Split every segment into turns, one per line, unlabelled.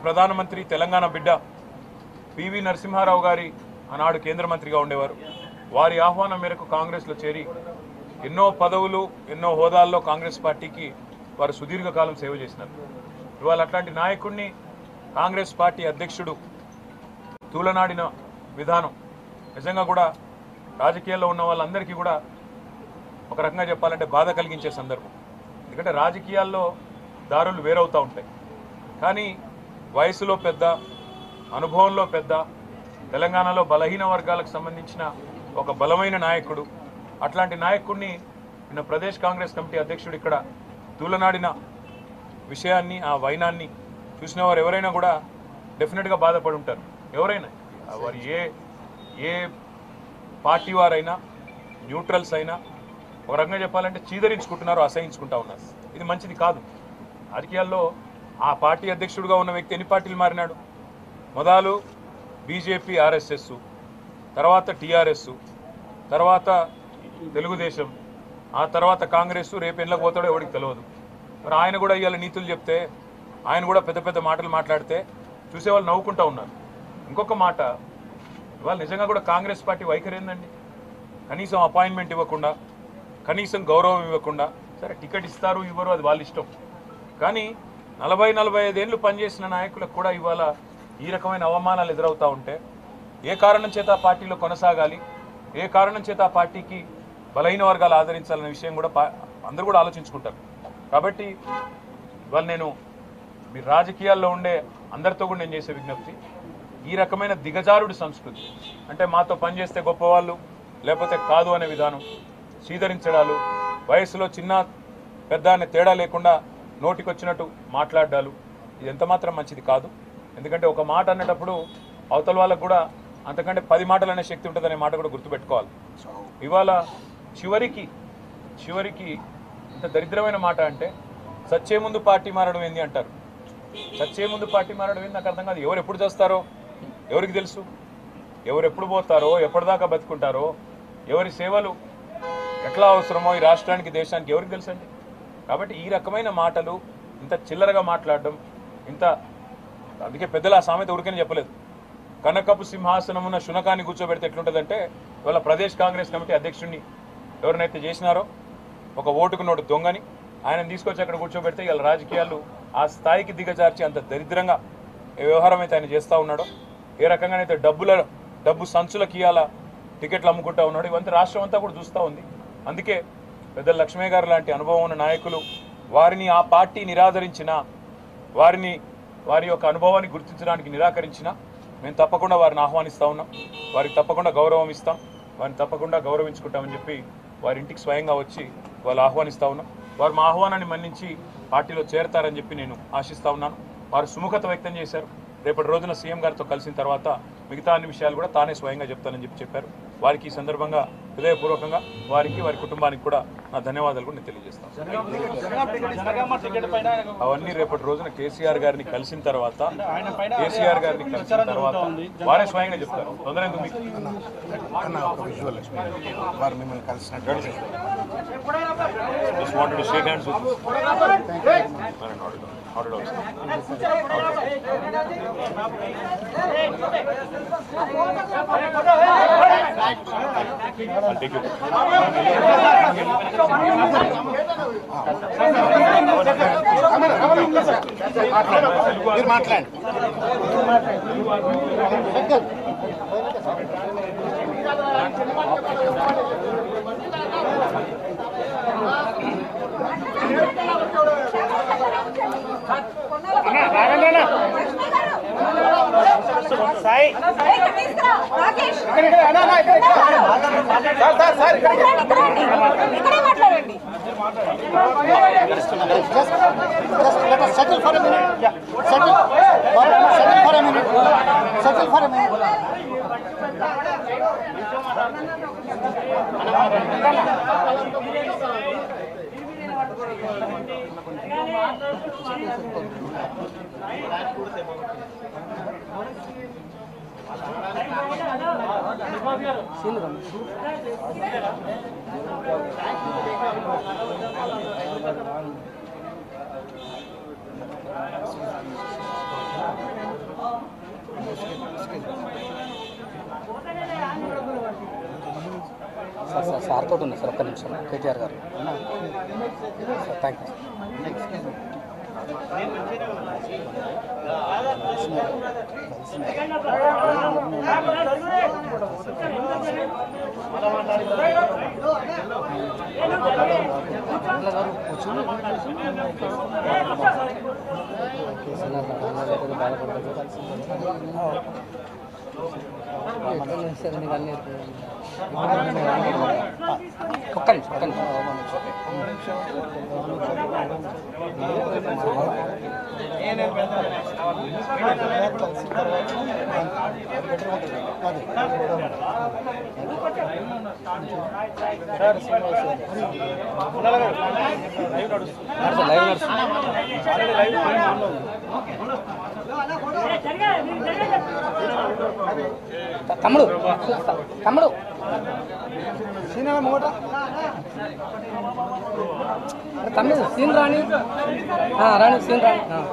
ప్రధానమంత్రి తెలంగాణ బిడ్డ పివి నరసింహారావు గారి ఆనాడు కేంద్ర మంత్రిగా ఉండేవారు వారి ఆహ్వానం మేరకు కాంగ్రెస్లో చేరి ఎన్నో పదవులు ఎన్నో హోదాల్లో కాంగ్రెస్ పార్టీకి వారు సుదీర్ఘకాలం సేవ చేసినారు ఇవాళ అట్లాంటి నాయకుడిని కాంగ్రెస్ పార్టీ అధ్యక్షుడు తూలనాడిన విధానం నిజంగా కూడా రాజకీయాల్లో ఉన్న వాళ్ళందరికీ కూడా ఒక రకంగా చెప్పాలంటే బాధ కలిగించే సందర్భం ఎందుకంటే రాజకీయాల్లో దారులు వేరవుతూ ఉంటాయి కానీ వయసులో పెద్ద అనుభవంలో పెద్ద తెలంగాణలో బలహీన వర్గాలకు సంబంధించిన ఒక బలమైన నాయకుడు అట్లాంటి నాయకుడిని నిన్న ప్రదేశ్ కాంగ్రెస్ కమిటీ అధ్యక్షుడు ఇక్కడ తూలనాడిన విషయాన్ని ఆ వైనాన్ని చూసిన వారు ఎవరైనా కూడా డెఫినెట్గా బాధపడి ఉంటారు ఎవరైనా ఆ వారు ఏ ఏ పార్టీ వారైనా న్యూట్రల్స్ అయినా ఒక రకంగా చెప్పాలంటే చీదరించుకుంటున్నారు అసహించుకుంటా ఉన్నారు ఇది మంచిది కాదు రాజకీయాల్లో ఆ పార్టీ అధ్యక్షుడిగా ఉన్న వ్యక్తి ఎన్ని పార్టీలు మారినాడు మొదలు బీజేపీ ఆర్ఎస్ఎస్ తర్వాత టీఆర్ఎస్ తర్వాత తెలుగుదేశం ఆ తర్వాత కాంగ్రెస్ రేపు ఎన్లకు పోతాడో ఎవరికి తెలియదు మరి ఆయన కూడా ఇవాళ నీతులు చెప్తే ఆయన కూడా పెద్ద పెద్ద మాటలు మాట్లాడితే చూసేవాళ్ళు నవ్వుకుంటా ఉన్నారు ఇంకొక మాట ఇవాళ నిజంగా కూడా కాంగ్రెస్ పార్టీ వైఖరి ఏందండి కనీసం అపాయింట్మెంట్ ఇవ్వకుండా కనీసం గౌరవం ఇవ్వకుండా సరే టికెట్ ఇస్తారు ఇవ్వరు అది వాళ్ళ ఇష్టం కానీ నలభై నలభై ఐదేళ్ళు పనిచేసిన నాయకులకు కూడా ఇవాళ ఈ రకమైన అవమానాలు ఎదురవుతూ ఉంటే ఏ కారణం చేత ఆ పార్టీలో కొనసాగాలి ఏ కారణం చేత ఆ పార్టీకి బలహీన వర్గాలు ఆదరించాలనే విషయం కూడా పా- అందరూ కూడా ఆలోచించుకుంటారు కాబట్టి ఇవాళ నేను మీ రాజకీయాల్లో ఉండే అందరితో కూడా నేను చేసే విజ్ఞప్తి ఈ రకమైన దిగజారుడు సంస్కృతి అంటే మాతో పనిచేస్తే గొప్పవాళ్ళు లేకపోతే కాదు అనే విధానం స్వీకరించడాలు వయసులో చిన్న పెద్ద అనే తేడా లేకుండా నోటికొచ్చినట్టు మాట్లాడాలు ఇది ఎంత మాత్రం మంచిది కాదు ఎందుకంటే ఒక మాట అనేటప్పుడు అవతల వాళ్ళకు కూడా అంతకంటే పది మాటలు అనే శక్తి ఉంటుందనే మాట కూడా గుర్తుపెట్టుకోవాలి ఇవాళ చివరికి చివరికి ఇంత దరిద్రమైన మాట అంటే సచ్చే ముందు పార్టీ మారడం ఏంది అంటారు చచ్చే ముందు పార్టీ మారడం ఏంది నాకు అర్థం కాదు ఎవరు ఎప్పుడు చేస్తారో ఎవరికి తెలుసు ఎవరు ఎప్పుడు పోతారో ఎప్పటిదాకా బతుకుంటారో ఎవరి సేవలు ఎట్లా అవసరమో ఈ రాష్ట్రానికి దేశానికి ఎవరికి తెలుసండి కాబట్టి ఈ రకమైన మాటలు ఇంత చిల్లరగా మాట్లాడడం ఇంత అందుకే పెద్దల ఆ సామెత ఉరికని చెప్పలేదు కనకపు సింహాసనమున శునకాన్ని కూర్చోబెడితే ఎట్లుంటుందంటే ఇవాళ ప్రదేశ్ కాంగ్రెస్ కమిటీ అధ్యక్షుడిని ఎవరినైతే చేసినారో ఒక ఓటుకు నోటు దొంగని ఆయన తీసుకొచ్చి అక్కడ కూర్చోబెడితే ఇవాళ రాజకీయాలు ఆ స్థాయికి దిగజార్చి అంత దరిద్రంగా ఏ వ్యవహారం అయితే ఆయన చేస్తూ ఉన్నాడో ఏ రకంగానైతే డబ్బుల డబ్బు సంచులకు ఇవాళ టికెట్లు అమ్ముకుంటా ఉన్నాడు ఇవంతా రాష్ట్రం అంతా కూడా చూస్తూ ఉంది అందుకే పెద్ద లక్ష్మయ్య గారు లాంటి అనుభవం ఉన్న నాయకులు వారిని ఆ పార్టీ నిరాదరించిన వారిని వారి యొక్క అనుభవాన్ని గుర్తించడానికి నిరాకరించిన మేము తప్పకుండా వారిని ఆహ్వానిస్తూ ఉన్నాం వారికి తప్పకుండా గౌరవం ఇస్తాం వారిని తప్పకుండా గౌరవించుకుంటామని చెప్పి వారి ఇంటికి స్వయంగా వచ్చి వాళ్ళు ఆహ్వానిస్తూ ఉన్నాం వారు మా ఆహ్వానాన్ని మన్నించి పార్టీలో చేరతారని చెప్పి నేను ఆశిస్తా ఉన్నాను వారు సుముఖత వ్యక్తం చేశారు రేపటి రోజున సీఎం గారితో కలిసిన తర్వాత మిగతా అన్ని విషయాలు కూడా తానే స్వయంగా చెప్తానని చెప్పి చెప్పారు వారికి ఈ సందర్భంగా హృదయపూర్వకంగా వారికి వారి కుటుంబానికి కూడా నా ధన్యవాదాలు కూడా నేను తెలియజేస్తాను
జనగామ టికెట్ పైన
అవన్నీ రేపటి రోజున కేసీఆర్ గారిని కలిసిన తర్వాత
ఆయన పైన
కేసీఆర్ గారిని కలిసిన తర్వాత వారే స్వయంగా చెప్తారు తొందర ఎందుకు మీకు
అన్న ఒక విజువల్ వారు మిమ్మల్ని కలిసినట్టు
Just wanted to shake hands with you. No, no, not at all. Not at all. I'll take you.
మీరు మాట్లాడండి
Sai
settle for minute settle settle for minute settle for minute
ఆ
సార్ సార్ సార్ తోటి ఉంది sir ఒక్క నిమిషం కేటీఆర్ గారు sir thank you ఒక్క నిమిషం ఒక్క నిమిషం
లైవ్ నడుస్తుంది
నడుస్తుంది, లైవ్ నడుస్తుంది
ఆల్రెడీ లైవ్ ఫ్రేమ్ ఆన్లో ఉంది
త- తమ్ముడు తమ్ముడు అరే తమ్ముడు సీన్ రాణి ఆ, రాణి సీన్ రాణి ఆ.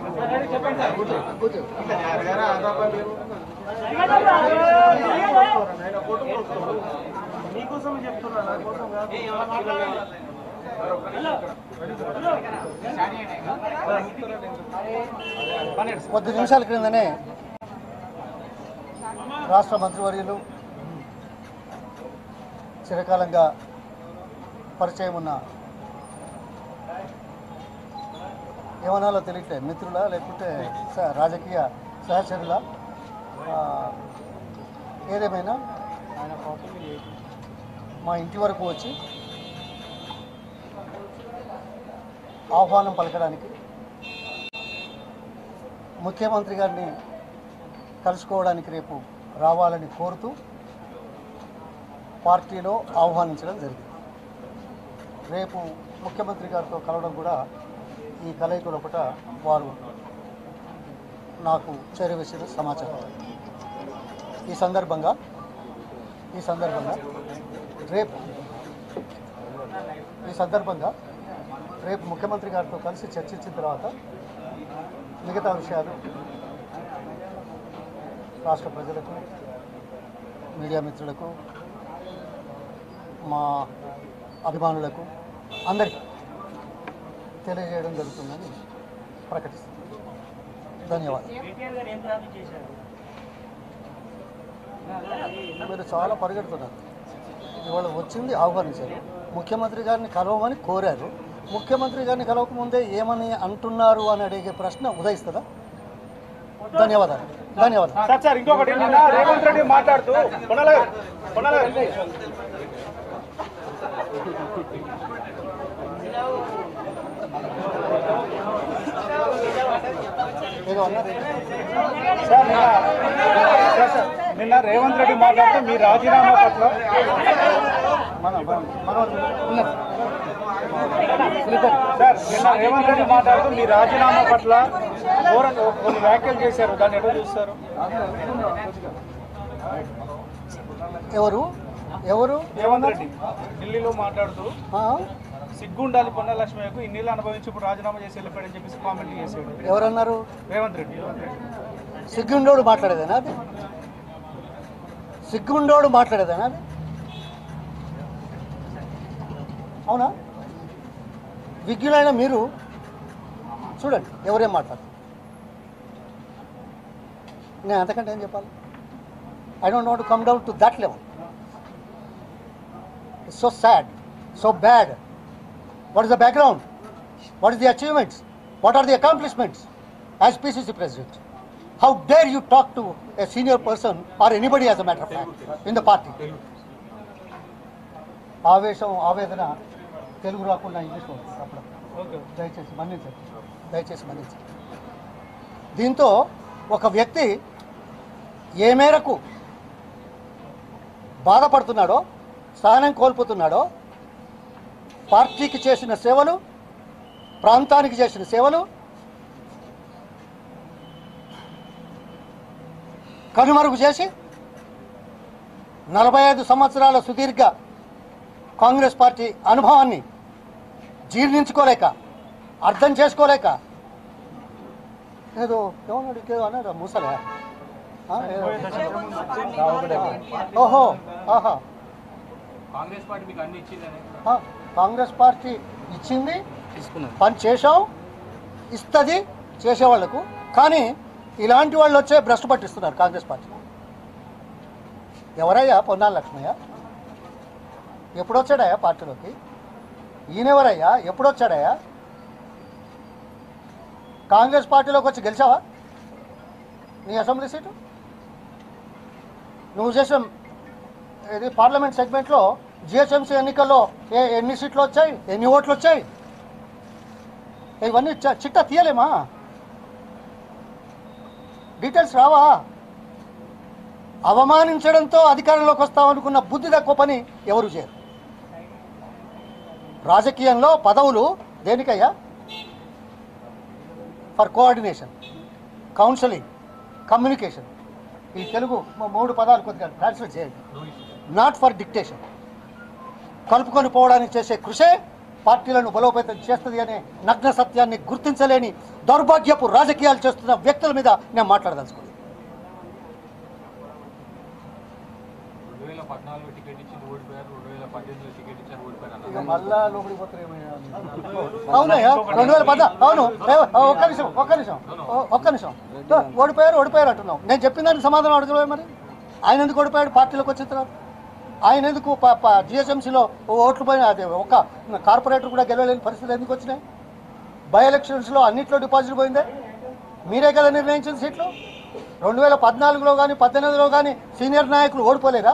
కొద్ది నిమిషాల క్రిందనే రాష్ట్ర మంత్రివర్యులు చిరకాలంగా పరిచయం ఉన్న ఏమనాలో తెలియట్లే మిత్రులా లేకుంటే స- రాజకీయ సహచరులా ఆ, ఏదేమైనా మా ఇంటి వరకు వచ్చి ఆహ్వానం పలకడానికి ముఖ్యమంత్రి గారిని కలుసుకోవడానికి రేపు రావాలని కోరుతూ పార్టీలో ఆహ్వానించడం జరిగింది రేపు ముఖ్యమంత్రి గారితో కలవడం కూడా ఈ కలయికలో ఒకట వారు నాకు చేరవేసిన సమాచారం ఈ సందర్భంగా ఈ సందర్భంగా రేపు ఈ సందర్భంగా రేపు ముఖ్యమంత్రి గారితో కలిసి చర్చించిన తర్వాత మిగతా విషయాలు రాష్ట్ర ప్రజలకు మీడియా మిత్రులకు మా అభిమానులకు అందరికీ తెలియజేయడం జరుగుతుందని ప్రకటిస్తున్నాను ధన్యవాదాలు మీరు చాలా పరిగెడుతున్నారు ఇవాళ వచ్చింది ఆహ్వానించారు ముఖ్యమంత్రి గారిని కలవమని కోరారు ముఖ్యమంత్రి గారిని కలవకముందే ఏమని అంటున్నారు అని అడిగే ప్రశ్న ఉదయిస్తుందా ధన్యవాదాలు ధన్యవాదాలు
సార్ సార్ ఇంకొకటి నిన్న రేవంత్ రెడ్డి మాట్లాడుతూ కొనలే కొనలే
ఏదో అన్నారు
సార్ నిన్న సార్, సార్, నిన్న రేవంత్ రెడ్డి మాట్లాడుతూ మీ రాజీనామా పట్ల
మన మన
సార్ నిన్న రేవంత్ రెడ్డి మాట్లాడుతూ మీ రాజీనామా పట్ల ఘోరంగా కొన్ని వ్యాఖ్యలు చేశారు దాన్ని ఎట్లా చూస్తారు
ఎవరు ఎవరు
రేవంత్ రెడ్డి ఢిల్లీలో మాట్లాడుతూ
ఆ?
సిగ్గుండాలి పొన్న లక్ష్మయ్యకు ఇన్నిళ్ళు అనుభవించి ఇప్పుడు రాజీనామా చేసి వెళ్ళిపోయాడని చెప్పేసి కామెంట్ చేశాడు
ఎవరన్నారు
రేవంత్ రెడ్డి
సిగ్గుండోడు మాట్లాడేదేనా అది సిగ్గుండోడు మాట్లాడేదేనా అది అవునా విజ్ఞులైన మీరు చూడండి ఎవరేం మాట్లాడతారు నేను అంతకంటే ఏం చెప్పాలి I don't want come down to that level so sad so bad what is the background what is the achievements what are the accomplishments as PCC president how dare you talk to a senior person or anybody as a matter of fact in the party ఆవేశం ఆవేదన తెలుగు రాకుండా ఇంగ్లీష్లో వస్తుంది అప్పుడు
okay
దయచేసి మన్నించండి దయచేసి మన్నించండి దీంతో ఒక వ్యక్తి ఏ మేరకు బాధపడుతున్నాడో స్థానం కోల్పోతున్నాడో పార్టీకి చేసిన సేవలు ప్రాంతానికి చేసిన సేవలు కనుమరుగు చేసి నలభై ఐదు సంవత్సరాల సుదీర్ఘ కాంగ్రెస్ పార్టీ అనుభవాన్ని జీర్ణించుకోలేక అర్థం చేసుకోలేక ఏదో ఏమన్నాడు ఇంకేదో అన్నాడు ముసలే ఆ, ఏదో. ఓహో ఆహా
కాంగ్రెస్ పార్టీ మీకు అన్ని ఇచ్చిందని
ఆ, కాంగ్రెస్ పార్టీ ఇచ్చింది
తీసుకున్నాను
పని చేసాం ఇస్తుంది చేసేవాళ్లకు కానీ ఇలాంటి వాళ్ళు వచ్చే భ్రష్టు పట్టిస్తున్నారు కాంగ్రెస్ పార్టీ ఎవరయ్యా పొన్నాల లక్ష్మయ్య ఎప్పుడొచ్చాడయ్యా పార్టీలోకి ఈయనెవరయ్యా ఎప్పుడొచ్చాడయ్యా కాంగ్రెస్ పార్టీలోకి వచ్చి గెలిచావా నీ అసెంబ్లీ సీటు నువ్వు చేసిన ఇది పార్లమెంట్ సెగ్మెంట్లో జిహెచ్ఎంసీ ఎన్నికల్లో ఏ ఎన్ని సీట్లు వచ్చాయి ఎన్ని ఓట్లు వచ్చాయి ఇవన్నీ చ- చిట్టా తీయలేమా డీటెయిల్స్ రావా అవమానించడంతో అధికారంలోకి వస్తామనుకున్న బుద్ధి తక్కువ పని ఎవరు చేయరు రాజకీయంలో పదవులు దేనికయ్యా ఫర్ కోఆర్డినేషన్ కౌన్సిలింగ్ కమ్యూనికేషన్ ఈ తెలుగు మూ- మూడు పదాలు కొద్దిగా ట్రాన్స్లేట్ చేయండి నాట్ ఫర్ డిక్టేషన్ కలుపుకొని పోవడానికి చేసే కృషే పార్టీలను బలోపేతం చేస్తుంది అనే నగ్న సత్యాన్ని గుర్తించలేని దౌర్భాగ్యపు రాజకీయాలు చేస్తున్న వ్యక్తుల మీద నేను మాట్లాడదలుచుకున్నాను
రెండు వేల పద్నాలుగు టికెట్ ఇచ్చింది ఓడిపోయారు రెండు వేల పద్దెనిమిదిలో టికెట్ ఇచ్చారు ఓడిపోయారు అన్నారు.
ఇక మళ్ళా లోపలికి పోతారు అవునయ్యా రెండు వేల పద అవును ఏ, ఒక్క నిమిషం ఒక్క నిమిషం ఓ- ఒక్క నిమిషం తో, ఓడిపోయారు ఓడిపోయారు అంటున్నాం నేను చెప్పిన దానికి సమాధానం అడగలే మరి ఆయన ఎందుకు ఓడిపోయాడు పార్టీలోకి వచ్చిన తర్వాత ఆయన ఎందుకు జిహెచ్ఎంసీలో ఓట్లు పోయిన అదే ఒక కార్పొరేటర్ కూడా గెలవలేని పరిస్థితులు ఎందుకు వచ్చినాయి బై ఎలక్షన్స్లో అన్నింటిలో డిపాజిట్ పోయిందే మీరే కదా నిర్ణయించిన సీట్లు రెండు వేల పద్నాలుగులో కానీ పద్దెనిమిదిలో కానీ సీనియర్ నాయకులు ఓడిపోలేరా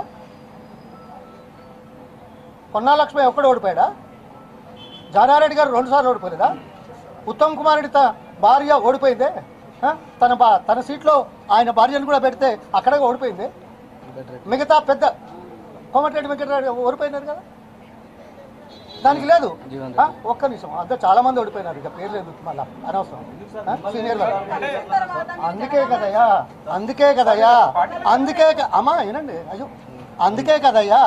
పొన్నా లక్ష్మి ఒక్కడు ఓడిపోయాడా జానారెడ్డి గారు రెండుసార్లు ఓడిపోలేదా ఉత్తమ్ కుమార్ రెడ్డి త భార్య ఓడిపోయిందే ఆ? తన బా తన సీట్లో ఆయన భార్యను కూడా పెడితే అక్కడ ఓడిపోయింది మిగతా పెద్ద కోమటిరెడ్డి వెంకటరెడ్డి ఓడిపోయినారు కదా దానికి లేదు
జీవన్
ఆ? ఒక్క నిమిషం అంతా చాలా మంది ఓడిపోయినారు ఇక పేర్లు ఎందుకు మళ్ళా అనవసరం ఆ? సీనియర్ వాళ్ళు. అందుకే కదయ్యా అందుకే కదయ్యా అందుకే క- అమ్మా వినండి అయ్యో అందుకే కదయ్యా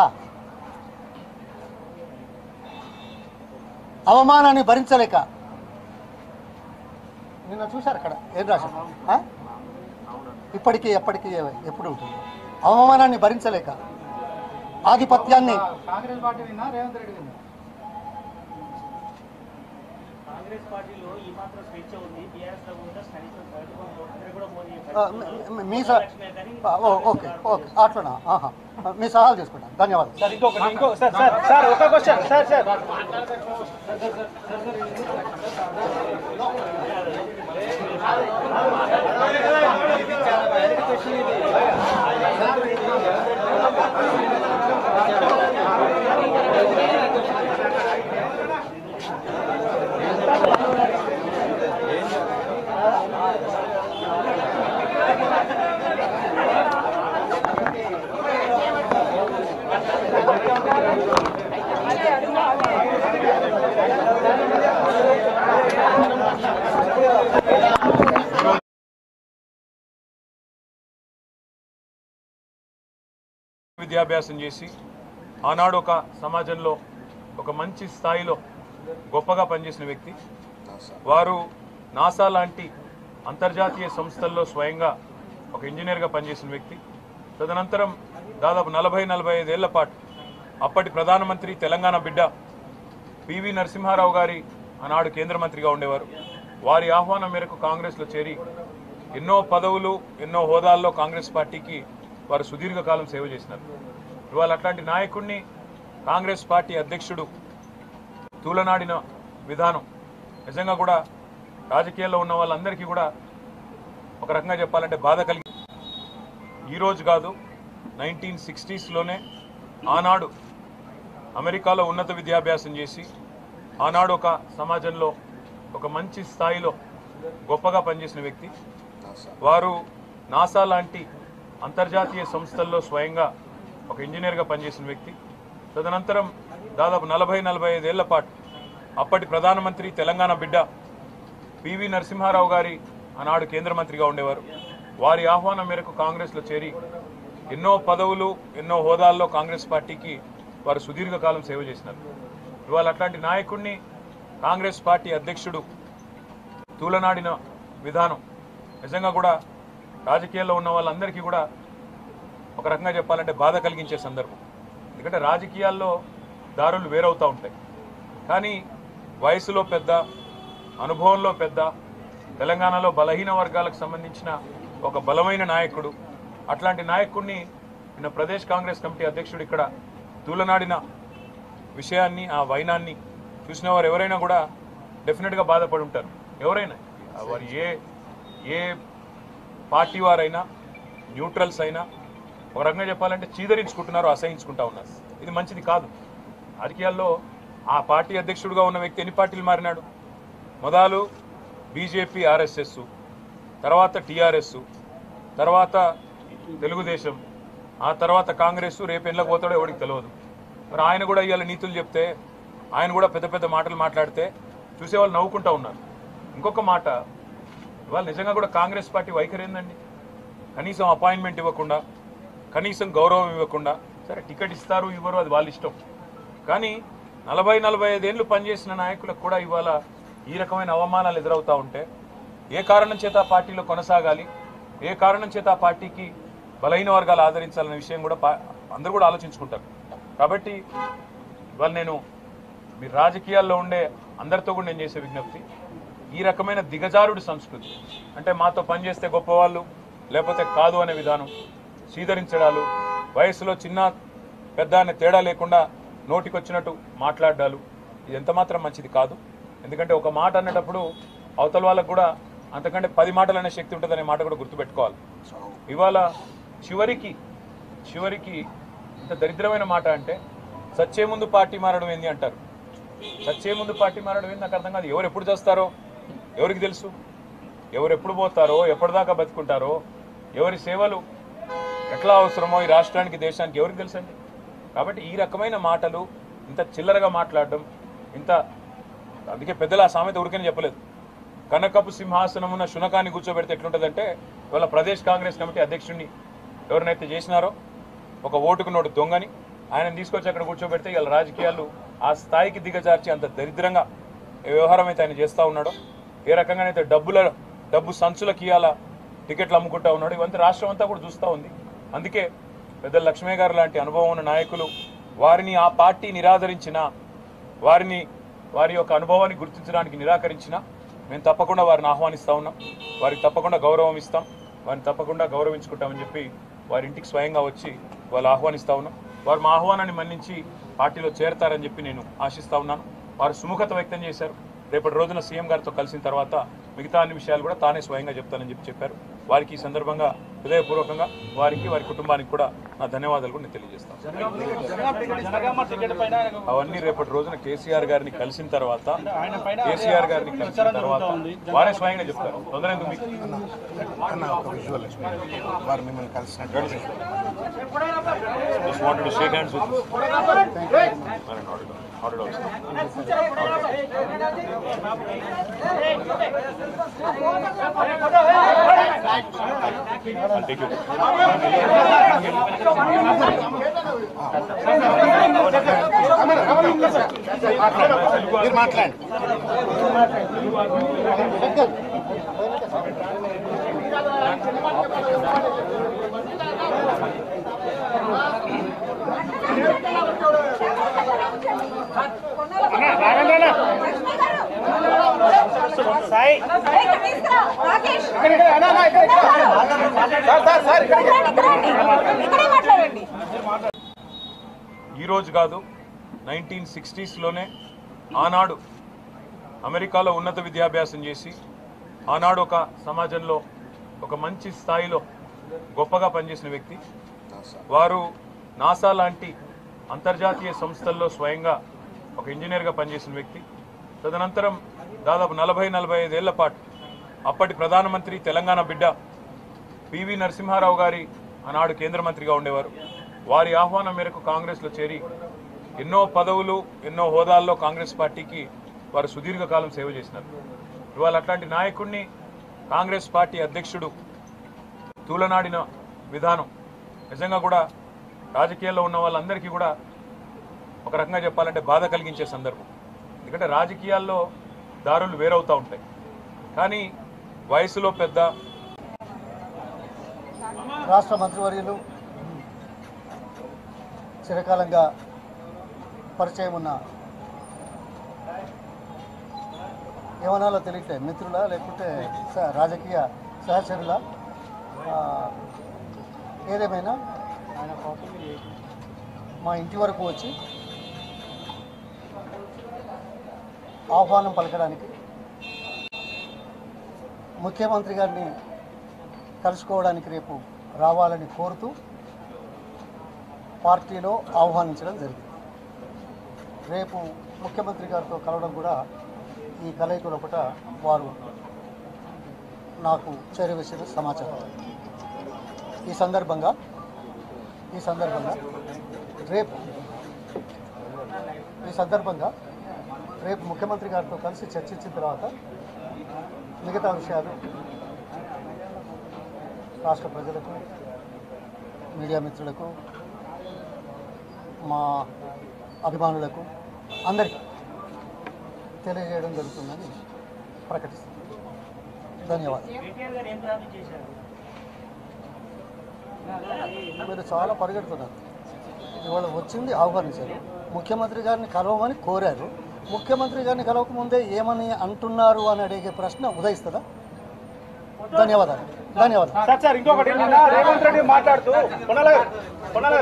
అవమానాన్ని భరించలేక నిన్న చూశారు అక్కడ ఏం రాశారు ఆ? ఇప్పటికీ ఎప్పటికీ ఎప్పుడు ఉంటుంది అవమానాన్ని భరించలేక ఆధిపత్యాన్ని
కాంగ్రెస్ పార్టీ విన్నా రేవంత్ రెడ్డి విన్నా
కాంగ్రెస్ పార్టీలో ఈ మాత్రం స్వేచ్ఛ ఉంది బీఆర్ఎస్ లో కూడా కనీసం ఇక్కడ కూడా మోదీ
ఆ, మీ- మీ సా ఆ, ఓ, ఓకే ఓకే అట్లనా ఆహా మీ సలహాలు తీసుకుంటాను ధన్యవాదాలు
సార్ ఇంకొకటి ఇంకో సార్ సార్ సార్ ఒక క్వశ్చన్ సార్ సార్
విద్యాభ్యాసం చేసి ఆనాడు ఒక సమాజంలో ఒక మంచి స్థాయిలో గొప్పగా పనిచేసిన వ్యక్తి వారు నాసా లాంటి అంతర్జాతీయ సంస్థల్లో స్వయంగా ఒక ఇంజనీర్గా పనిచేసిన వ్యక్తి తదనంతరం దాదాపు నలభై నలభై ఐదేళ్ల పాటు అప్పటి ప్రధానమంత్రి తెలంగాణ బిడ్డ పివి నరసింహారావు గారి ఆనాడు కేంద్ర మంత్రిగా ఉండేవారు వారి ఆహ్వానం మేరకు కాంగ్రెస్లో చేరి ఎన్నో పదవులు ఎన్నో హోదాల్లో కాంగ్రెస్ పార్టీకి వారు సుదీర్ఘకాలం సేవ చేసినారు ఇవాళ అట్లాంటి నాయకుడిని కాంగ్రెస్ పార్టీ అధ్యక్షుడు తూలనాడిన విధానం నిజంగా కూడా రాజకీయాల్లో ఉన్న వాళ్ళందరికీ కూడా ఒక రకంగా చెప్పాలంటే బాధ కలిగి ఈరోజు కాదు నైన్టీన్ సిక్స్టీస్లోనే ఆనాడు అమెరికాలో ఉన్నత విద్యాభ్యాసం చేసి ఆనాడు ఒక సమాజంలో ఒక మంచి స్థాయిలో గొప్పగా పనిచేసిన వ్యక్తి వారు నాసా లాంటి అంతర్జాతీయ సంస్థల్లో స్వయంగా ఒక ఇంజనీర్గా పనిచేసిన వ్యక్తి తదనంతరం దాదాపు నలభై నలభై ఐదేళ్ల పాటు అప్పటి ప్రధానమంత్రి తెలంగాణ బిడ్డ పివి నరసింహారావు గారి ఆనాడు కేంద్ర మంత్రిగా ఉండేవారు వారి ఆహ్వానం మేరకు కాంగ్రెస్లో చేరి ఎన్నో పదవులు ఎన్నో హోదాల్లో కాంగ్రెస్ పార్టీకి వారు సుదీర్ఘకాలం సేవ చేసినారు ఇవాళ అట్లాంటి నాయకుడిని కాంగ్రెస్ పార్టీ అధ్యక్షుడు తూలనాడిన విధానం నిజంగా కూడా రాజకీయాల్లో ఉన్న వాళ్ళందరికీ కూడా ఒక రకంగా చెప్పాలంటే బాధ కలిగించే సందర్భం ఎందుకంటే రాజకీయాల్లో దారులు వేరవుతూ ఉంటాయి కానీ వయసులో పెద్ద అనుభవంలో పెద్ద తెలంగాణలో బలహీన వర్గాలకు సంబంధించిన ఒక బలమైన నాయకుడు అట్లాంటి నాయకుడిని నిన్న ప్రదేశ్ కాంగ్రెస్ కమిటీ అధ్యక్షుడు ఇక్కడ తూలనాడిన విషయాన్ని ఆ వైనాన్ని చూసిన వారు ఎవరైనా కూడా డెఫినెట్గా బాధపడి ఉంటారు ఎవరైనా ఆ వారు ఏ ఏ పార్టీ వారైనా న్యూట్రల్స్ అయినా ఒక రకంగా చెప్పాలంటే చీదరించుకుంటున్నారు అసహించుకుంటా ఉన్నారు ఇది మంచిది కాదు రాజకీయాల్లో ఆ పార్టీ అధ్యక్షుడిగా ఉన్న వ్యక్తి ఎన్ని పార్టీలు మారినాడు మొదలు బీజేపీ ఆర్ఎస్ఎస్ తర్వాత టీఆర్ఎస్ తర్వాత తెలుగుదేశం ఆ తర్వాత కాంగ్రెస్ రేపు ఎళ్ళకి పోతాడో ఎవరికి తెలియదు మరి ఆయన కూడా ఇవాళ నీతులు చెప్తే ఆయన కూడా పెద్ద పెద్ద మాటలు మాట్లాడితే చూసేవాళ్ళు నవ్వుకుంటా ఉన్నారు ఇంకొక మాట ఇవాళ నిజంగా కూడా కాంగ్రెస్ పార్టీ వైఖరి ఏందండి కనీసం అపాయింట్మెంట్ ఇవ్వకుండా కనీసం గౌరవం ఇవ్వకుండా సరే టికెట్ ఇస్తారు ఇవ్వరు అది వాళ్ళ ఇష్టం కానీ నలభై నలభై ఐదేళ్ళు పనిచేసిన నాయకులకు కూడా ఇవాళ ఈ రకమైన అవమానాలు ఎదురవుతూ ఉంటే ఏ కారణం చేత ఆ పార్టీలో కొనసాగాలి ఏ కారణం చేత ఆ పార్టీకి బలహీన వర్గాలు ఆదరించాలనే విషయం కూడా పా- అందరూ కూడా ఆలోచించుకుంటారు కాబట్టి ఇవాళ నేను మీ రాజకీయాల్లో ఉండే అందరితో కూడా నేను చేసే విజ్ఞప్తి ఈ రకమైన దిగజారుడు సంస్కృతి అంటే మాతో పనిచేస్తే గొప్పవాళ్ళు లేకపోతే కాదు అనే విధానం స్వీకరించడాలు వయసులో చిన్న పెద్ద అనే తేడా లేకుండా నోటికొచ్చినట్టు మాట్లాడాలు ఇది ఎంత మాత్రం మంచిది కాదు ఎందుకంటే ఒక మాట అన్నటప్పుడు అవతల వాళ్ళకు కూడా అంతకంటే పది మాటలు అనే శక్తి ఉంటుందనే మాట కూడా గుర్తుపెట్టుకోవాలి ఇవాళ చివరికి చివరికి ఇంత దరిద్రమైన మాట అంటే సచ్చే ముందు పార్టీ మారడం ఏంది అంటారు సచ్చే ముందు పార్టీ మారడం ఏంది నాకు అర్థం కాదు ఎవరు ఎప్పుడు చేస్తారో ఎవరికి తెలుసు ఎవరు ఎప్పుడు పోతారో ఎప్పటిదాకా బతుకుంటారో ఎవరి సేవలు ఎట్లా అవసరమో ఈ రాష్ట్రానికి దేశానికి ఎవరికి తెలుసండి కాబట్టి ఈ రకమైన మాటలు ఇంత చిల్లరగా మాట్లాడడం ఇంత అందుకే పెద్దలు ఆ సామెత ఉరికని చెప్పలేదు కనకపు సింహాసనమున్న శునకాన్ని కూర్చోబెడితే ఎట్లుంటుందంటే ఇవాళ ప్రదేశ్ కాంగ్రెస్ కమిటీ అధ్యక్షుడిని ఎవరినైతే చేసినారో ఒక ఓటుకు నోటు దొంగని ఆయన తీసుకొచ్చి అక్కడ కూర్చోబెడితే ఇవాళ రాజకీయాలు ఆ స్థాయికి దిగజార్చి అంత దరిద్రంగా ఏ వ్యవహారం అయితే ఆయన చేస్తూ ఉన్నాడో ఏ రకంగానైతే డబ్బుల డబ్బు సంచులకి ఇవాళ టికెట్లు అమ్ముకుంటా ఉన్నాడు ఇవంతా రాష్ట్రం అంతా కూడా చూస్తూ ఉంది అందుకే పెద్ద లక్ష్మయ్య గారు లాంటి అనుభవం ఉన్న నాయకులు వారిని ఆ పార్టీ నిరాదరించిన వారిని వారి యొక్క అనుభవాన్ని గుర్తించడానికి నిరాకరించిన మేము తప్పకుండా వారిని ఆహ్వానిస్తా ఉన్నాం వారికి తప్పకుండా గౌరవం ఇస్తాం వారిని తప్పకుండా గౌరవించుకుంటామని చెప్పి వారి ఇంటికి స్వయంగా వచ్చి వాళ్ళు ఆహ్వానిస్తా ఉన్నాం వారు మా ఆహ్వానాన్ని మన్నించి పార్టీలో చేరతారని చెప్పి నేను ఆశిస్తా ఉన్నాను వారు సుముఖత వ్యక్తం చేశారు రేపటి రోజున సీఎం గారితో కలిసిన తర్వాత మిగతా అన్ని విషయాలు కూడా తానే స్వయంగా చెప్తానని చెప్పి చెప్పారు వారికి ఈ సందర్భంగా హృదయపూర్వకంగా వారికి వారి కుటుంబానికి కూడా నా ధన్యవాదాలు కూడా నేను తెలియజేస్తాను
జనగామ టికెట్ పైన
అవన్నీ రేపటి రోజున కేసీఆర్ గారిని కలిసిన తర్వాత
ఆయన పైన
కేసీఆర్ గారిని కలిసిన తర్వాత వారే స్వయంగా చెప్తారు తొందర ఎందుకు మీకు
వారు మిమ్మల్ని కలిసినట్టు
Just wanted to shake hands with you. No, no, not at all. Not at all, sir. I'll take you.
మీరు మాట్లాడండి
సాయి
మాట్లాడండి
ఈ రోజు కాదు నైన్టీన్ సిక్స్టీస్లోనే ఆనాడు అమెరికాలో ఉన్నత విద్యాభ్యాసం చేసి ఆనాడు ఒక సమాజంలో ఒక మంచి స్థాయిలో గొప్పగా పనిచేసిన వ్యక్తి వారు నాసా లాంటి అంతర్జాతీయ సంస్థల్లో స్వయంగా ఒక ఇంజనీర్గా పనిచేసిన వ్యక్తి తదనంతరం దాదాపు నలభై నలభై ఐదేళ్ల పాటు అప్పటి ప్రధానమంత్రి తెలంగాణ బిడ్డ పివి నరసింహారావు గారి ఆనాడు కేంద్ర మంత్రిగా ఉండేవారు వారి ఆహ్వానం మేరకు కాంగ్రెస్లో చేరి ఎన్నో పదవులు ఎన్నో హోదాల్లో కాంగ్రెస్ పార్టీకి వారు సుదీర్ఘకాలం సేవ చేసినారు ఇవాళ అట్లాంటి నాయకుడిని కాంగ్రెస్ పార్టీ అధ్యక్షుడు తూలనాడిన విధానం నిజంగా కూడా రాజకీయాల్లో ఉన్న వాళ్ళందరికీ కూడా ఒక రకంగా చెప్పాలంటే బాధ కలిగించే సందర్భం ఎందుకంటే రాజకీయాల్లో దారులు వేరవుతూ ఉంటాయి కానీ వయసులో పెద్ద
రాష్ట్ర మంత్రివర్యులు చిరకాలంగా పరిచయం ఉన్న ఏమనాలో తెలియట్లేదు మిత్రులా లేకుంటే స- రాజకీయ సహచరులా ఆ, ఏదేమైనా మా ఇంటి వరకు వచ్చి ఆహ్వానం పలకడానికి ముఖ్యమంత్రి గారిని కలుసుకోవడానికి రేపు రావాలని కోరుతూ పార్టీలో ఆహ్వానించడం జరిగింది రేపు ముఖ్యమంత్రి గారితో కలవడం కూడా ఈ కలయిక లోపల వారు నాకు చేరవేసిన సమాచారం ఈ సందర్భంగా ఈ సందర్భంగా రేపు ఈ సందర్భంగా రేపు ముఖ్యమంత్రి గారితో కలిసి చర్చించిన తర్వాత మిగతా విషయాలు రాష్ట్ర ప్రజలకు మీడియా మిత్రులకు మా అభిమానులకు అందరికీ తెలియజేయడం జరుగుతుందని ప్రకటిస్తున్నాను ధన్యవాదాలు
కేటీఆర్ గారు ఏం ప్రార్థన చేశారు
మీరు చాలా పరిగెడుతున్నారు ఇవాళ వచ్చింది ఆహ్వానించారు ముఖ్యమంత్రి గారిని కలవమని కోరారు ముఖ్యమంత్రి గారిని కలవకముందే ఏమని అంటున్నారు అని అడిగే ప్రశ్న ఉదయిస్తుందా ధన్యవాదాలు ధన్యవాదాలు
సార్ సార్ ఇంకొకటి నిన్న రేవంత్ రెడ్డి మాట్లాడుతూ కొనాల కొనాల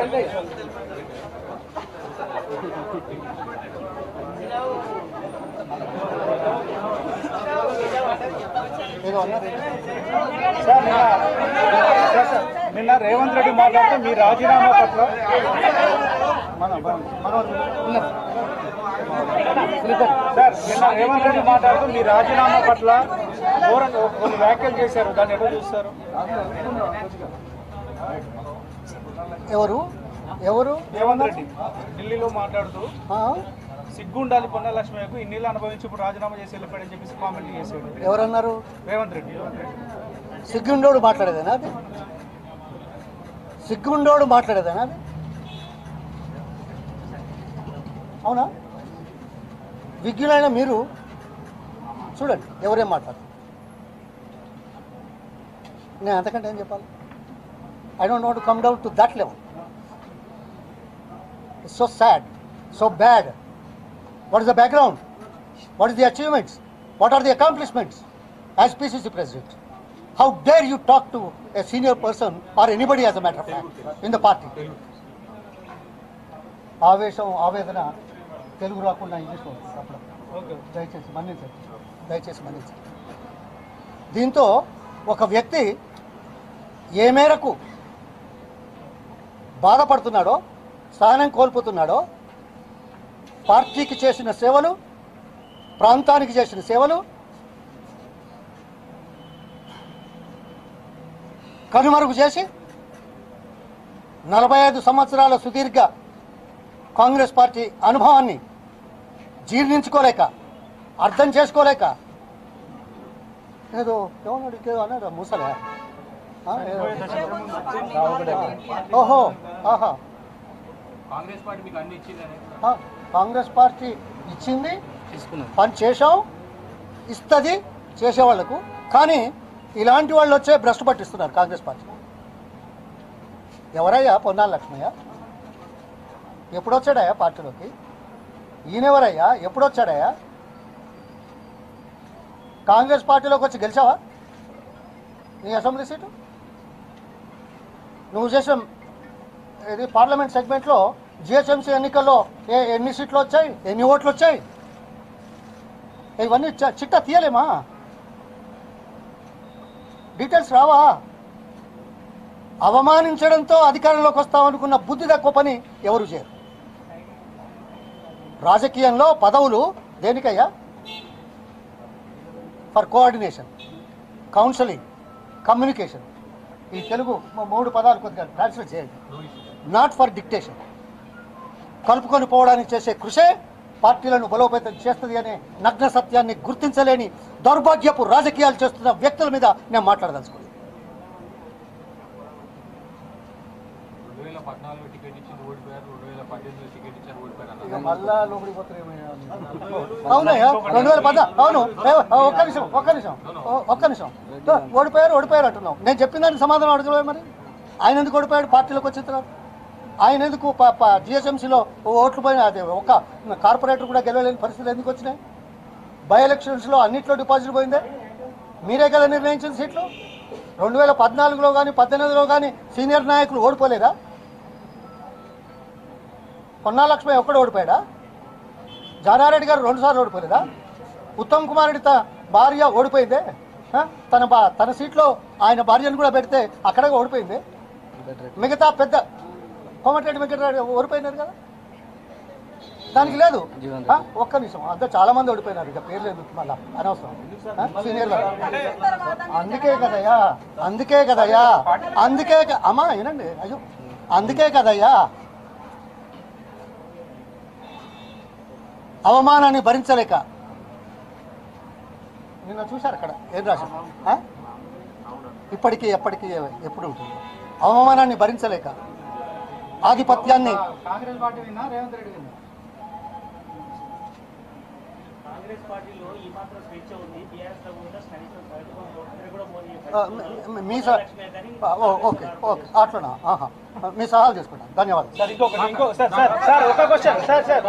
ఏదో అన్నారు
సార్ నిన్న సార్, సార్, నిన్న రేవంత్ రెడ్డి మాట్లాడుతూ మీ రాజీనామా పట్ల
మన మన ఉన్నారు
సార్ నిన్న రేవంత్ రెడ్డి మాట్లాడుతూ మీ రాజీనామా పట్ల ఘోరంగా కొన్ని వ్యాఖ్యలు చేశారు దాన్ని ఎట్లా చూస్తారు
ఎవరు ఎవరు
రేవంత్ రెడ్డి ఢిల్లీలో మాట్లాడుతూ
ఆ?
సిగ్గుండాలి పొన్న లక్ష్మయ్యకు ఇన్నిళ్ళు అనుభవించి ఇప్పుడు రాజీనామా చేసి వెళ్ళిపోయాడని చెప్పేసి కామెంట్ చేశాడు
ఎవరన్నారు
రేవంత్ రెడ్డి
సిగ్గుండోడు మాట్లాడేదేనా అది సిగ్గుండోడు మాట్లాడేదేనా అది అవునా విజ్ఞులైన మీరు చూడండి ఎవరేం మాట్లాడతారు నేను అంతకంటే ఏం చెప్పాలి I don't want come down to that level so sad so bad what is the background what is the achievements what are the accomplishments as PCC president how dare you talk to a senior person or anybody as a matter of fact in the party ఆవేశం ఆవేదన తెలుగు రాకుండా ఇంగ్లీష్లో వస్తుంది అప్పుడు
okay
దయచేసి మన్నించండి దయచేసి మన్నించండి దీంతో ఒక వ్యక్తి ఏ మేరకు బాధపడుతున్నాడో స్థానం కోల్పోతున్నాడో పార్టీకి చేసిన సేవలు ప్రాంతానికి చేసిన సేవలు కనుమరుగు చేసి నలభై ఐదు సంవత్సరాల సుదీర్ఘ కాంగ్రెస్ పార్టీ అనుభవాన్ని జీర్ణించుకోలేక అర్థం చేసుకోలేక ఏదో ఏమన్నాడు ఇంకేదో అన్నాడు ముసలే ఆ, ఏదో. ఓహో ఆహా
కాంగ్రెస్ పార్టీ మీకు అన్ని ఇచ్చిందని
ఆ, కాంగ్రెస్ పార్టీ ఇచ్చింది
తీసుకున్నాం
పని చేసాం ఇస్తుంది చేసేవాళ్లకు కానీ ఇలాంటి వాళ్ళు వచ్చే భ్రష్టు పట్టిస్తున్నారు కాంగ్రెస్ పార్టీ ఎవరయ్యా పొన్నాల లక్ష్మయ్య ఎప్పుడొచ్చాడయ్యా పార్టీలోకి ఈయనెవరయ్యా ఎప్పుడొచ్చాడయ్యా కాంగ్రెస్ పార్టీలోకి వచ్చి గెలిచావా నీ అసెంబ్లీ సీటు నువ్వు చేసిన ఇది పార్లమెంట్ సెగ్మెంట్లో జిహెచ్ఎంసీ ఎన్నికల్లో ఏ ఎన్ని సీట్లు వచ్చాయి ఎన్ని ఓట్లు వచ్చాయి ఇవన్నీ చ- చిట్టా తీయలేమా డీటెయిల్స్ రావా అవమానించడంతో అధికారంలోకి వస్తామనుకున్న బుద్ధి తక్కువ పని ఎవరు చేయరు రాజకీయంలో పదవులు దేనికయ్యా ఫర్ కోఆర్డినేషన్ కౌన్సిలింగ్ కమ్యూనికేషన్ ఈ తెలుగు మూ- మూడు పదాలు కొద్దిగా ట్రాన్స్లేట్ చేయండి నాట్ ఫర్ డిక్టేషన్ కలుపుకొని పోవడానికి చేసే కృషే పార్టీలను బలోపేతం చేస్తుంది అనే నగ్న సత్యాన్ని గుర్తించలేని దౌర్భాగ్యపు రాజకీయాలు చేస్తున్న వ్యక్తుల మీద నేను మాట్లాడదలుచుకున్నాను
రెండు వేల పద్నాలుగు టికెట్ ఇచ్చింది ఓడిపోయారు రెండు వేల పద్దెనిమిది టికెట్ ఇచ్చారు ఓడిపోయారు అన్నారు.
ఇక మళ్ళా లోపలికి పోతారు ఏమయ్యా? అవునయ్యా రెండు వేల పద అవును ఏ, ఒక్క నిమిషం ఒక్క నిమిషం ఓ, ఒక్క నిమిషం ఓడిపోయారు ఓడిపోయారు అంటున్నావు నేను చెప్పిన దానికి సమాధానం అడగలే మరి ఆయన ఎందుకు ఓడిపోయాడు పార్టీలోకి వచ్చిన తర్వాత ఆయన ఎందుకు జిఎస్ఎంసీలో ఓట్లు పోయిన అదే ఒక కార్పొరేటర్ కూడా గెలవలేని పరిస్థితులు ఎందుకు వచ్చినాయి బై ఎలక్షన్స్లో అన్నిట్లో డిపాజిట్ పోయిందే మీరే కదా నిర్ణయించిన సీట్లు రెండు వేల పద్నాలుగులో కానీ పద్దెనిమిదిలో కానీ సీనియర్ నాయకులు ఓడిపోలేదా కొన్నా లక్ష్మి ఒక్కడు ఓడిపోయాడా జానారెడ్డి గారు రెండుసార్లు ఓడిపోలేదా ఉత్తమ్ కుమార్ రెడ్డి త భార్య ఓడిపోయిందే ఆ? తన బా తన సీట్లో ఆయన భార్యను కూడా పెడితే అక్కడ ఓడిపోయింది మిగతా పెద్ద కోమటిరెడ్డి వెంకటరెడ్డి ఓడిపోయినారు కదా దానికి లేదు ఆ? ఒక్క నిమిషం అంతా చాలా మంది ఓడిపోయినారు ఇక పేర్లు ఎందుకు మళ్ళా అనవసరం ఆ? సీనియర్ గా. అందుకే కదయ్యా అందుకే కదయ్యా అందుకే క- అమ్మా వినండి అయ్యో అందుకే కదయ్యా అవమానాన్ని భరించలేక నిన్న చూశారు అక్కడ ఏం రాశారు ఆ? ఇప్పటికీ ఎప్పటికీ ఎప్పుడు ఉంటుంది అవమానాన్ని భరించలేక ఆధిపత్యాన్ని
కాంగ్రెస్ పార్టీ విన్నా రేవంత్ రెడ్డి విన్నా
కాంగ్రెస్ పార్టీలో ఈ మాత్రం స్వేచ్ఛ ఉంది బీఆర్ఎస్ లో కూడా కనీసం సగటు ఒక్కరు కూడా మోదీ
ఆ, మీ- మీ స- ఆ, ఓ, ఓకే ఓకే అట్లనా ఆహా మీ సలహాలు తీసుకుంటాను ధన్యవాదాలు
సార్ ఇంకొకటి ఇంకో సార్ సార్ సార్ ఒక క్వశ్చన్ సార్ సార్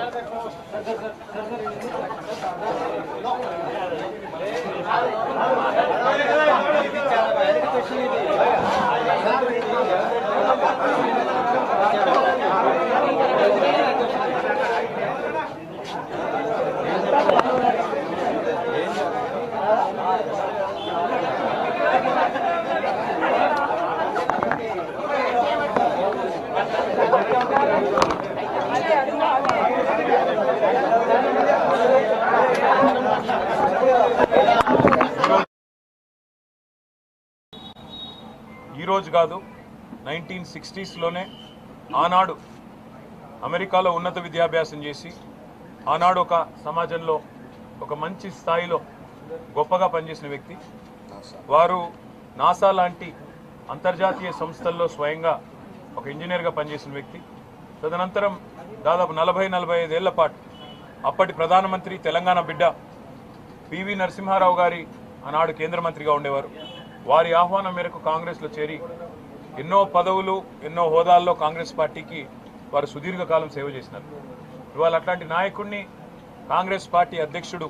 ఈరోజు కాదు నైన్టీన్ సిక్స్టీస్లోనే ఆనాడు అమెరికాలో ఉన్నత విద్యాభ్యాసం చేసి ఆనాడు ఒక సమాజంలో ఒక మంచి స్థాయిలో గొప్పగా పనిచేసిన వ్యక్తి వారు నాసా లాంటి అంతర్జాతీయ సంస్థల్లో స్వయంగా ఒక ఇంజనీర్గా పనిచేసిన వ్యక్తి తదనంతరం దాదాపు నలభై నలభై ఐదేళ్ల పాటు అప్పటి ప్రధానమంత్రి తెలంగాణ బిడ్డ పివి నరసింహారావు గారి ఆనాడు కేంద్ర మంత్రిగా ఉండేవారు వారి ఆహ్వానం మేరకు కాంగ్రెస్లో చేరి ఎన్నో పదవులు ఎన్నో హోదాల్లో కాంగ్రెస్ పార్టీకి వారు సుదీర్ఘకాలం సేవ చేసినారు ఇవాళ అట్లాంటి నాయకుడిని కాంగ్రెస్ పార్టీ అధ్యక్షుడు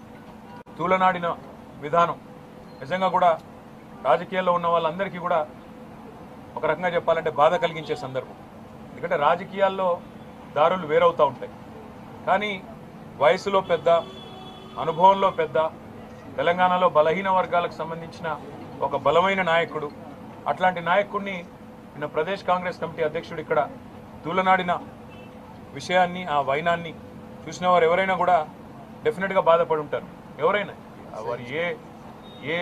తూలనాడిన విధానం నిజంగా కూడా రాజకీయాల్లో ఉన్న వాళ్ళందరికీ కూడా ఒక రకంగా చెప్పాలంటే బాధ కలిగించే సందర్భం ఎందుకంటే రాజకీయాల్లో దారులు వేరవుతూ ఉంటాయి కానీ వయసులో పెద్ద అనుభవంలో పెద్ద తెలంగాణలో బలహీన వర్గాలకు సంబంధించిన ఒక బలమైన నాయకుడు అట్లాంటి నాయకుడిని నిన్న ప్రదేశ్ కాంగ్రెస్ కమిటీ అధ్యక్షుడు ఇక్కడ తూలనాడిన విషయాన్ని ఆ వైనాన్ని చూసిన వారు ఎవరైనా కూడా డెఫినెట్గా బాధపడి ఉంటారు ఎవరైనా వారు ఏ ఏ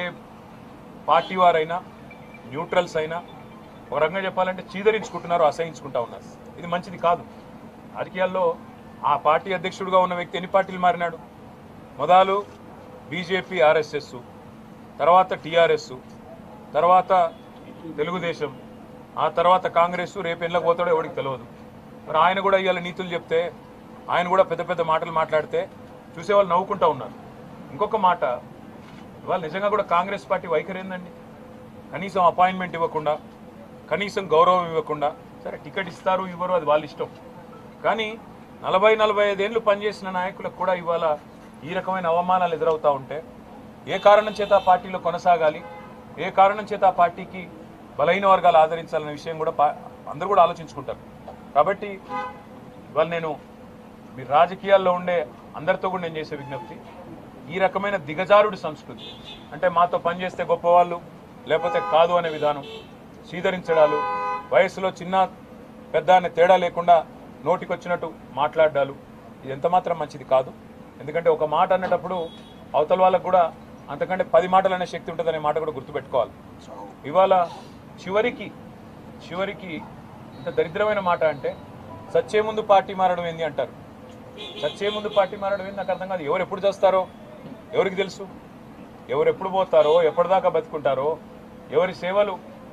పార్టీ వారైనా న్యూట్రల్స్ అయినా ఒక రకంగా చెప్పాలంటే చీదరించుకుంటున్నారు అసహించుకుంటా ఉన్నారు ఇది మంచిది కాదు రాజకీయాల్లో ఆ పార్టీ అధ్యక్షుడిగా ఉన్న వ్యక్తి ఎన్ని పార్టీలు మారినాడు మొదలు బీజేపీ ఆర్ఎస్ఎస్ తర్వాత టీఆర్ఎస్ తర్వాత తెలుగుదేశం ఆ తర్వాత కాంగ్రెస్ రేపు ఎన్లకు పోతాడో ఎవరికి తెలియదు మరి ఆయన కూడా ఇవాళ నీతులు చెప్తే ఆయన కూడా పెద్ద పెద్ద మాటలు మాట్లాడితే చూసేవాళ్ళు నవ్వుకుంటా ఉన్నారు ఇంకొక మాట ఇవాళ నిజంగా కూడా కాంగ్రెస్ పార్టీ వైఖరి ఏందండి కనీసం అపాయింట్మెంట్ ఇవ్వకుండా కనీసం గౌరవం ఇవ్వకుండా సరే టికెట్ ఇస్తారు ఇవ్వరు అది వాళ్ళ ఇష్టం కానీ నలభై నలభై ఐదేళ్ళు పనిచేసిన నాయకులకు కూడా ఇవాళ ఈ రకమైన అవమానాలు ఎదురవుతూ ఉంటే ఏ కారణం చేత ఆ పార్టీలో కొనసాగాలి ఏ కారణం చేత ఆ పార్టీకి బలహీన వర్గాలు ఆదరించాలనే విషయం కూడా పా- అందరూ కూడా ఆలోచించుకుంటారు కాబట్టి ఇవాళ నేను మీ రాజకీయాల్లో ఉండే అందరితో కూడా నేను చేసే విజ్ఞప్తి ఈ రకమైన దిగజారుడు సంస్కృతి అంటే మాతో పనిచేస్తే గొప్పవాళ్ళు లేకపోతే కాదు అనే విధానం సీదరించడాలు వయసులో చిన్న పెద్ద అనే తేడా లేకుండా నోటికొచ్చినట్టు మాట్లాడాలు ఇది ఎంత మాత్రం మంచిది కాదు ఎందుకంటే ఒక మాట అన్నటప్పుడు అవతల వాళ్ళకు కూడా అంతకంటే పది మాటలు అనే శక్తి ఉంటుందనే మాట కూడా గుర్తుపెట్టుకోవాలి ఇవాళ చివరికి చివరికి ఇంత దరిద్రమైన మాట అంటే సచ్చే ముందు పార్టీ మారడం ఏంది అంటారు చచ్చే ముందు పార్టీ మారడం ఏంది నాకు అర్థం కాదు ఎవరు ఎప్పుడు చేస్తారో ఎవరికి తెలుసు ఎవరు ఎప్పుడు పోతారో ఎప్పటిదాకా బతుకుంటారో ఎవరి సేవలు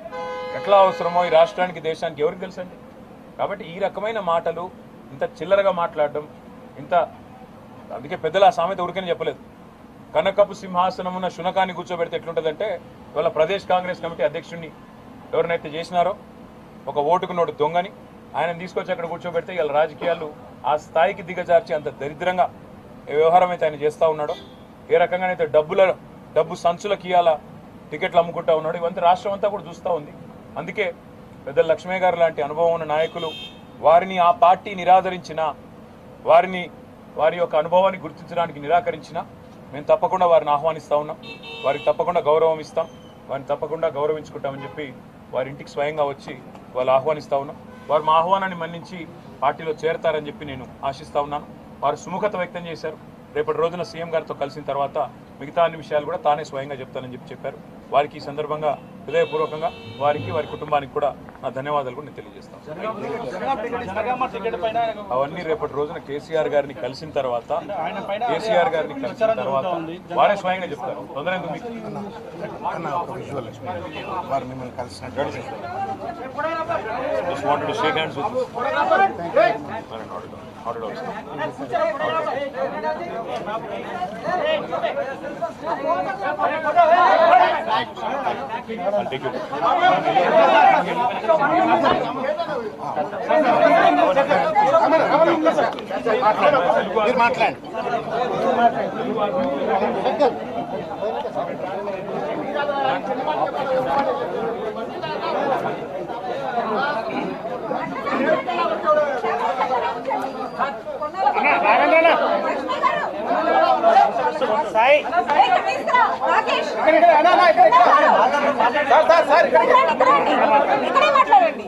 ఎట్లా అవసరమో ఈ రాష్ట్రానికి దేశానికి ఎవరికి తెలుసండి కాబట్టి ఈ రకమైన మాటలు ఇంత చిల్లరగా మాట్లాడడం ఇంత అందుకే పెద్దలు ఆ సామెత ఉరికని చెప్పలేదు కనకపు సింహాసనమున శునకాన్ని కూర్చోబెడితే ఎట్లుంటుందంటే ఇవాళ ప్రదేశ్ కాంగ్రెస్ కమిటీ అధ్యక్షుడిని ఎవరినైతే చేసినారో ఒక ఓటుకు నోటు దొంగని ఆయన తీసుకొచ్చి అక్కడ కూర్చోబెడితే ఇలా రాజకీయాలు ఆ స్థాయికి దిగజార్చి అంత దరిద్రంగా ఏ వ్యవహారం అయితే ఆయన చేస్తూ ఉన్నాడో ఏ రకంగానైతే డబ్బుల డబ్బు సంచులకు ఇవాళ టికెట్లు అమ్ముకుంటా ఉన్నాడు ఇవంతా రాష్ట్రం అంతా కూడా చూస్తూ ఉంది అందుకే పెద్దల లక్ష్మయ్య గారు లాంటి అనుభవం ఉన్న నాయకులు వారిని ఆ పార్టీ నిరాదరించిన వారిని వారి యొక్క అనుభవాన్ని గుర్తించడానికి నిరాకరించిన మేము తప్పకుండా వారిని ఆహ్వానిస్తా ఉన్నాం వారికి తప్పకుండా గౌరవం ఇస్తాం వారిని తప్పకుండా గౌరవించుకుంటామని చెప్పి వారి ఇంటికి స్వయంగా వచ్చి వాళ్ళు ఆహ్వానిస్తా ఉన్నాం వారు మా ఆహ్వానాన్ని మన్నించి పార్టీలో చేరతారని చెప్పి నేను ఆశిస్తా ఉన్నాను వారు సుముఖత వ్యక్తం చేశారు రేపటి రోజున సీఎం గారితో కలిసిన తర్వాత మిగతా అన్ని విషయాలు కూడా తానే స్వయంగా చెప్తానని చెప్పి చెప్పారు వారికి ఈ సందర్భంగా హృదయపూర్వకంగా వారికి వారి కుటుంబానికి కూడా నా ధన్యవాదాలు కూడా నేను తెలియజేస్తాను
జనగామ టికెట్ పైన ఆయన
అవన్నీ రేపటి రోజున కేసీఆర్ గారిని కలిసిన తర్వాత
ఆయన పైన
కేసీఆర్ గారిని కలిసిన
ప్రచారం
తర్వాత
జరుగుతోంది.
వారే స్వయంగా చెప్తారు తొందర ఎందుకు మీకు
అన్న ఒక విజువల్ వారు మిమ్మల్ని కలిసినట్టు
Just wanted to shake hands with you. Very not at all. Not at all. I'll take you.
మీరు మాట్లాడండి
Sai
Rakesh
sir sir sir ఇక్కడ
ఇక్కడే మాట్లాడండి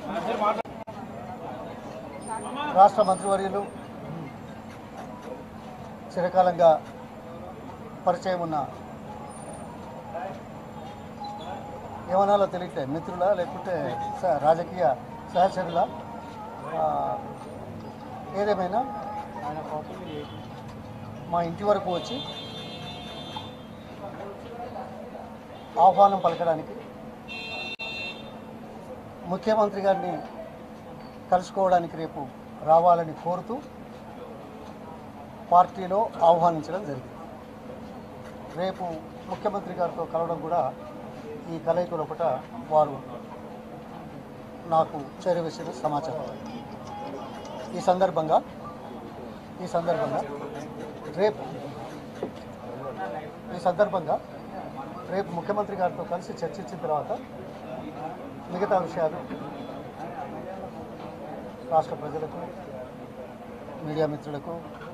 రాష్ట్ర మంత్రివర్యులు చిరకాలంగా పరిచయం ఉన్న ఏమనాలో తెలియట్లే మిత్రుల లేకుంటే స- రాజకీయ సహచరుల ఆ, ఏదేమైనా మా ఇంటి వరకు వచ్చి ఆహ్వానం పలకడానికి ముఖ్యమంత్రి గారిని కలుసుకోవడానికి రేపు రావాలని కోరుతూ పార్టీలో ఆహ్వానించడం జరిగింది రేపు ముఖ్యమంత్రి గారితో కలవడం కూడా ఈ కలయిక లోపల వారు నాకు చేరవేసిన సమాచారం ఈ సందర్భంగా ఈ సందర్భంగా రేపు ఈ సందర్భంగా రేపు ముఖ్యమంత్రి గారితో కలిసి చర్చించిన తర్వాత మిగతా విషయాలు రాష్ట్ర ప్రజలకు మీడియా మిత్రులకు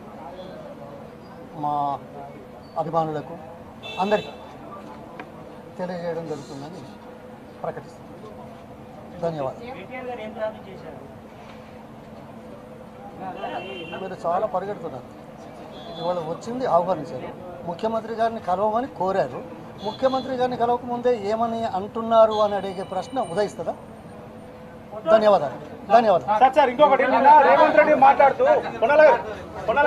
మా అభిమానులకు అందరికీ తెలియజేయడం జరుగుతుందని ప్రకటిస్తున్నాను ధన్యవాదాలు
కేటీఆర్ గారు ఏం ప్రార్థన చేశారు
మీరు చాలా పరిగెడుతున్నారు ఇవాళ వచ్చింది ఆహ్వానించారు ముఖ్యమంత్రి గారిని కలవమని కోరారు ముఖ్యమంత్రి గారిని కలవకముందే ఏమని అంటున్నారు అని అడిగే ప్రశ్న ఉదయిస్తుందా ధన్యవాదాలు ధన్యవాదాలు
సార్ సార్ ఇంకొకటి నిన్న రేవంత్ రెడ్డి మాట్లాడుతూ కొనాల కొనాల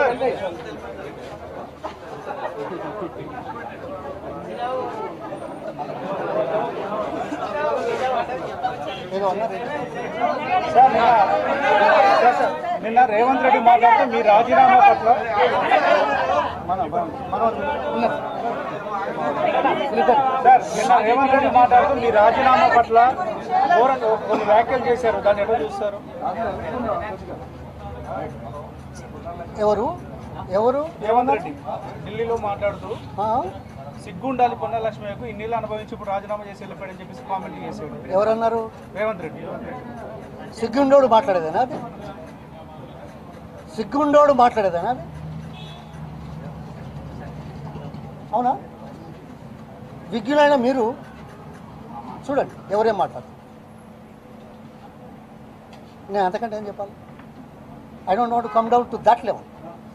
ఏదో అన్నారు
సార్ నిన్న సార్, సార్, నిన్న రేవంత్ రెడ్డి మాట్లాడుతూ మీ రాజీనామా పట్ల
మన మన- మనోడు ఉన్నారు
సార్ నిన్న రేవంత్ రెడ్డి మాట్లాడుతూ మీ రాజీనామా పట్ల ఘోరంగా కొన్ని వ్యాఖ్యలు చేశారు దాన్ని ఎట్లా చూస్తారు
ఎవరు ఎవరు
రేవంత్ రెడ్డి ఢిల్లీలో మాట్లాడుతూ
ఆ?
సిగ్గుండాలి పొన్న లక్ష్మయ్యకు ఇన్నిళ్ళు అనుభవించి ఇప్పుడు రాజీనామా చేసి వెళ్ళిపోయాడని చెప్పేసి కామెంట్ చేశాడు
ఎవరన్నారు
రేవంత్ రెడ్డి
సిగ్గుండోడు మాట్లాడేదేనా అది సిగ్గుండోడు మాట్లాడేదేనా అది అవునా విజ్ఞులైన మీరు చూడండి ఎవరేం మాట్లాడతారు నేను అంతకంటే ఏం చెప్పాలి I don't want come down to that level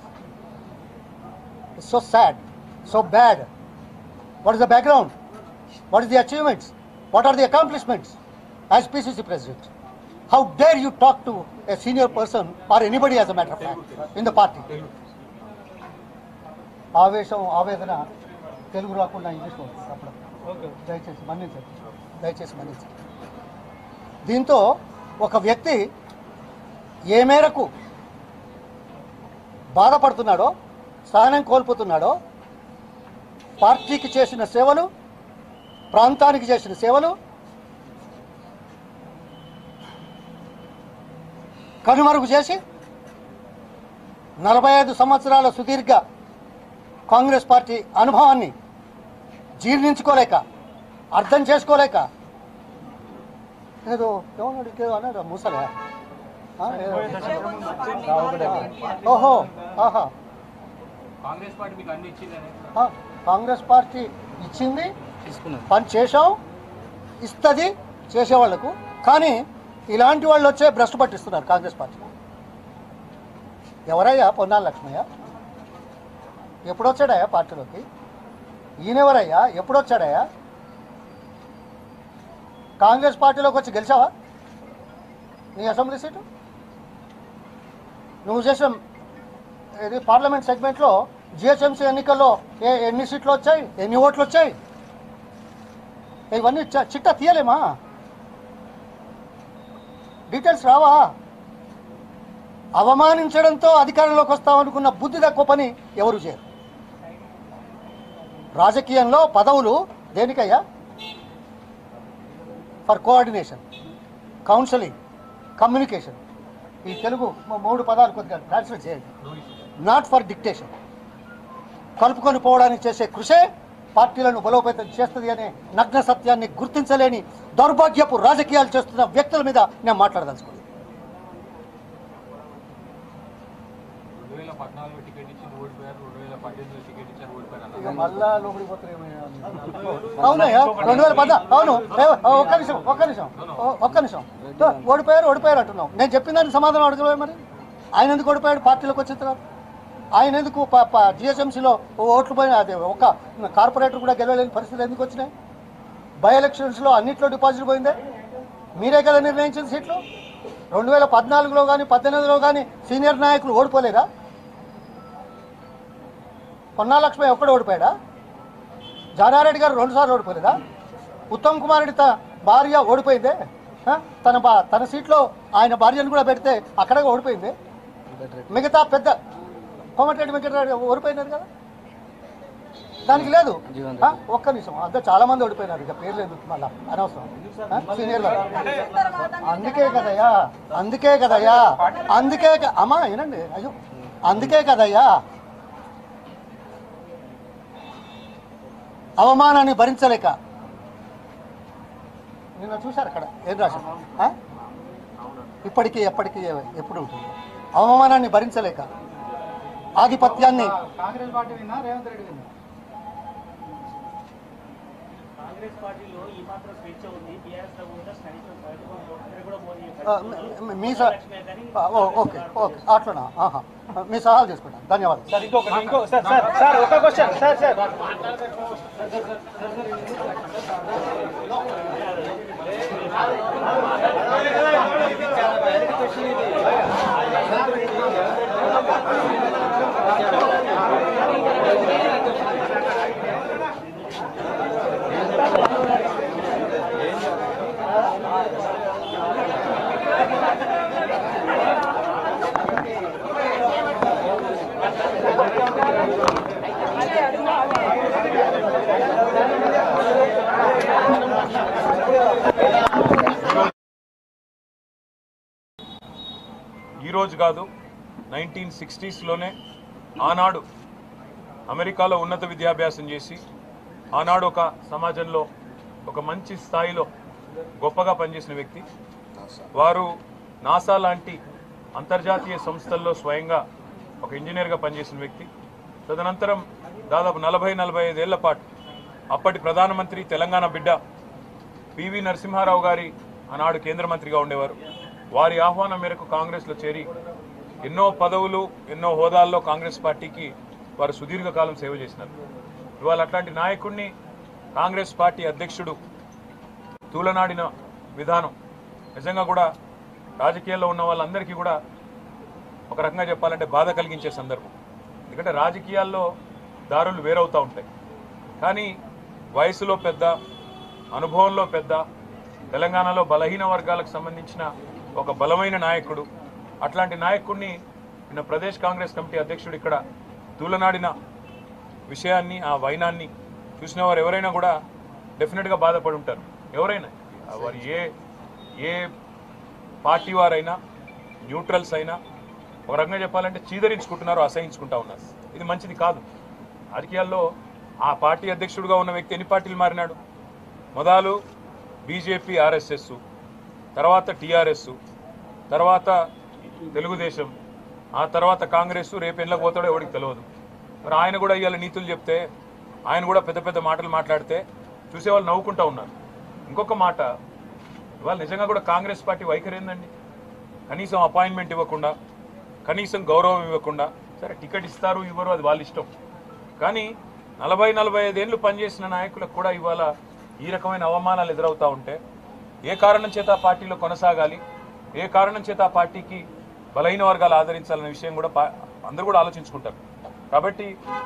so sad so bad what is the background what is the achievements what are the accomplishments as PCC president How dare you talk to a senior person or anybody as a matter of fact in the party? ఆవేశం ఆవేదన తెలుగు రాకుండా ఇంగ్లీష్లో ఉంటుంది అప్పుడు
okay
దయచేసి మన్నించండి దయచేసి మన్నించండి దీంతో ఒక వ్యక్తి ఏ మేరకు బాధపడుతున్నాడో సహనం కోల్పోతున్నాడో పార్టీకి చేసిన సేవలు ప్రాంతానికి చేసిన సేవలు కనుమరుగు చేసి నలభై ఐదు సంవత్సరాల సుదీర్ఘ కాంగ్రెస్ పార్టీ అనుభవాన్ని జీర్ణించుకోలేక అర్థం చేసుకోలేక ఏదో ఏమన్నాడు ఇంకేదో అన్నాడు ముసలే ఆ, ఏదో. ఓహో ఆహా
కాంగ్రెస్ పార్టీ మీకు అన్ని ఇచ్చిందని
ఆ, కాంగ్రెస్ పార్టీ ఇచ్చింది
తీసుకున్నాను
పని చేసాం ఇస్తుంది చేసేవాళ్లకు కానీ ఇలాంటి వాళ్ళు వచ్చే భ్రష్టు పట్టిస్తున్నారు కాంగ్రెస్ పార్టీ ఎవరయ్యా పొన్నాల లక్ష్మయ్య ఎప్పుడొచ్చాడయ్యా పార్టీలోకి ఈయనెవరయ్యా ఎప్పుడొచ్చాడయ్యా కాంగ్రెస్ పార్టీలోకి వచ్చి గెలిచావా నీ అసెంబ్లీ సీటు నువ్వు చేసిన ఇది పార్లమెంట్ సెగ్మెంట్లో జిహెచ్ఎంసీ ఎన్నికల్లో ఏ ఎన్ని సీట్లు వచ్చాయి ఎన్ని ఓట్లు వచ్చాయి ఇవన్నీ చ- చిట్టా తీయలేమా డీటెయిల్స్ రావా అవమానించడంతో అధికారంలోకి వస్తామనుకున్న బుద్ధి తక్కువ పని ఎవరు చేయరు రాజకీయంలో పదవులు దేనికయ్యా ఫర్ కోఆర్డినేషన్ కౌన్సిలింగ్ కమ్యూనికేషన్ ఈ తెలుగు మ- మూడు పదాలు కొద్దిగా ట్రాన్స్లేట్ చేయండి నాట్ ఫర్ డిక్టేషన్ కలుపుకొని పోవడానికి చేసే కృషే పార్టీలను బలోపేతం చేస్తుంది అనే నగ్న సత్యాన్ని గుర్తించలేని దౌర్భాగ్యపు రాజకీయాలు చేస్తున్న వ్యక్తుల మీద నేను మాట్లాడదలుచుకున్నాను
రెండు వేల పద్నాలుగులో టికెట్ ఇచ్చి ఓడిపోయారు రెండు వేల పద్దెనిమిదిలో టికెట్ ఇచ్చారు ఓడిపోయారు
ఇక మళ్ళా లోపలికి పోతారు అవునయ్యా రెండు వేల పద్నా అవును ఏ, ఒక్క నిమిషం ఒక్క నిమిషం ఓ- ఒక్క నిమిషం తో, ఓడిపోయారు ఓడిపోయారు అంటున్నాం నేను చెప్పిన దానికి సమాధానం అడగలే మరి ఆయన ఎందుకు ఓడిపోయాడు పార్టీలోకి వచ్చిన తర్వాత ఆయన ఎందుకు జిహెచ్ఎంసీలో ఓట్లు పోయిన అదే ఒక కార్పొరేటర్ కూడా గెలవలేని పరిస్థితులు ఎందుకు వచ్చినాయి బై ఎలక్షన్స్లో అన్నిట్లో డిపాజిట్ పోయిందే మీరే కదా నిర్ణయించిన సీట్లు రెండు వేల పద్నాలుగులో కానీ పద్దెనిమిదిలో కానీ సీనియర్ నాయకులు ఓడిపోలేదా పొన్నా లక్ష్మి ఒక్కడు ఓడిపోయాడా జానారెడ్డి గారు రెండుసార్లు ఓడిపోలేదా ఉత్తమ్ కుమార్ రెడ్డి త- భార్య ఓడిపోయిందే ఆ? తన బా తన సీట్లో ఆయన భార్యను కూడా పెడితే అక్కడ ఓడిపోయింది మిగతా పెద్ద కోమటిరెడ్డి వెంకటరెడ్డి ఓడిపోయినారు కదా దానికి లేదు
జీవన్
ఆ? ఒక్క నిమిషం అంతా చాలా మంది ఓడిపోయినారు ఇక పేర్లు ఎందుకు మళ్ళా అనవసరం ఆ? సీనియర్లు అందుకే కదయ్యా అందుకే కదయ్యా అందుకే క- అమ్మా వినండి అయ్యో అందుకే కదయ్యా అవమానాన్ని భరించలేక నిన్న చూశారు అక్కడ ఏం రాశారు ఆ? ఇప్పటికీ ఎప్పటికీ ఎప్పుడు ఉంటుంది అవమానాన్ని భరించలేక ఆధిపత్యాన్ని
కాంగ్రెస్ పార్టీ విన్నా రేవంత్ రెడ్డి విన్నా
కాంగ్రెస్ పార్టీలో ఈ మాత్రం స్వేచ్ఛ ఉంది బీఆర్ఎస్ లో కూడా కనీసం బయటకు ఒక్కరు కూడా మోదీ
ఆ, మీ- మీ స- ఆ, ఓ, ఓకే ఓకే అట్లనా ఆహా మీ సహాయాలు చేసుకుంటాను ధన్యవాదాలు
సార్ ఇంకొకటి ఇంకో సార్ సార్ సార్ ఒక క్వశ్చన్ సార్ సార్
ఈరోజు కాదు నైన్టీన్ సిక్స్టీస్లోనే ఆనాడు అమెరికాలో ఉన్నత విద్యాభ్యాసం చేసి ఆనాడు ఒక సమాజంలో ఒక మంచి స్థాయిలో గొప్పగా పనిచేసిన వ్యక్తి వారు నాసా లాంటి అంతర్జాతీయ సంస్థల్లో స్వయంగా ఒక ఇంజనీర్గా పనిచేసిన వ్యక్తి తదనంతరం దాదాపు నలభై నలభై ఐదేళ్ల పాటు అప్పటి ప్రధానమంత్రి తెలంగాణ బిడ్డ పివి నరసింహారావు గారి ఆనాడు కేంద్ర మంత్రిగా ఉండేవారు వారి ఆహ్వానం మేరకు కాంగ్రెస్లో చేరి ఎన్నో పదవులు ఎన్నో హోదాల్లో కాంగ్రెస్ పార్టీకి వారు సుదీర్ఘకాలం సేవ చేసినారు ఇవాళ అట్లాంటి నాయకుడిని కాంగ్రెస్ పార్టీ అధ్యక్షుడు తూలనాడిన విధానం నిజంగా కూడా రాజకీయాల్లో ఉన్న వాళ్ళందరికీ కూడా ఒక రకంగా చెప్పాలంటే బాధ కలిగించే సందర్భం ఎందుకంటే రాజకీయాల్లో దారులు వేరవుతూ ఉంటాయి కానీ వయసులో పెద్ద అనుభవంలో పెద్ద తెలంగాణలో బలహీన వర్గాలకు సంబంధించిన ఒక బలమైన నాయకుడు అట్లాంటి నాయకుడిని నిన్న ప్రదేశ్ కాంగ్రెస్ కమిటీ అధ్యక్షుడు ఇక్కడ తూలనాడిన విషయాన్ని ఆ వైనాన్ని చూసిన వారు ఎవరైనా కూడా డెఫినెట్గా బాధపడి ఉంటారు ఎవరైనా వారు ఏ ఏ పార్టీ వారైనా న్యూట్రల్స్ అయినా ఒక రకంగా చెప్పాలంటే చీదరించుకుంటున్నారు అసహించుకుంటా ఉన్నారు ఇది మంచిది కాదు రాజకీయాల్లో ఆ పార్టీ అధ్యక్షుడిగా ఉన్న వ్యక్తి ఎన్ని పార్టీలు మారినాడు మొదలు బీజేపీ ఆర్ఎస్ఎస్ తర్వాత టీఆర్ఎస్ తర్వాత తెలుగుదేశం ఆ తర్వాత కాంగ్రెస్ రేపు ఎన్లకు పోతాడో ఎవరికి తెలియదు మరి ఆయన కూడా ఇవాళ నీతులు చెప్తే ఆయన కూడా పెద్ద పెద్ద మాటలు మాట్లాడితే చూసేవాళ్ళు నవ్వుకుంటా ఉన్నారు ఇంకొక మాట ఇవాళ నిజంగా కూడా కాంగ్రెస్ పార్టీ వైఖరి ఏందండి కనీసం అపాయింట్మెంట్ ఇవ్వకుండా కనీసం గౌరవం ఇవ్వకుండా సరే టికెట్ ఇస్తారు ఇవ్వరు అది వాళ్ళ ఇష్టం కానీ నలభై నలభై ఐదేళ్ళు పనిచేసిన నాయకులకు కూడా ఇవాళ ఈ రకమైన అవమానాలు ఎదురవుతా ఉంటే ఏ కారణం చేత ఆ పార్టీలో కొనసాగాలి ఏ కారణం చేత ఆ పార్టీకి బలహీన వర్గాలు ఆదరించాలనే విషయం కూడా పా- అందరూ కూడా ఆలోచించుకుంటారు కాబట్టి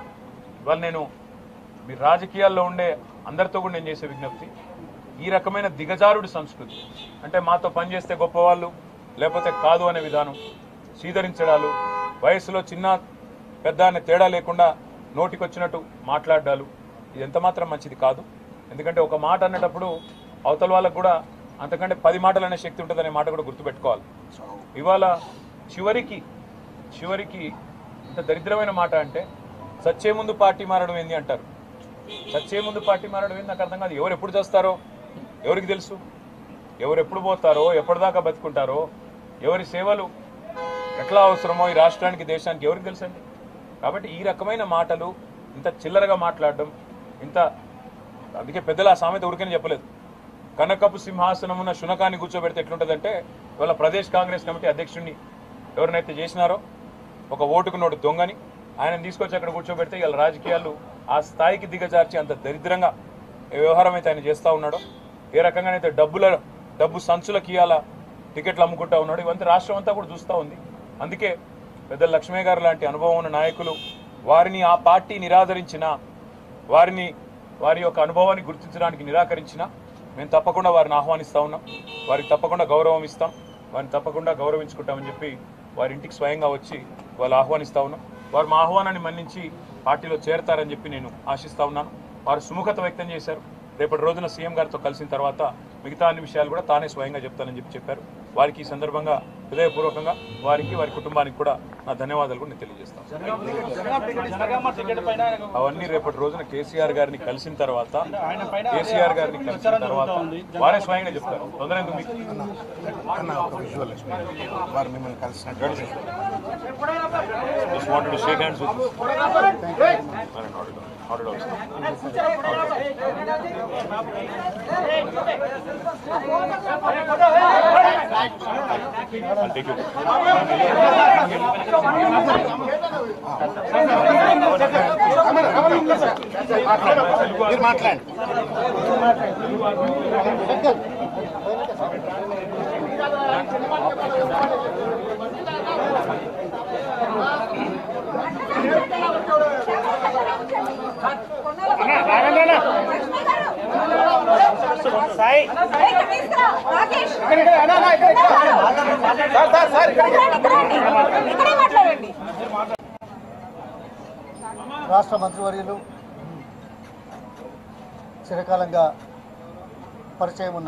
ఇవాళ నేను మీ రాజకీయాల్లో ఉండే అందరితో కూడా నేను చేసే విజ్ఞప్తి ఈ రకమైన దిగజారుడి సంస్కృతి అంటే మాతో పనిచేస్తే గొప్పవాళ్ళు లేకపోతే కాదు అనే విధానం స్వీకరించడాలు వయసులో చిన్న పెద్ద అనే తేడా లేకుండా నోటికొచ్చినట్టు మాట్లాడాలు ఇది ఎంత మాత్రం మంచిది కాదు ఎందుకంటే ఒక మాట అనేటప్పుడు అవతల వాళ్ళకు కూడా అంతకంటే పది మాటలు అనే శక్తి ఉంటుందనే మాట కూడా గుర్తుపెట్టుకోవాలి ఇవాళ చివరికి చివరికి ఇంత దరిద్రమైన మాట అంటే సచ్చే ముందు పార్టీ మారడం ఏంది అంటారు సచ్చే ముందు పార్టీ మారడం ఏంది నాకు అర్థం కాదు ఎవరు ఎప్పుడు చేస్తారో ఎవరికి తెలుసు ఎవరు ఎప్పుడు పోతారో ఎప్పటిదాకా బతుకుంటారో ఎవరి సేవలు ఎట్లా అవసరమో ఈ రాష్ట్రానికి దేశానికి ఎవరికి తెలుసండి కాబట్టి ఈ రకమైన మాటలు ఇంత చిల్లరగా మాట్లాడడం ఇంత అందుకే పెద్దలు ఆ సామెత ఉరికని చెప్పలేదు కనకపు సింహాసనమున శునకాన్ని కూర్చోబెడితే ఎట్లుంటుందంటే ఇవాళ ప్రదేశ్ కాంగ్రెస్ కమిటీ అధ్యక్షుడిని ఎవరినైతే చేసినారో ఒక ఓటుకు నోటు దొంగని ఆయన తీసుకొచ్చి అక్కడ కూర్చోబెడితే ఇవాళ రాజకీయాలు ఆ స్థాయికి దిగజార్చి అంత దరిద్రంగా ఏ వ్యవహారం అయితే ఆయన చేస్తూ ఉన్నాడో ఏ రకంగానైతే డబ్బుల డబ్బు సంచులకి ఇవాళ టికెట్లు అమ్ముకుంటా ఉన్నాడు ఇవంతా రాష్ట్రం అంతా కూడా చూస్తూ ఉంది అందుకే పెద్ద లక్ష్మయ్య గారు లాంటి అనుభవం ఉన్న నాయకులు వారిని ఆ పార్టీ నిరాదరించిన వారిని వారి యొక్క అనుభవాన్ని గుర్తించడానికి నిరాకరించిన మేము తప్పకుండా వారిని ఆహ్వానిస్తా ఉన్నాం వారికి తప్పకుండా గౌరవం ఇస్తాం వారిని తప్పకుండా గౌరవించుకుంటామని చెప్పి వారి ఇంటికి స్వయంగా వచ్చి వాళ్ళు ఆహ్వానిస్తా ఉన్నాం వారు మా ఆహ్వానాన్ని మన్నించి పార్టీలో చేరతారని చెప్పి నేను ఆశిస్తా ఉన్నాను వారు సుముఖత వ్యక్తం చేశారు రేపటి రోజున సీఎం గారితో కలిసిన తర్వాత మిగతా అన్ని విషయాలు కూడా తానే స్వయంగా చెప్తానని చెప్పి చెప్పారు వారికి ఈ సందర్భంగా హృదయపూర్వకంగా వారికి వారి కుటుంబానికి కూడా నా ధన్యవాదాలు కూడా నేను తెలియజేస్తాను
జనగామ టికెట్ పైన ఆయనకు
అవన్నీ రేపటి రోజున కేసీఆర్ గారిని కలిసిన తర్వాత
ఆయన పైన
కేసీఆర్ గారిని కలిసిన తర్వాత వారే స్వయంగా చెప్తారు తొందర ఎందుకు మీకు
అన్న ఒక విజువల్ వారు మిమ్మల్ని కలిసినట్టు
just wanted to shake hands with you. No, no, not at all. Not at all, sir. I'll take you.
మీరు మాట్లాడండి
సాయి తీసుకురా రాకేష్ ఇక్కడే మాట్లాడండి
రాష్ట్ర మంత్రివర్యులు చిరకాలంగా పరిచయం ఉన్న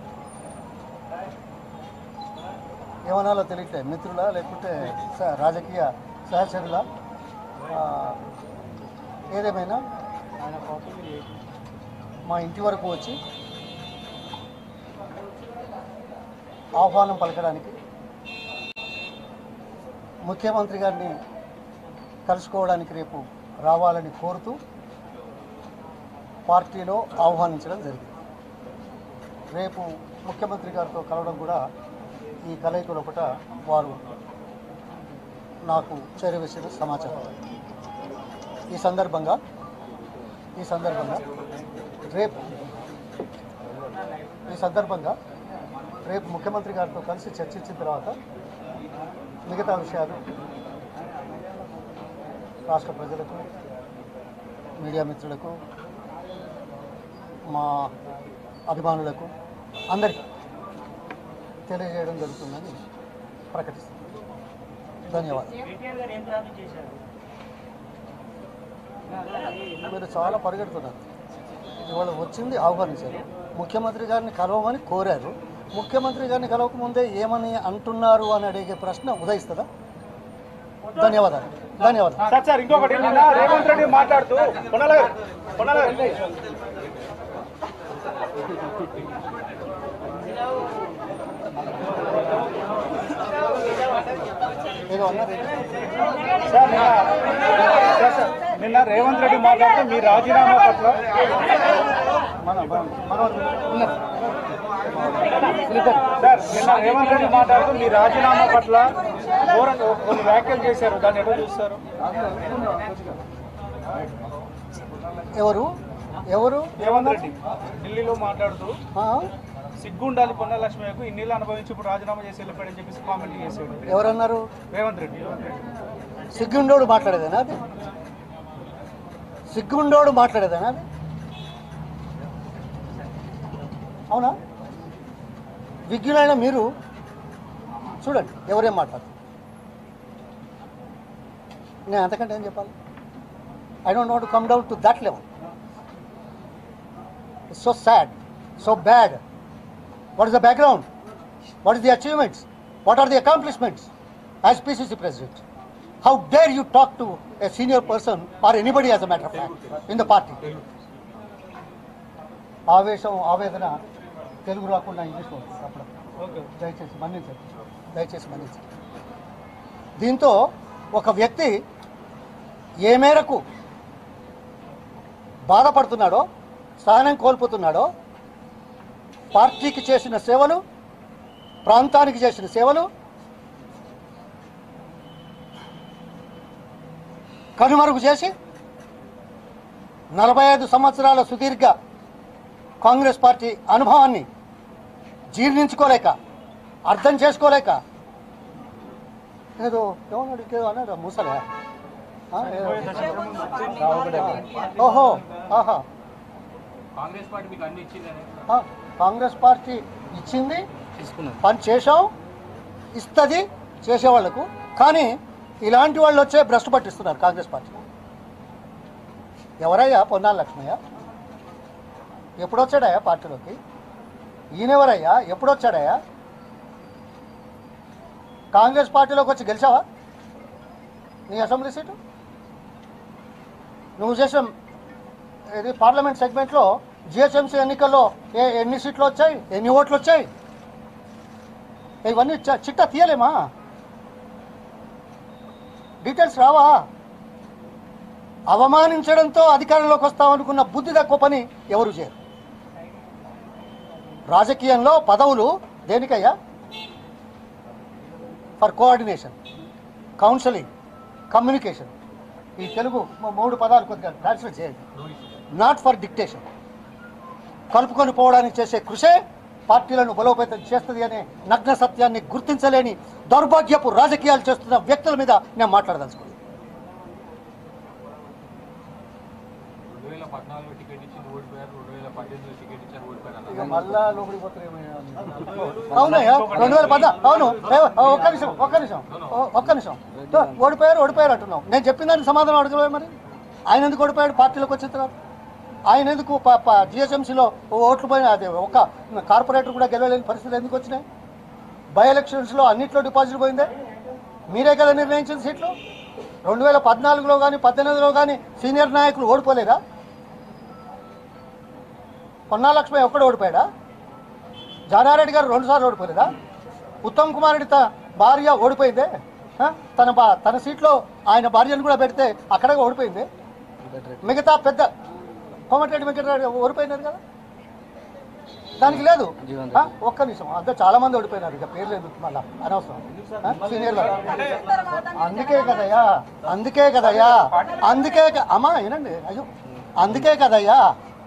ఏమనాలో తెలియట్లే మిత్రులా లేకుంటే స- రాజకీయ సహచరులా ఆ, ఏదేమైనా మా ఇంటి వరకు వచ్చి ఆహ్వానం పలకడానికి ముఖ్యమంత్రి గారిని కలుసుకోవడానికి రేపు రావాలని కోరుతూ పార్టీలో ఆహ్వానించడం జరిగింది రేపు ముఖ్యమంత్రి గారితో కలవడం కూడా ఈ కలయికలో ఒకట వారు నాకు చేరవేసిన సమాచారం ఈ సందర్భంగా ఈ సందర్భంగా రేపు ఈ సందర్భంగా రేపు ముఖ్యమంత్రి గారితో కలిసి చర్చించిన తర్వాత మిగతా విషయాలు రాష్ట్ర ప్రజలకు మీడియా మిత్రులకు మా అభిమానులకు అందరికీ తెలియజేయడం జరుగుతుందని ప్రకటిస్తున్నాను ధన్యవాదాలు
కేటీఆర్ గారు ఏం ప్రార్థన చేశారు
మీరు చాలా పరిగెడుతున్నారు ఇవాళ వచ్చింది ఆహ్వానించారు ముఖ్యమంత్రి గారిని కలవమని కోరారు ముఖ్యమంత్రి గారిని కలవకముందే ఏమని అంటున్నారు అని అడిగే ప్రశ్న ఉదయిస్తుందా ధన్యవాదాలు ధన్యవాదాలు
సార్ సార్ ఇంకొకటి నిన్న రేవంత్ రెడ్డి మాట్లాడుతూ కొనాల కొనాల
ఏదో అన్నారు
సార్ నిన్న సార్, సార్, నిన్న రేవంత్ రెడ్డి మాట్లాడుతూ మీ రాజీనామా పట్ల
మన మన ఉన్నారు
సార్ నిన్న రేవంత్ రెడ్డి మాట్లాడుతూ మీ రాజీనామా పట్ల ఘోరంగా కొన్ని వ్యాఖ్యలు చేశారు దాన్ని ఎట్లా చూస్తారు
ఎవరు ఎవరు
రేవంత్ రెడ్డి ఢిల్లీలో మాట్లాడుతూ
ఆ?
సిగ్గుండాలి పొన్న లక్ష్మయ్యకు ఇన్నిళ్ళు అనుభవించి ఇప్పుడు రాజీనామా చేసి వెళ్ళిపోయాడని చెప్పేసి కామెంట్ చేశాడు
ఎవరన్నారు
రేవంత్ రెడ్డి
సిగ్గుండోడు మాట్లాడేదేనా అది సిగ్గుండోడు మాట్లాడేదేనా అది అవునా విజ్ఞులైన మీరు చూడండి ఎవరేం మాట్లాడతారు నేను అంతకంటే ఏం చెప్పాలి I don't want come down to that level so sad so bad what is the background what is the achievements what are the accomplishments as PCC president how dare you talk to a senior person or anybody as a matter of fact in the party ఆవేశం ఆవేదన తెలుగు రాకుండా ఇంగ్లీష్లో వస్తుంది అప్పుడు
okay
దయచేసి మన్నించండి దయచేసి మన్నించండి దీంతో ఒక వ్యక్తి ఏ మేరకు బాధపడుతున్నాడో స్థానం కోల్పోతున్నాడో పార్టీకి చేసిన సేవలు ప్రాంతానికి చేసిన సేవలు కనుమరుగు చేసి నలభై ఐదు సంవత్సరాల సుదీర్ఘ కాంగ్రెస్ పార్టీ అనుభవాన్ని జీర్ణించుకోలేక అర్థం చేసుకోలేక ఏదో ఏమన్నాడు ఇంకేదో అన్నాడు ముసలే ఆ, ఏదో. ఓహో ఆహా
కాంగ్రెస్ పార్టీ మీకు అన్ని ఇచ్చిందని
ఆ, కాంగ్రెస్ పార్టీ ఇచ్చింది
తీసుకున్నాను
పని చేసాం ఇస్తుంది చేసేవాళ్లకు కానీ ఇలాంటి వాళ్ళు వచ్చే భ్రష్టు పట్టిస్తున్నారు కాంగ్రెస్ పార్టీ ఎవరయ్యా పొన్నాల లక్ష్మయ్య ఎప్పుడొచ్చాడయ్యా పార్టీలోకి ఈయనెవరయ్యా ఎప్పుడొచ్చాడయ్యా కాంగ్రెస్ పార్టీలోకి వచ్చి గెలిచావా నీ అసెంబ్లీ సీటు నువ్వు చేసిన ఇది పార్లమెంట్ సెగ్మెంట్లో జిహెచ్ఎంసీ ఎన్నికల్లో ఏ ఎన్ని సీట్లు వచ్చాయి ఎన్ని ఓట్లు వచ్చాయి ఇవన్నీ చ- చిట్టా తీయలేమా డీటెయిల్స్ రావా అవమానించడంతో అధికారంలోకి వస్తామనుకున్న బుద్ధి తక్కువ పని ఎవరు చేయరు రాజకీయంలో పదవులు దేనికయ్యా ఫర్ కోఆర్డినేషన్ కౌన్సిలింగ్ కమ్యూనికేషన్ ఈ తెలుగు మూ- మూడు పదాలు కొద్దిగా ట్రాన్స్లేట్ చేయండి నాట్ ఫర్ డిక్టేషన్ కలుపుకొని పోవడానికి చేసే కృషే పార్టీలను బలోపేతం చేస్తుంది అనే నగ్న సత్యాన్ని గుర్తించలేని దౌర్భాగ్యపు రాజకీయాలు చేస్తున్న వ్యక్తుల మీద నేను మాట్లాడదలుచుకున్నాను
రెండు వేల పద్నాలుగు టికెట్ ఇచ్చింది ఓడిపోయారు రెండు వేల పద్దెనిమిదిలో టికెట్ ఇచ్చారు ఓడిపోయారు
ఇక మళ్ళా లోపలికి పోతారేమయ్యా అవునయ్యా రెండు వేల పద అవును ఏ, ఒక్క నిమిషం ఒక్క నిమిషం ఓ- ఒక్క నిమిషం తో, ఓడిపోయారు ఓడిపోయారు అంటున్నాం నేను చెప్పిన దానికి సమాధానం అడగలే మరి ఆయన ఎందుకు ఓడిపోయాడు పార్టీలోకి వచ్చిన తర్వాత ఆయన ఎందుకు జిహెచ్ఎంసీలో ఓట్లు పోయిన అదే ఒక కార్పొరేటర్ కూడా గెలవలేని పరిస్థితులు ఎందుకు వచ్చినాయి బై ఎలక్షన్స్లో అన్నిట్లో డిపాజిట్ పోయిందే మీరే కదా నిర్ణయించిన సీట్లు రెండు వేల పద్నాలుగులో కానీ పద్దెనిమిదిలో కానీ సీనియర్ నాయకులు ఓడిపోలేదా పొన్నా లక్ష్మి ఒక్కడు ఓడిపోయాడా జానారెడ్డి గారు రెండుసార్లు ఓడిపోలేదా ఉత్తమ్ కుమార్ రెడ్డి త భార్య ఓడిపోయిందే ఆ? తన బా తన సీట్లో ఆయన భార్యను కూడా పెడితే అక్కడ ఓడిపోయింది మిగతా పెద్ద కోమటిరెడ్డి వెంకటరెడ్డి ఓడిపోయినారు కదా దానికి లేదు
జీవన్
ఆ? ఒక్క నిమిషం అంతా చాలా మంది ఓడిపోయినారు ఇక పేర్లు ఎందుకు మళ్ళా అనవసరం ఆ? సీనియర్ వాళ్ళు. అందుకే కదయ్యా అందుకే కదయ్యా అందుకే క- అమ్మా వినండి అయ్యో అందుకే కదయ్యా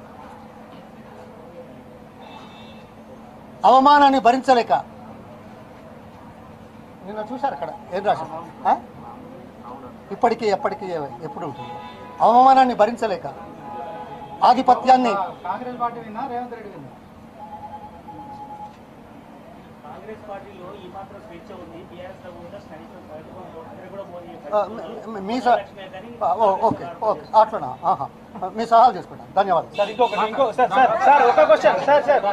అవమానాన్ని భరించలేక నిన్న చూశారు అక్కడ ఏం రాశారు ఆ? ఇప్పటికీ ఎప్పటికీ ఎప్పుడు ఉంటుంది అవమానాన్ని భరించలేక ఆధిపత్యాన్ని
కాంగ్రెస్ పార్టీ విన్నా రేవంత్ రెడ్డి విన్నా
కాంగ్రెస్ పార్టీలో ఈ మాత్రం స్వేచ్ఛ ఉంది బీఆర్ఎస్ లో కూడా కనీసం సగటు ఒక్కరు కూడా మోదీ
ఆ, మీ- మీ సా ఆ, ఓ, ఓకే ఓకే అట్లనా ఆహా మీ సలహాలు తీసుకుంటాను ధన్యవాదాలు
సార్ ఇంకొకటి ఇంకో సార్ సార్ సార్ ఒక క్వశ్చన్ సార్ సార్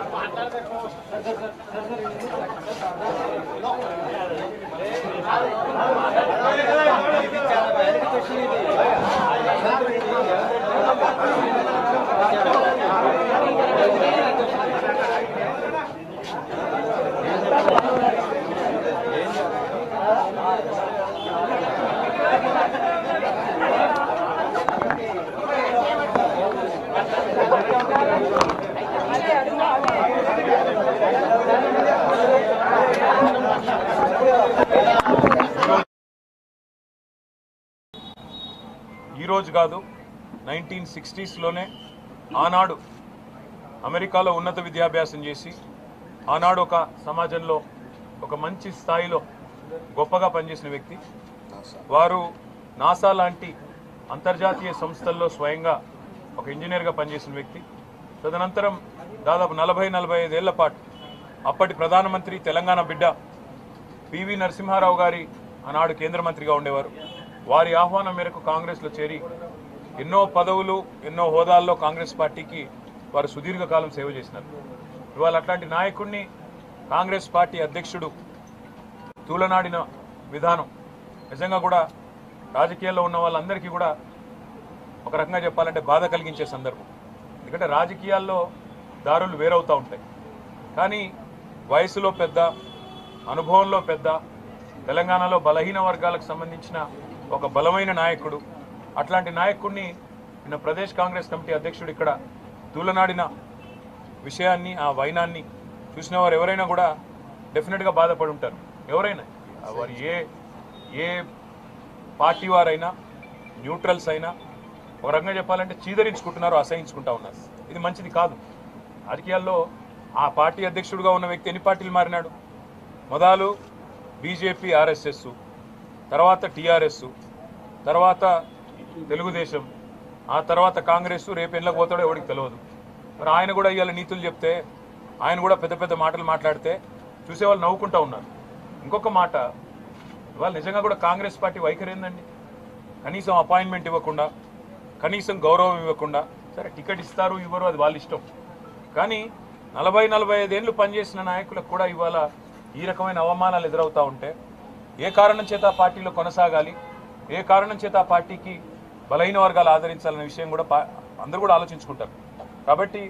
ఈరోజు కాదు నైన్టీన్ సిక్స్టీస్లోనే ఆనాడు అమెరికాలో ఉన్నత విద్యాభ్యాసం చేసి ఆనాడు ఒక సమాజంలో ఒక మంచి స్థాయిలో గొప్పగా పనిచేసిన వ్యక్తి వారు నాసా లాంటి అంతర్జాతీయ సంస్థల్లో స్వయంగా ఒక ఇంజనీర్గా పనిచేసిన వ్యక్తి తదనంతరం దాదాపు నలభై నలభై ఐదేళ్ల పాటు అప్పటి ప్రధానమంత్రి తెలంగాణ బిడ్డ పివి నరసింహారావు గారి ఆనాడు కేంద్ర మంత్రిగా ఉండేవారు వారి ఆహ్వానం మేరకు కాంగ్రెస్లో చేరి ఎన్నో పదవులు ఎన్నో హోదాల్లో కాంగ్రెస్ పార్టీకి వారు సుదీర్ఘకాలం సేవ చేసినారు ఇవాళ అట్లాంటి నాయకుడిని కాంగ్రెస్ పార్టీ అధ్యక్షుడు తూలనాడిన విధానం నిజంగా కూడా రాజకీయాల్లో ఉన్న వాళ్ళందరికీ కూడా ఒక రకంగా చెప్పాలంటే బాధ కలిగించే సందర్భం ఎందుకంటే రాజకీయాల్లో దారులు వేరవుతూ ఉంటాయి కానీ వయసులో పెద్ద అనుభవంలో పెద్ద తెలంగాణలో బలహీన వర్గాలకు సంబంధించిన ఒక బలమైన నాయకుడు అట్లాంటి నాయకుడిని నిన్న ప్రదేశ్ కాంగ్రెస్ కమిటీ అధ్యక్షుడు ఇక్కడ తూలనాడిన విషయాన్ని ఆ వైనాన్ని చూసిన వారు ఎవరైనా కూడా డెఫినెట్గా బాధపడి ఉంటారు ఎవరైనా వారు ఏ ఏ పార్టీ వారైనా న్యూట్రల్స్ అయినా ఒక రకంగా చెప్పాలంటే చీదరించుకుంటున్నారు అసహించుకుంటా ఉన్నారు ఇది మంచిది కాదు రాజకీయాల్లో ఆ పార్టీ అధ్యక్షుడిగా ఉన్న వ్యక్తి ఎన్ని పార్టీలు మారినాడు మొదలు బీజేపీ ఆర్ఎస్ఎస్ తర్వాత టీఆర్ఎస్ తర్వాత తెలుగుదేశం ఆ తర్వాత కాంగ్రెస్ రేపు ఎన్లకు పోతాడో ఎవరికి తెలియదు మరి ఆయన కూడా ఇవాళ నీతులు చెప్తే ఆయన కూడా పెద్ద పెద్ద మాటలు మాట్లాడితే చూసేవాళ్ళు నవ్వుకుంటా ఉన్నారు ఇంకొక మాట ఇవాళ నిజంగా కూడా కాంగ్రెస్ పార్టీ వైఖరి ఏందండి కనీసం అపాయింట్మెంట్ ఇవ్వకుండా కనీసం గౌరవం ఇవ్వకుండా సరే టికెట్ ఇస్తారు ఇవ్వరు అది వాళ్ళ ఇష్టం కానీ నలభై నలభై ఐదేళ్ళు పనిచేసిన నాయకులకు కూడా ఇవాళ ఈ రకమైన అవమానాలు ఎదురవుతూ ఉంటే ఏ కారణం చేత ఆ పార్టీలో కొనసాగాలి ఏ కారణం చేత ఆ పార్టీకి బలహీన వర్గాలు ఆదరించాలనే విషయం కూడా పా- అందరూ కూడా ఆలోచించుకుంటారు కాబట్టి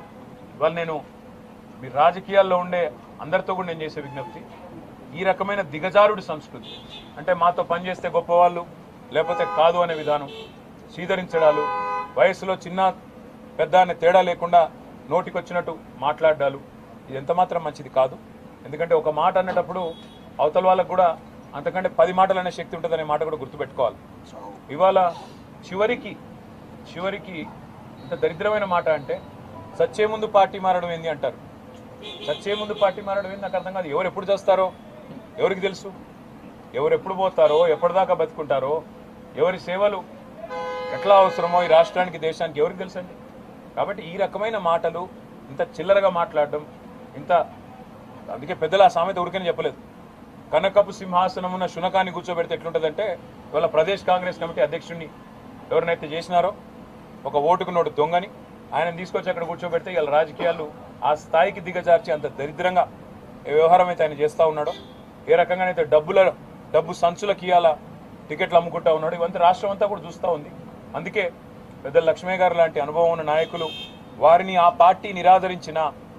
ఇవాళ నేను మీ రాజకీయాల్లో ఉండే అందరితో కూడా నేను చేసే విజ్ఞప్తి ఈ రకమైన దిగజారుడు సంస్కృతి అంటే మాతో పనిచేస్తే గొప్పవాళ్ళు లేకపోతే కాదు అనే విధానం స్వీకరించడాలు వయసులో చిన్న పెద్ద అనే తేడా లేకుండా నోటికొచ్చినట్టు మాట్లాడాలు ఇది ఎంత మాత్రం మంచిది కాదు ఎందుకంటే ఒక మాట అనేటప్పుడు అవతల వాళ్ళకు కూడా అంతకంటే పది మాటలు అనే శక్తి ఉంటుందనే మాట కూడా గుర్తుపెట్టుకోవాలి ఇవాళ చివరికి చివరికి ఇంత దరిద్రమైన మాట అంటే సచ్చే ముందు పార్టీ మారడం ఏంది అంటారు చచ్చే ముందు పార్టీ మారడం ఏంది నాకు అర్థం కాదు ఎవరు ఎప్పుడు చేస్తారో ఎవరికి తెలుసు ఎవరు ఎప్పుడు పోతారో ఎప్పటిదాకా బతుకుంటారో ఎవరి సేవలు ఎట్లా అవసరమో ఈ రాష్ట్రానికి దేశానికి ఎవరికి తెలుసండి కాబట్టి ఈ రకమైన మాటలు ఇంత చిల్లరగా మాట్లాడడం ఇంత అందుకే పెద్దలు ఆ సామెత ఉరికని చెప్పలేదు కనకపు సింహాసనమున శునకాన్ని కూర్చోబెడితే ఎట్లుంటుందంటే ఇవాళ ప్రదేశ్ కాంగ్రెస్ కమిటీ అధ్యక్షుడిని ఎవరినైతే చేసినారో ఒక ఓటుకు నోటు దొంగని ఆయన తీసుకొచ్చి అక్కడ కూర్చోబెడితే ఇవాళ రాజకీయాలు ఆ స్థాయికి దిగజార్చి అంత దరిద్రంగా ఏ వ్యవహారం అయితే ఆయన చేస్తూ ఉన్నాడో ఏ రకంగానైతే డబ్బుల డబ్బు సంచులకు ఇవాళ టికెట్లు అమ్ముకుంటా ఉన్నాడు ఇవంతా రాష్ట్రం అంతా కూడా చూస్తూ ఉంది అందుకే పెద్ద లక్ష్మయ్య గారు లాంటి అనుభవం ఉన్న నాయకులు వారిని ఆ పార్టీ నిరాదరించిన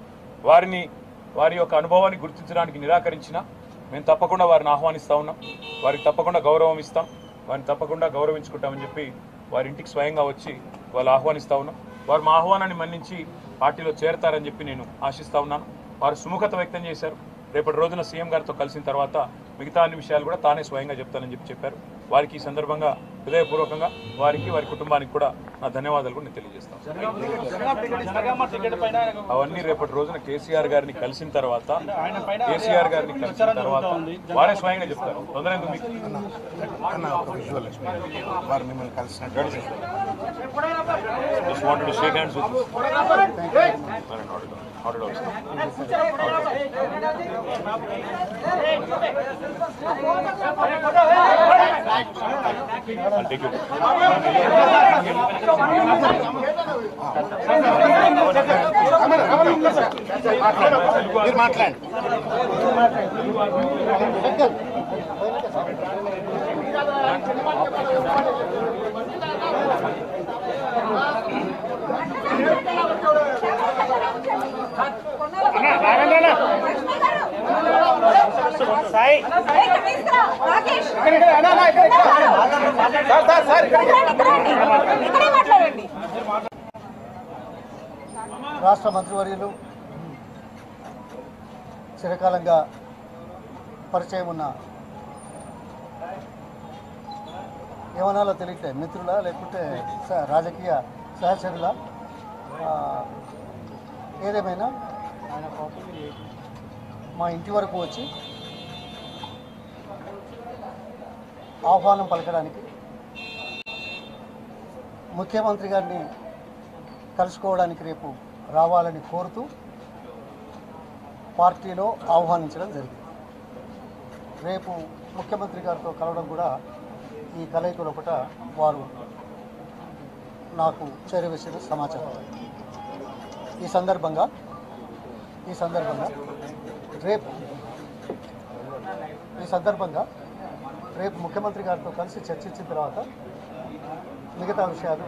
వారిని వారి యొక్క అనుభవాన్ని గుర్తించడానికి నిరాకరించిన మేము తప్పకుండా వారిని ఆహ్వానిస్తా ఉన్నాం వారికి తప్పకుండా గౌరవం ఇస్తాం వారిని తప్పకుండా గౌరవించుకుంటామని చెప్పి వారి ఇంటికి స్వయంగా వచ్చి వాళ్ళు ఆహ్వానిస్తా ఉన్నాం వారు మా ఆహ్వానాన్ని మన్నించి పార్టీలో చేరతారని చెప్పి నేను ఆశిస్తా ఉన్నాను వారు సుముఖత వ్యక్తం చేశారు రేపటి రోజున సీఎం గారితో కలిసిన తర్వాత మిగతా అన్ని విషయాలు కూడా తానే స్వయంగా చెప్తానని చెప్పి చెప్పారు వారికి ఈ సందర్భంగా హృదయపూర్వకంగా వారికి వారి కుటుంబానికి కూడా నా ధన్యవాదాలు కూడా నేను తెలియజేస్తాను
జనగామ టికెట్ పైన
అవన్నీ రేపటి రోజున కేసీఆర్ గారిని కలిసిన తర్వాత
ఆయన పైన
కేసీఆర్ గారిని కలిసిన
ప్రచారం
తర్వాత
జరుగుతూ ఉంది.
వారే స్వయంగా చెప్తారు తొందర ఎందుకు మీకు
అన్న ఒక విజువల్ వారు మిమ్మల్ని కలిసినట్టు
Just wanted to shake hands with you. Very good. Order వస్తుంది థ్యాంక్ యూ
మీరు మాట్లాడండి
సాయి
ఏయ్, తీసుకురా. రాకేష్
సార్ సార్ సార్ ఇక్కడ
ఇక్కడే ఇక్కడే మాట్లాడండి
రాష్ట్ర మంత్రివర్యులు చిరకాలంగా పరిచయం ఉన్న ఏమనాలో తెలియట్లేదు మిత్రులా లేకుంటే స- రాజకీయ సహచరుల ఏదేమైనా మా ఇంటి వరకు వచ్చి ఆహ్వానం పలకడానికి ముఖ్యమంత్రి గారిని కలుసుకోవడానికి రేపు రావాలని కోరుతూ పార్టీలో ఆహ్వానించడం జరిగింది రేపు ముఖ్యమంత్రి గారితో కలవడం కూడా ఈ కలయిక లోపల వారు నాకు చేరవేసిన సమాచారం ఈ సందర్భంగా ఈ సందర్భంగా రేపు ఈ సందర్భంగా రేపు ముఖ్యమంత్రి గారితో కలిసి చర్చించిన తర్వాత మిగతా విషయాలు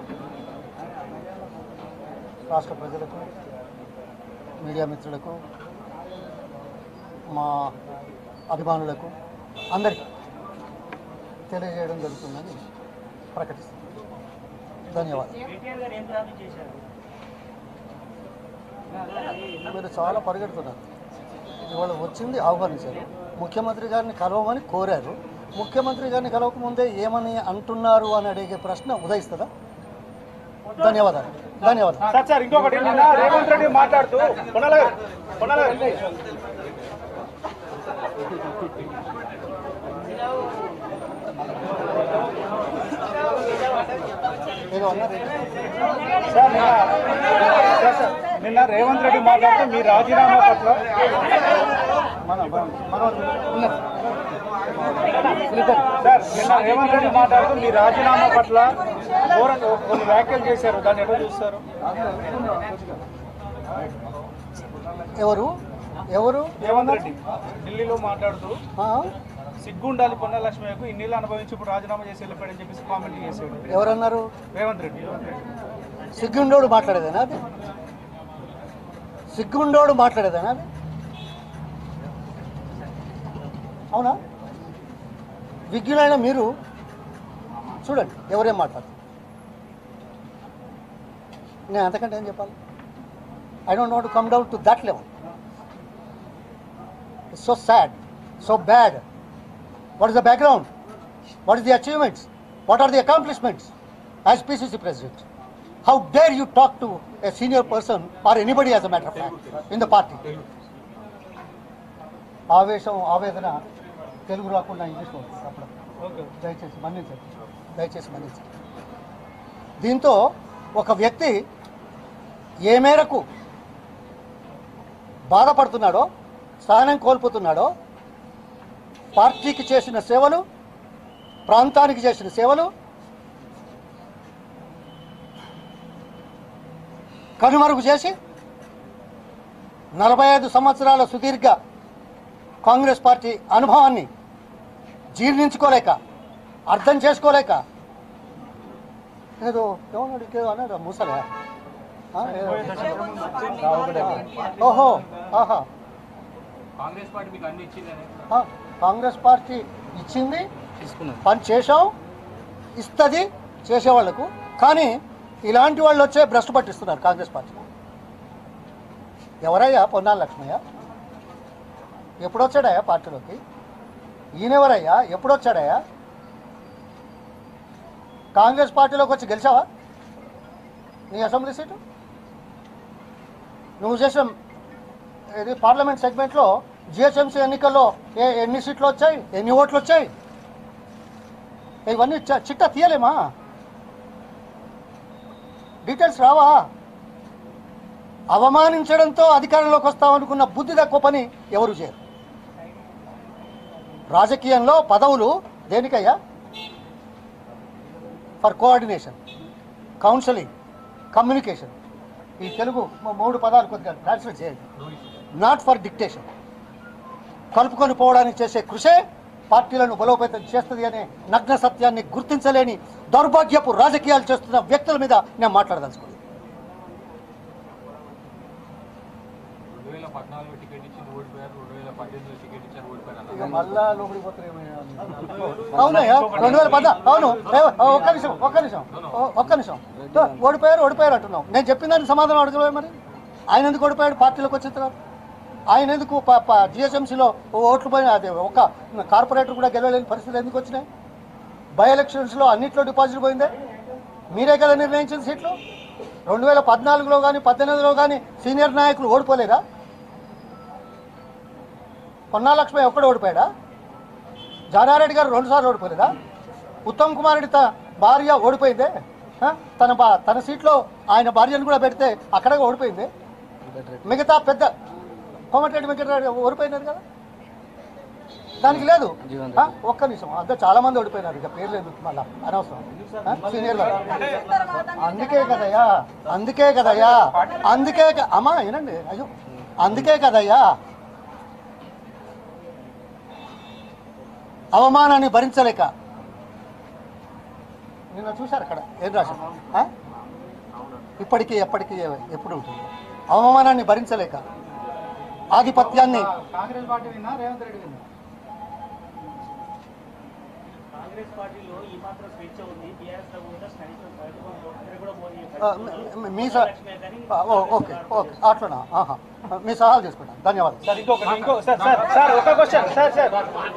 రాష్ట్ర ప్రజలకు మీడియా మిత్రులకు మా అభిమానులకు అందరికీ తెలియజేయడం జరుగుతుందని ప్రకటిస్తున్నాను ధన్యవాదాలు
కేటీఆర్ గారు ఏం ప్రార్థన చేశారు
మీరు చాలా పరిగెడుతున్నారు ఇవాళ వచ్చింది ఆహ్వానించారు ముఖ్యమంత్రి గారిని కలవమని కోరారు ముఖ్యమంత్రి గారిని కలవకముందే ఏమని అంటున్నారు అని అడిగే ప్రశ్న ఉదయిస్తుందా ధన్యవాదాలు ధన్యవాదాలు
సార్ సార్ ఇంకొకటి నిన్న రేవంత్ రెడ్డి మాట్లాడుతూ కొనాల కొనాల
ఏదో అన్నారు
సార్ నిన్న సార్, సార్, నిన్న రేవంత్ రెడ్డి మాట్లాడుతూ మీ రాజీనామా పట్ల
మన మనోహర్ ఉన్నారు
సార్ నిన్న రేవంత్ రెడ్డి మాట్లాడుతూ మీ రాజీనామా పట్ల ఘోరంగా కొన్ని వ్యాఖ్యలు చేశారు దాన్ని ఎట్లా చూస్తారు
ఎవరు ఎవరు
రేవంత్ రెడ్డి ఢిల్లీలో మాట్లాడుతూ
ఆ?
సిగ్గుండాలి పొన్న లక్ష్మయ్యకు ఇన్నిళ్ళు అనుభవించి ఇప్పుడు రాజీనామా చేసి వెళ్ళిపోయాడని చెప్పేసి కామెంట్ చేశాడు
ఎవరన్నారు
రేవంత్ రెడ్డి
సిగ్గుండోడు మాట్లాడేదేనా అది సిగ్గుండోడు మాట్లాడేదేనా అది అవునా విజ్ఞులైన మీరు చూడండి ఎవరేం మాట్లాడతారు నేను అంతకంటే ఏం చెప్పాలి I don't want come down to that level so sad so bad what is the background what is the achievements what are the accomplishments as PCC president how dare you talk to a senior person or anybody as a matter of fact in the party ఆవేశం ఆవేదన తెలుగు రాకుండా ఇంగ్లీష్లో ఉంటుంది అప్పుడు
okay
దయచేసి మన్నించండి దయచేసి మన్నించండి దీంతో ఒక వ్యక్తి ఏ మేరకు బాధపడుతున్నాడో స్థానం కోల్పోతున్నాడో పార్టీకి చేసిన సేవలు ప్రాంతానికి చేసిన సేవలు కనుమరుగు చేసి నలభై ఐదు సంవత్సరాల సుదీర్ఘ కాంగ్రెస్ పార్టీ అనుభవాన్ని జీర్ణించుకోలేక అర్థం చేసుకోలేక ఏదో ఏమన్నాడు ఇంకేదో అన్నాడు ముసలే ఆ, ఏదో. ఓహో ఆహా
కాంగ్రెస్ పార్టీ మీకు అన్ని ఇచ్చిందని
ఆ, కాంగ్రెస్ పార్టీ ఇచ్చింది
తీసుకున్నాను
పని చేసాం ఇస్తుంది చేసేవాళ్లకు కానీ ఇలాంటి వాళ్ళు వచ్చే భ్రష్టు పట్టిస్తున్నారు కాంగ్రెస్ పార్టీ ఎవరయ్యా పొన్నాల లక్ష్మయ్య ఎప్పుడొచ్చాడయ్యా పార్టీలోకి ఈయనెవరయ్యా ఎప్పుడొచ్చాడయ్యా కాంగ్రెస్ పార్టీలోకి వచ్చి గెలిచావా నీ అసెంబ్లీ సీటు నువ్వు చేసిన ఇది పార్లమెంట్ సెగ్మెంట్లో జిహెచ్ఎంసీ ఎన్నికల్లో ఏ ఎన్ని సీట్లు వచ్చాయి ఎన్ని ఓట్లు వచ్చాయి ఇవన్నీ చ- చిట్టా తీయలేమా డీటెయిల్స్ రావా అవమానించడంతో అధికారంలోకి వస్తామనుకున్న బుద్ధి తక్కువ పని ఎవరు చేయరు రాజకీయంలో పదవులు దేనికయ్యా ఫర్ కోఆర్డినేషన్ కౌన్సిలింగ్ కమ్యూనికేషన్ ఈ తెలుగు మూ- మూడు పదాలు కొద్దిగా ట్రాన్స్లేట్ చేయండి నాట్ ఫర్ డిక్టేషన్ కలుపుకొని పోవడానికి చేసే కృషే పార్టీలను బలోపేతం చేస్తుంది అనే నగ్న సత్యాన్ని గుర్తించలేని దౌర్భాగ్యపు రాజకీయాలు చేస్తున్న వ్యక్తుల మీద నేను మాట్లాడదలుచుకున్నాను
రెండు వేల పద్నాలుగు టికెట్ ఇచ్చి ఓడిపోయారు రెండు వేల పద్దెనిమిదిలో టికెట్ ఇచ్చారు ఓడిపోయారు
ఇక మళ్ళా లోపలికి పోతారు అవునయ్యా రెండు వేల పద అవును ఏ, ఒక్క నిమిషం ఒక్క నిమిషం ఓ- ఒక్క నిమిషం తో, ఓడిపోయారు ఓడిపోయారు అంటున్నాం నేను చెప్పిన దానికి సమాధానం అడగలే మరి ఆయన ఎందుకు ఓడిపోయాడు పార్టీలోకి వచ్చిన తర్వాత ఆయన ఎందుకు జిహెచ్ఎంసీలో ఓట్లు పోయిన అదే ఒక కార్పొరేటర్ కూడా గెలవలేని పరిస్థితులు ఎందుకు వచ్చినాయి బై ఎలక్షన్స్లో అన్నింటిలో డిపాజిట్ పోయిందే మీరే కదా నిర్ణయించిన సీట్లు రెండు వేల పద్నాలుగులో కానీ పద్దెనిమిదిలో కానీ సీనియర్ నాయకులు ఓడిపోలేదా పొన్నా లక్ష్మి ఒక్కడు ఓడిపోయాడా జానారెడ్డి గారు రెండుసార్లు ఓడిపోలేదా ఉత్తమ్ కుమార్ రెడ్డి త- భార్య ఓడిపోయిందే ఆ? తన బా తన సీట్లో ఆయన భార్యను కూడా పెడితే అక్కడ ఓడిపోయింది మిగతా పెద్ద కోమటిరెడ్డి వెంకటరెడ్డి ఓడిపోయినారు కదా దానికి లేదు
జీవన్
ఆ? ఒక్క నిమిషం అంతా చాలా మంది ఓడిపోయినారు ఇక పేర్లు ఎందుకు మళ్ళా అనవసరం ఆ? సీనియర్ వాళ్ళు. అందుకే కదయ్యా అందుకే కదయ్యా అందుకే క- అమ్మా వినండి అయ్యో అందుకే కదయ్యా అవమానాన్ని భరించలేక నిన్న చూశారు అక్కడ ఏం రాశారు ఆ? ఇప్పటికీ ఎప్పటికీ ఎప్పుడు ఉంటుంది అవమానాన్ని భరించలేక ఆధిపత్యాన్ని
కాంగ్రెస్ పార్టీ విన్నా రేవంత్ రెడ్డి విన్నా
కాంగ్రెస్ పార్టీలో ఈ మాత్రం స్వేచ్ఛ ఉంది బీఆర్ఎస్ లో కూడా కనీసం బయటకు అక్కడ కూడా మోదీ
ఆ, మీ- మీ సా- ఆ, ఓ, ఓకే ఓకే అట్లనా ఆహా మీ సహాయాలు తీసుకుంటాను ధన్యవాదాలు
సార్ ఇంకొకటి ఇంకో సార్ సార్ సార్ ఒక క్వశ్చన్ సార్ సార్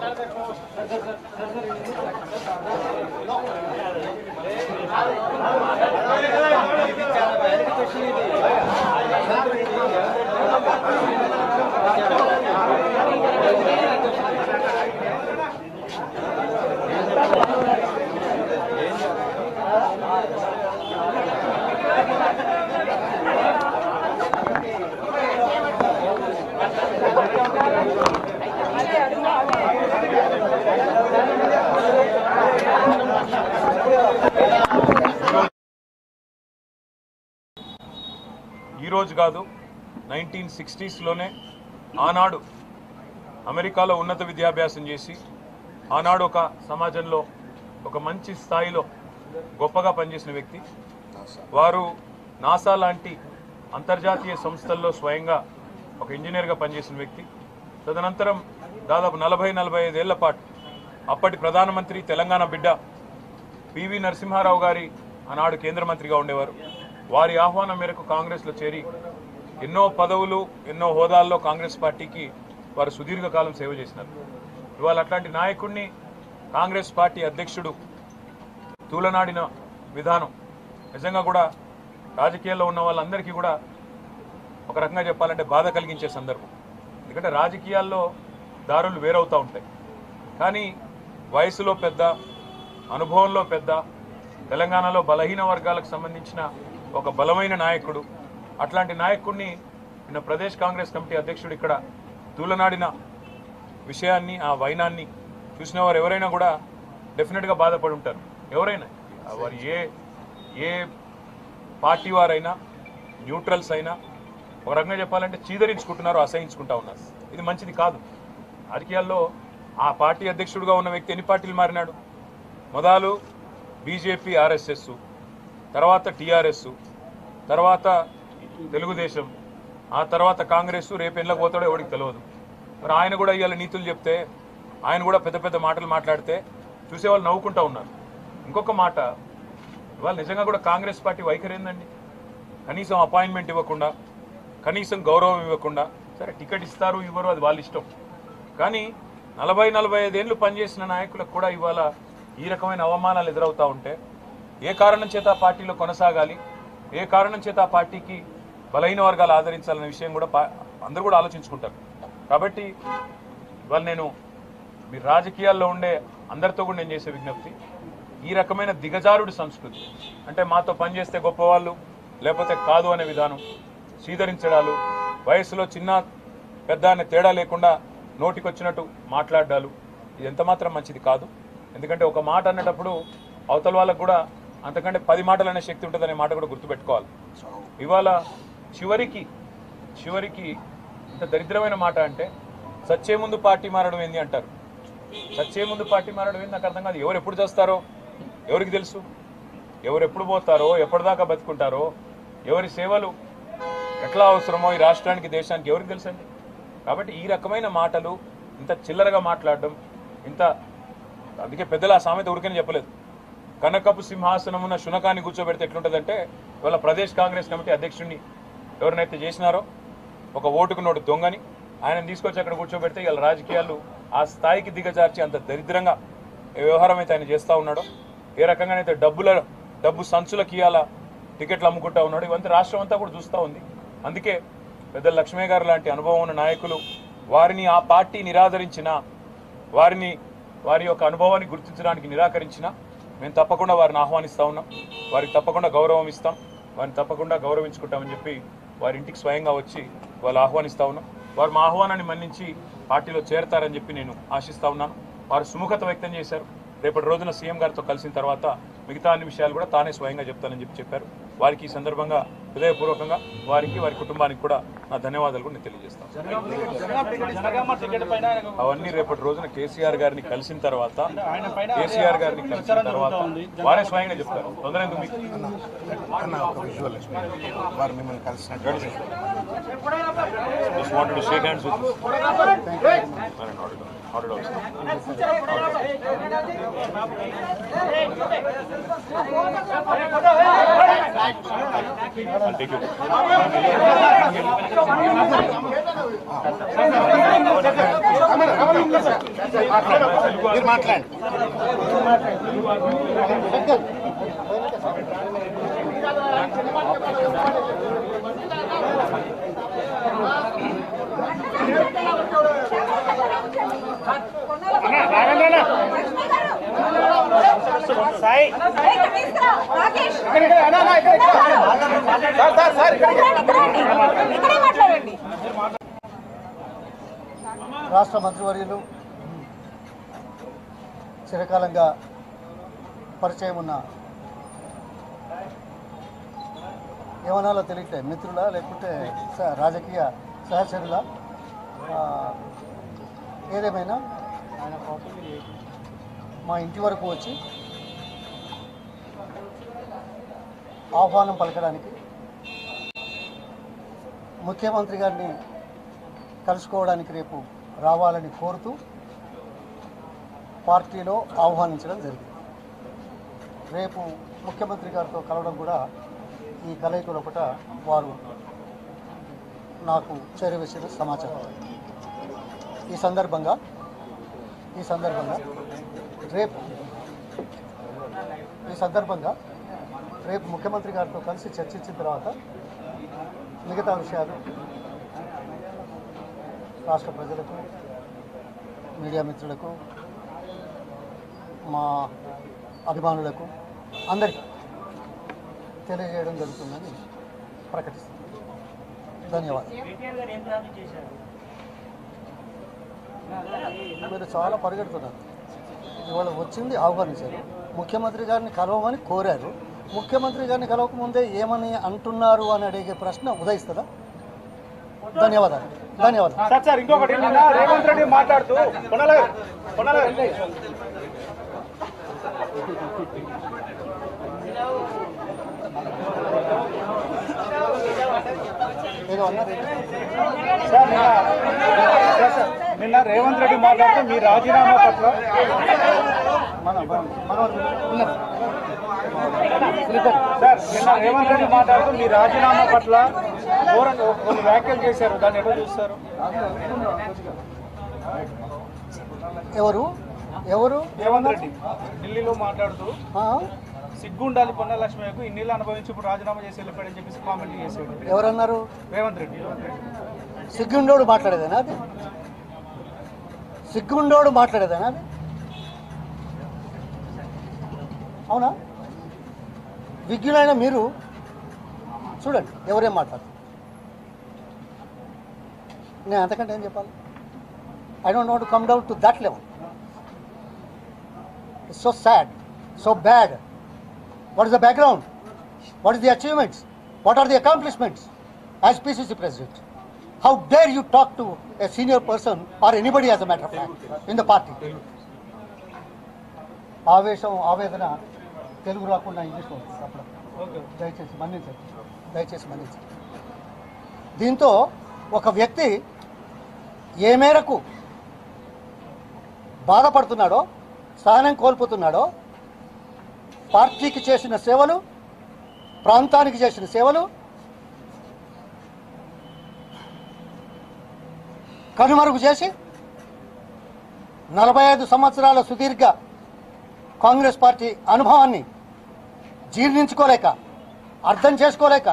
ఈరోజు కాదు నైన్టీన్ సిక్స్టీస్లోనే ఆనాడు అమెరికాలో ఉన్నత విద్యాభ్యాసం చేసి ఆనాడు ఒక సమాజంలో ఒక మంచి స్థాయిలో గొప్పగా పనిచేసిన వ్యక్తి వారు నాసా లాంటి అంతర్జాతీయ సంస్థల్లో స్వయంగా ఒక ఇంజనీర్గా పనిచేసిన వ్యక్తి తదనంతరం దాదాపు నలభై నలభై ఐదేళ్ల పాటు అప్పటి ప్రధానమంత్రి తెలంగాణ బిడ్డ పివి నరసింహారావు గారి ఆనాడు కేంద్ర మంత్రిగా ఉండేవారు వారి ఆహ్వానం మేరకు కాంగ్రెస్లో చేరి ఎన్నో పదవులు ఎన్నో హోదాల్లో కాంగ్రెస్ పార్టీకి వారు సుదీర్ఘకాలం సేవ చేసినారు ఇవాళ అట్లాంటి నాయకుడిని కాంగ్రెస్ పార్టీ అధ్యక్షుడు తూలనాడిన విధానం నిజంగా కూడా రాజకీయాల్లో ఉన్న వాళ్ళందరికీ కూడా ఒక రకంగా చెప్పాలంటే బాధ కలిగించే సందర్భం ఎందుకంటే రాజకీయాల్లో దారులు వేరవుతూ ఉంటాయి కానీ వయసులో పెద్ద అనుభవంలో పెద్ద తెలంగాణలో బలహీన వర్గాలకు సంబంధించిన ఒక బలమైన నాయకుడు అట్లాంటి నాయకుడిని నిన్న ప్రదేశ్ కాంగ్రెస్ కమిటీ అధ్యక్షుడు ఇక్కడ తూలనాడిన విషయాన్ని ఆ వైనాన్ని చూసిన వారు ఎవరైనా కూడా డెఫినెట్గా బాధపడి ఉంటారు ఎవరైనా ఆ వారు ఏ ఏ పార్టీ వారైనా న్యూట్రల్స్ అయినా ఒక రకంగా చెప్పాలంటే చీదరించుకుంటున్నారు అసహించుకుంటా ఉన్నారు ఇది మంచిది కాదు రాజకీయాల్లో ఆ పార్టీ అధ్యక్షుడిగా ఉన్న వ్యక్తి ఎన్ని పార్టీలు మారినాడు మొదలు బీజేపీ ఆర్ఎస్ఎస్ తర్వాత టీఆర్ఎస్ తర్వాత తెలుగుదేశం ఆ తర్వాత కాంగ్రెస్ రేపు ఎన్లకు పోతాడో ఎవరికి తెలియదు మరి ఆయన కూడా ఇవాళ నీతులు చెప్తే ఆయన కూడా పెద్ద పెద్ద మాటలు మాట్లాడితే చూసేవాళ్ళు నవ్వుకుంటా ఉన్నారు ఇంకొక మాట ఇవాళ నిజంగా కూడా కాంగ్రెస్ పార్టీ వైఖరి ఏందండి కనీసం అపాయింట్మెంట్ ఇవ్వకుండా కనీసం గౌరవం ఇవ్వకుండా సరే టికెట్ ఇస్తారు ఇవ్వరు అది వాళ్ళ ఇష్టం కానీ నలభై నలభై ఐదేళ్ళు పనిచేసిన నాయకులకు కూడా ఇవాళ ఈ రకమైన అవమానాలు ఎదురవుతూ ఉంటే ఏ కారణం చేత ఆ పార్టీలో కొనసాగాలి ఏ కారణం చేత ఆ పార్టీకి బలహీన వర్గాలు ఆదరించాలనే విషయం కూడా పా- అందరూ కూడా ఆలోచించుకుంటారు కాబట్టి ఇవాళ నేను మీ రాజకీయాల్లో ఉండే అందరితో కూడా నేను చేసే విజ్ఞప్తి ఈ రకమైన దిగజారుడు సంస్కృతి అంటే మాతో పనిచేస్తే గొప్పవాళ్ళు లేకపోతే కాదు అనే విధానం సీదరించడాలు వయసులో చిన్న పెద్ద అనే తేడా లేకుండా నోటికొచ్చినట్టు మాట్లాడాలు ఇది ఎంత మాత్రం మంచిది కాదు ఎందుకంటే ఒక మాట అన్నటప్పుడు అవతల వాళ్ళకు కూడా అంతకంటే పది మాటలు అనే శక్తి ఉంటుందనే మాట కూడా గుర్తుపెట్టుకోవాలి ఇవాళ చివరికి చివరికి ఇంత దరిద్రమైన మాట అంటే సచ్చే ముందు పార్టీ మారడం ఏంది అంటారు సచ్చే ముందు పార్టీ మారడం ఏంది నాకు అర్థం కాదు ఎవరు ఎప్పుడు చేస్తారో ఎవరికి తెలుసు ఎవరు ఎప్పుడు పోతారో ఎప్పటిదాకా బతుకుంటారో ఎవరి సేవలు ఎట్లా అవసరమో ఈ రాష్ట్రానికి దేశానికి ఎవరికి తెలుసండి కాబట్టి ఈ రకమైన మాటలు ఇంత చిల్లరగా మాట్లాడడం ఇంత అందుకే పెద్దలు ఆ సామెత ఉరికని చెప్పలేదు కనకపు సింహాసనమున శునకాన్ని కూర్చోబెడితే ఎట్లుంటుందంటే ఇవాళ ప్రదేశ్ కాంగ్రెస్ కమిటీ అధ్యక్షుడిని ఎవరినైతే చేసినారో ఒక ఓటుకు నోటు దొంగని ఆయన తీసుకొచ్చి అక్కడ కూర్చోబెడితే ఇవాళ రాజకీయాలు ఆ స్థాయికి దిగజార్చి అంత దరిద్రంగా ఏ వ్యవహారం అయితే ఆయన చేస్తూ ఉన్నాడో ఏ రకంగానైతే డబ్బుల డబ్బు సంచులకి ఇవాళ టికెట్లు అమ్ముకుంటా ఉన్నాడు ఇవంతా రాష్ట్రం అంతా కూడా చూస్తూ ఉంది అందుకే పెద్ద లక్ష్మయ్య గారు లాంటి అనుభవం ఉన్న నాయకులు వారిని ఆ పార్టీ నిరాదరించిన వారిని వారి యొక్క అనుభవాన్ని గుర్తించడానికి నిరాకరించిన మేము తప్పకుండా వారిని ఆహ్వానిస్తా ఉన్నాం వారికి తప్పకుండా గౌరవం ఇస్తాం వారిని తప్పకుండా గౌరవించుకుంటామని చెప్పి వారి ఇంటికి స్వయంగా వచ్చి వాళ్ళు ఆహ్వానిస్తా ఉన్నాం వారు మా ఆహ్వానాన్ని మన్నించి పార్టీలో చేరతారని చెప్పి నేను ఆశిస్తా ఉన్నాను వారు సుముఖత వ్యక్తం చేశారు రేపటి రోజున సీఎం గారితో కలిసిన తర్వాత మిగతా అన్ని విషయాలు కూడా తానే స్వయంగా చెప్తానని చెప్పి చెప్పారు వారికి ఈ సందర్భంగా హృదయపూర్వకంగా వారికి వారి కుటుంబానికి కూడా నా ధన్యవాదాలు కూడా నేను తెలియజేస్తాను
జనగామ టికెట్ పైన ఆయనకు
అవన్నీ రేపటి రోజున కేసీఆర్ గారిని కలిసిన తర్వాత
ఆయన పైన
కేసీఆర్ గారిని కలిసిన తర్వాత వారే స్వయంగా చెప్తారు తొందర ఎందుకు మీకు
అన్న ఒక విజువల్ వారు మిమ్మల్ని కలిసినట్టు
just wanted to shake hands with you. Very nodded, nodded also. I'll take you.
మీరు మాట్లాడండి
సాయి
ఇక్కడ తీసుకురా రాకేష్
ఇక్కడ ఇక్కడ అన్న, అన్న, ఇక్కడ ఇక్కడ. సార్ సార్ సార్ ఇక్కడ ఇక్కడ.
ఇక్కడ రండి. ఇక్కడే మాట్లాడండి
రాష్ట్ర మంత్రివర్యులు చిరకాలంగా పరిచయం ఉన్న ఏమనాలో తెలియట్లే మిత్రులా లేకుంటే స- రాజకీయ సహచరులా ఆ, ఏదేమైనా మా ఇంటి వరకు వచ్చి ఆహ్వానం పలకడానికి ముఖ్యమంత్రి గారిని కలుసుకోవడానికి రేపు రావాలని కోరుతూ పార్టీలో ఆహ్వానించడం జరిగింది రేపు ముఖ్యమంత్రి గారితో కలవడం కూడా ఈ కలయికలో ఒకట వారు నాకు చేరవేసిన సమాచారం ఈ సందర్భంగా ఈ సందర్భంగా రేపు ఈ సందర్భంగా రేపు ముఖ్యమంత్రి గారితో కలిసి చర్చించిన తర్వాత మిగతా విషయాలు రాష్ట్ర ప్రజలకు మీడియా మిత్రులకు మా అభిమానులకు అందరికీ తెలియజేయడం జరుగుతుందని ప్రకటిస్తున్నాను ధన్యవాదాలు
కేటీఆర్ గారు ఏం ప్రార్థన చేశారు
మీరు చాలా పరిగెడుతున్నారు ఇవాళ వచ్చింది ఆహ్వానించారు ముఖ్యమంత్రి గారిని కలవమని కోరారు ముఖ్యమంత్రి గారిని కలవకముందే ఏమని అంటున్నారు అని అడిగే ప్రశ్న ఉదయిస్తుందా ధన్యవాదాలు ధన్యవాదాలు
సార్ సార్ ఇంకొకటి నిన్న రేవంత్ రెడ్డి మాట్లాడుతూ కొనాల కొనాల
ఏదో అన్నారు
సార్ నిన్న సార్, సార్, నిన్న రేవంత్ రెడ్డి మాట్లాడుతూ మీ రాజీనామా పట్ల
మన మన ఉన్నారు
సార్ నిన్న రేవంత్ రెడ్డి మాట్లాడుతూ మీ రాజీనామా పట్ల ఘోరంగా కొన్ని వ్యాఖ్యలు చేశారు దాన్ని ఎట్లా చూస్తారు
ఎవరు ఎవరు
రేవంత్ రెడ్డి ఢిల్లీలో మాట్లాడుతూ
ఆ?
సిగ్గుండాలి పొన్న లక్ష్మయ్యకు ఇన్నిళ్ళు అనుభవించి ఇప్పుడు రాజీనామా చేసి వెళ్ళిపోయాడని చెప్పేసి కామెంట్ చేశాడు
ఎవరన్నారు
రేవంత్ రెడ్డి
సిగ్గుండోడు మాట్లాడేదేనా అది సిగ్గుండోడు మాట్లాడేదేనా అది అవునా విజ్ఞులైన మీరు చూడండి ఎవరేం మాట్లాడతారు నేను అంతకంటే ఏం చెప్పాలి I don't want come down to that level it's so sad so bad what is the background what is the achievements what are the accomplishments as PCC president how dare you talk to a senior person or anybody as a matter of fact in the party ఆవేశం ఆవేదన తెలుగు రాకుండా ఇంగ్లీష్లో వస్తుంది అప్పుడు దయచేసి మన్నించండి దయచేసి మన్నించండి దీంతో ఒక వ్యక్తి ఏ మేరకు బాధపడుతున్నాడో సహనం కోల్పోతున్నాడో పార్టీకి చేసిన సేవలు ప్రాంతానికి చేసిన సేవలు కనుమరుగు చేసి నలభై ఐదు సంవత్సరాల సుదీర్ఘ కాంగ్రెస్ పార్టీ అనుభవాన్ని జీర్ణించుకోలేక అర్థం చేసుకోలేక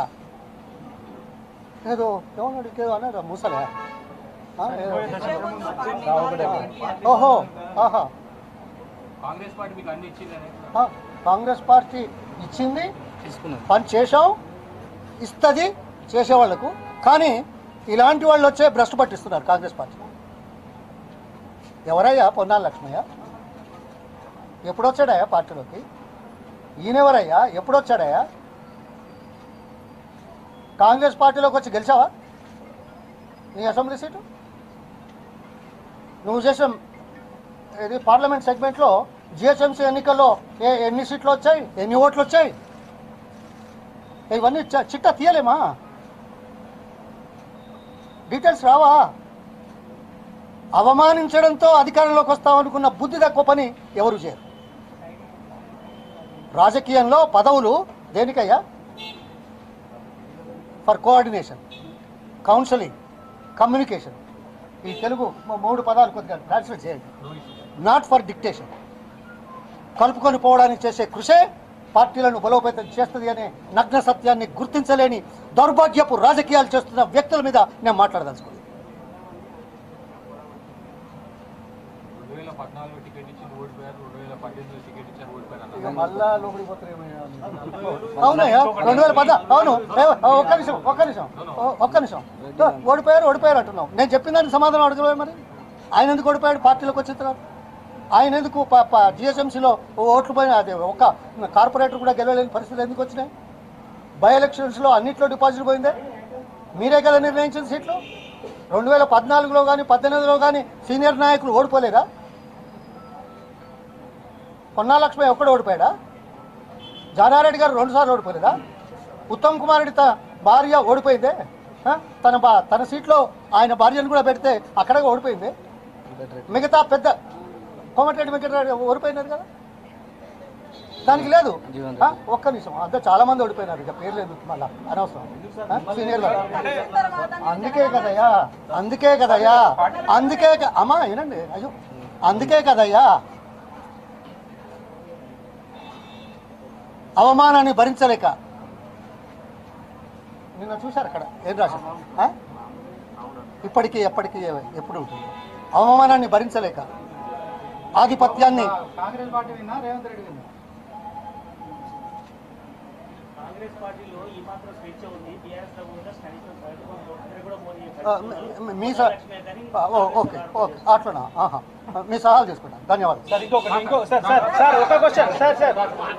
ఏదో ఏమన్నాడు ఇంకేదో అన్నాడు ముసలే ఆ, ఏదో. ఓహో ఆహా
కాంగ్రెస్ పార్టీ మీకు అన్ని ఇచ్చిందని
ఆ, కాంగ్రెస్ పార్టీ ఇచ్చింది
తీసుకున్నాను
పని చేశాం ఇస్తుంది చేసేవాళ్లకు కానీ ఇలాంటి వాళ్ళు వచ్చే భ్రష్టు పట్టిస్తున్నారు కాంగ్రెస్ పార్టీ ఎవరయ్యా పొన్నాల లక్ష్మయ్య ఎప్పుడు వచ్చాడయ్యా పార్టీలోకి ఈయనెవరయ్యా ఎప్పుడు వచ్చాడయ్యా కాంగ్రెస్ పార్టీలోకి వచ్చి గెలిచావా నీ అసెంబ్లీ సీటు నువ్వు చేసిన ఇది పార్లమెంట్ సెగ్మెంట్లో జిహెచ్ఎంసీ ఎన్నికల్లో ఏ ఎన్ని సీట్లు వచ్చాయి ఎన్ని ఓట్లు వచ్చాయి ఇవన్నీ చ- చిట్టా తీయలేమా డీటెయిల్స్ రావా అవమానించడంతో అధికారంలోకి వస్తామనుకున్న బుద్ధి తక్కువ పని ఎవరు చేయరు రాజకీయంలో పదవులు దేనికయ్యా ఫర్ కోఆర్డినేషన్ కౌన్సిలింగ్ కమ్యూనికేషన్ ఈ తెలుగు మూ- మూడు పదాలు కొద్దిగా ట్రాన్స్లేట్ చేయండి నాట్ ఫర్ డిక్టేషన్ కలుపుకొని పోవడానికి చేసే కృషే పార్టీలను బలోపేతం చేస్తుంది అనే నగ్న సత్యాన్ని గుర్తించలేని దౌర్భాగ్యపు రాజకీయాలు చేస్తున్న వ్యక్తుల మీద నేను మాట్లాడదలుచుకున్నాను
రెండు వేల పద్నాలుగు టికెట్ ఇచ్చి ఓడిపోయారు రెండు వేల పద్దెనిమిది టికెట్ ఇచ్చారు ఓడిపోయారు
ఇక మళ్ళా లోపలికి పోతారేమయ్యా అవునయ్యా రెండు వేల పద అవును ఏ, ఒక్క నిమిషం ఒక్క నిమిషం ఓ, ఒక్క నిమిషం తో, ఓడిపోయారు ఓడిపోయారు అంటున్నావు నేను చెప్పిన దానికి సమాధానం అడగలే మరి ఆయన ఎందుకు ఓడిపోయాడు పార్టీలోకి వచ్చిన తర్వాత ఆయన ఎందుకు జిఎస్ఎంసీలో ఓట్లు పోయిన అదే ఒక కార్పొరేటర్ కూడా గెలవలేని పరిస్థితులు ఎందుకు వచ్చినాయి బై ఎలక్షన్స్లో అన్నిట్లో డిపాజిట్ పోయిందే మీరే కదా నిర్ణయించిన సీట్లు రెండు వేల పద్నాలుగులో కానీ పద్దెనిమిదిలో కానీ సీనియర్ నాయకులు ఓడిపోలేదా పొన్నా లక్ష్మి ఒక్కడు ఓడిపోయాడా జానారెడ్డి గారు రెండుసార్లు ఓడిపోలేదా ఉత్తమ్ కుమార్ రెడ్డి త భార్య ఓడిపోయిందే ఆ? తన బా తన సీట్లో ఆయన భార్యను కూడా పెడితే అక్కడ ఓడిపోయింది మిగతా పెద్ద కోమటిరెడ్డి వెంకటరెడ్డి ఓడిపోయినారు కదా దానికి లేదు
జీవన్
ఆ? ఒక్క నిమిషం అంతా చాలా మంది ఓడిపోయినారు ఇక పేర్లు ఎందుకు మళ్ళా అనవసరం ఆ? సీనియర్ గారు అందుకే కదయ్యా అందుకే కదయ్యా అందుకే క- అమ్మా వినండి అయ్యో అందుకే కదయ్యా అవమానాన్ని భరించలేక నిన్న చూశారు అక్కడ ఏం రాశారు ఆ? ఇప్పటికీ ఎప్పటికీ ఎప్పుడు ఉంటుంది అవమానాన్ని భరించలేక ఆధిపత్యాన్ని
కాంగ్రెస్ పార్టీ విన్నా రేవంత్ రెడ్డి విన్నా
కాంగ్రెస్ పార్టీలో ఈ మాత్రం స్వేచ్ఛ ఉంది బీఆర్ఎస్ లో కూడా కనీసం సరిపోదు. ఇక్కడ కూడా మోదీ
ఆ, మీ- మీ సా ఆ, ఓ, ఓకే ఓకే అట్లనా ఆహా మీ సలహాలు తీసుకుంటాను ధన్యవాదాలు
సార్ ఇంకొకటి ఇంకో సార్ సార్ సార్ ఒక క్వశ్చన్ సార్ సార్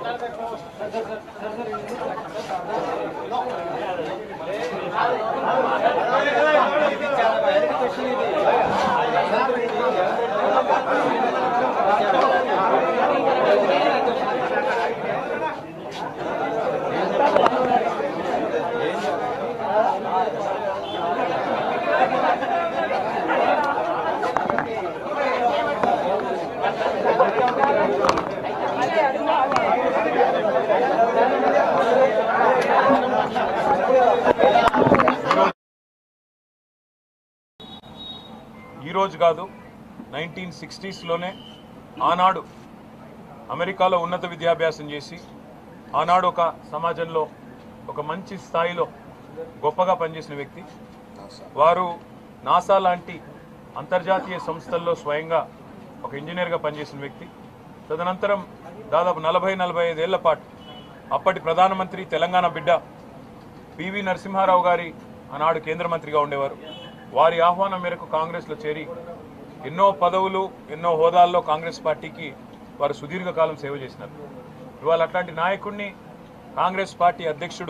ఈరోజు కాదు నైన్టీన్ సిక్స్టీస్లోనే ఆనాడు అమెరికాలో ఉన్నత విద్యాభ్యాసం చేసి ఆనాడు ఒక సమాజంలో ఒక మంచి స్థాయిలో గొప్పగా పనిచేసిన వ్యక్తి వారు నాసా లాంటి అంతర్జాతీయ సంస్థల్లో స్వయంగా ఒక ఇంజనీర్గా పనిచేసిన వ్యక్తి తదనంతరం దాదాపు నలభై నలభై ఐదేళ్ల పాటు అప్పటి ప్రధానమంత్రి తెలంగాణ బిడ్డ పివి నరసింహారావు గారి ఆనాడు కేంద్ర మంత్రిగా ఉండేవారు వారి ఆహ్వానం మేరకు కాంగ్రెస్లో చేరి ఎన్నో పదవులు ఎన్నో హోదాల్లో కాంగ్రెస్ పార్టీకి వారు సుదీర్ఘకాలం సేవ చేసినారు ఇవాళ అట్లాంటి నాయకుడిని కాంగ్రెస్ పార్టీ అధ్యక్షుడు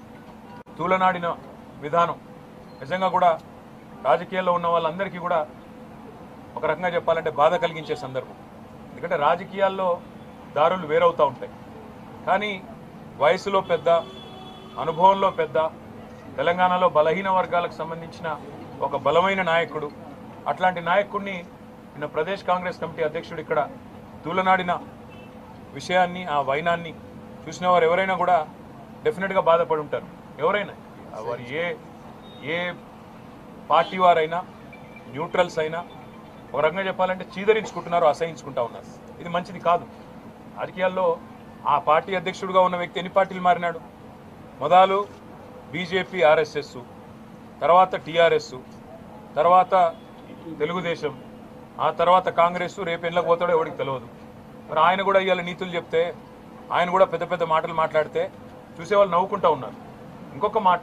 తూలనాడిన విధానం నిజంగా కూడా రాజకీయాల్లో ఉన్న వాళ్ళందరికీ కూడా ఒక రకంగా చెప్పాలంటే బాధ కలిగించే సందర్భం ఎందుకంటే రాజకీయాల్లో దారులు వేరవుతూ ఉంటాయి కానీ వయసులో పెద్ద అనుభవంలో పెద్ద తెలంగాణలో బలహీన వర్గాలకు సంబంధించిన ఒక బలమైన నాయకుడు అట్లాంటి నాయకుడిని నిన్న ప్రదేశ్ కాంగ్రెస్ కమిటీ అధ్యక్షుడు ఇక్కడ తూలనాడిన విషయాన్ని ఆ వైనాన్ని చూసిన వారు ఎవరైనా కూడా డెఫినెట్గా బాధపడి ఉంటారు ఎవరైనా వారు ఏ ఏ పార్టీ వారైనా న్యూట్రల్స్ అయినా ఒక రకంగా చెప్పాలంటే చీదరించుకుంటున్నారు అసహించుకుంటా ఉన్నారు ఇది మంచిది కాదు రాజకీయాల్లో ఆ పార్టీ అధ్యక్షుడిగా ఉన్న వ్యక్తి ఎన్ని పార్టీలు మారినాడు మొదలు బీజేపీ ఆర్ఎస్ఎస్ తర్వాత టీఆర్ఎస్ తర్వాత తెలుగుదేశం ఆ తర్వాత కాంగ్రెస్ రేపు ఎళ్ళకి పోతాడో ఎవరికి తెలియదు మరి ఆయన కూడా ఇవాళ నీతులు చెప్తే ఆయన కూడా పెద్ద పెద్ద మాటలు మాట్లాడితే చూసేవాళ్ళు నవ్వుకుంటా ఉన్నారు ఇంకొక మాట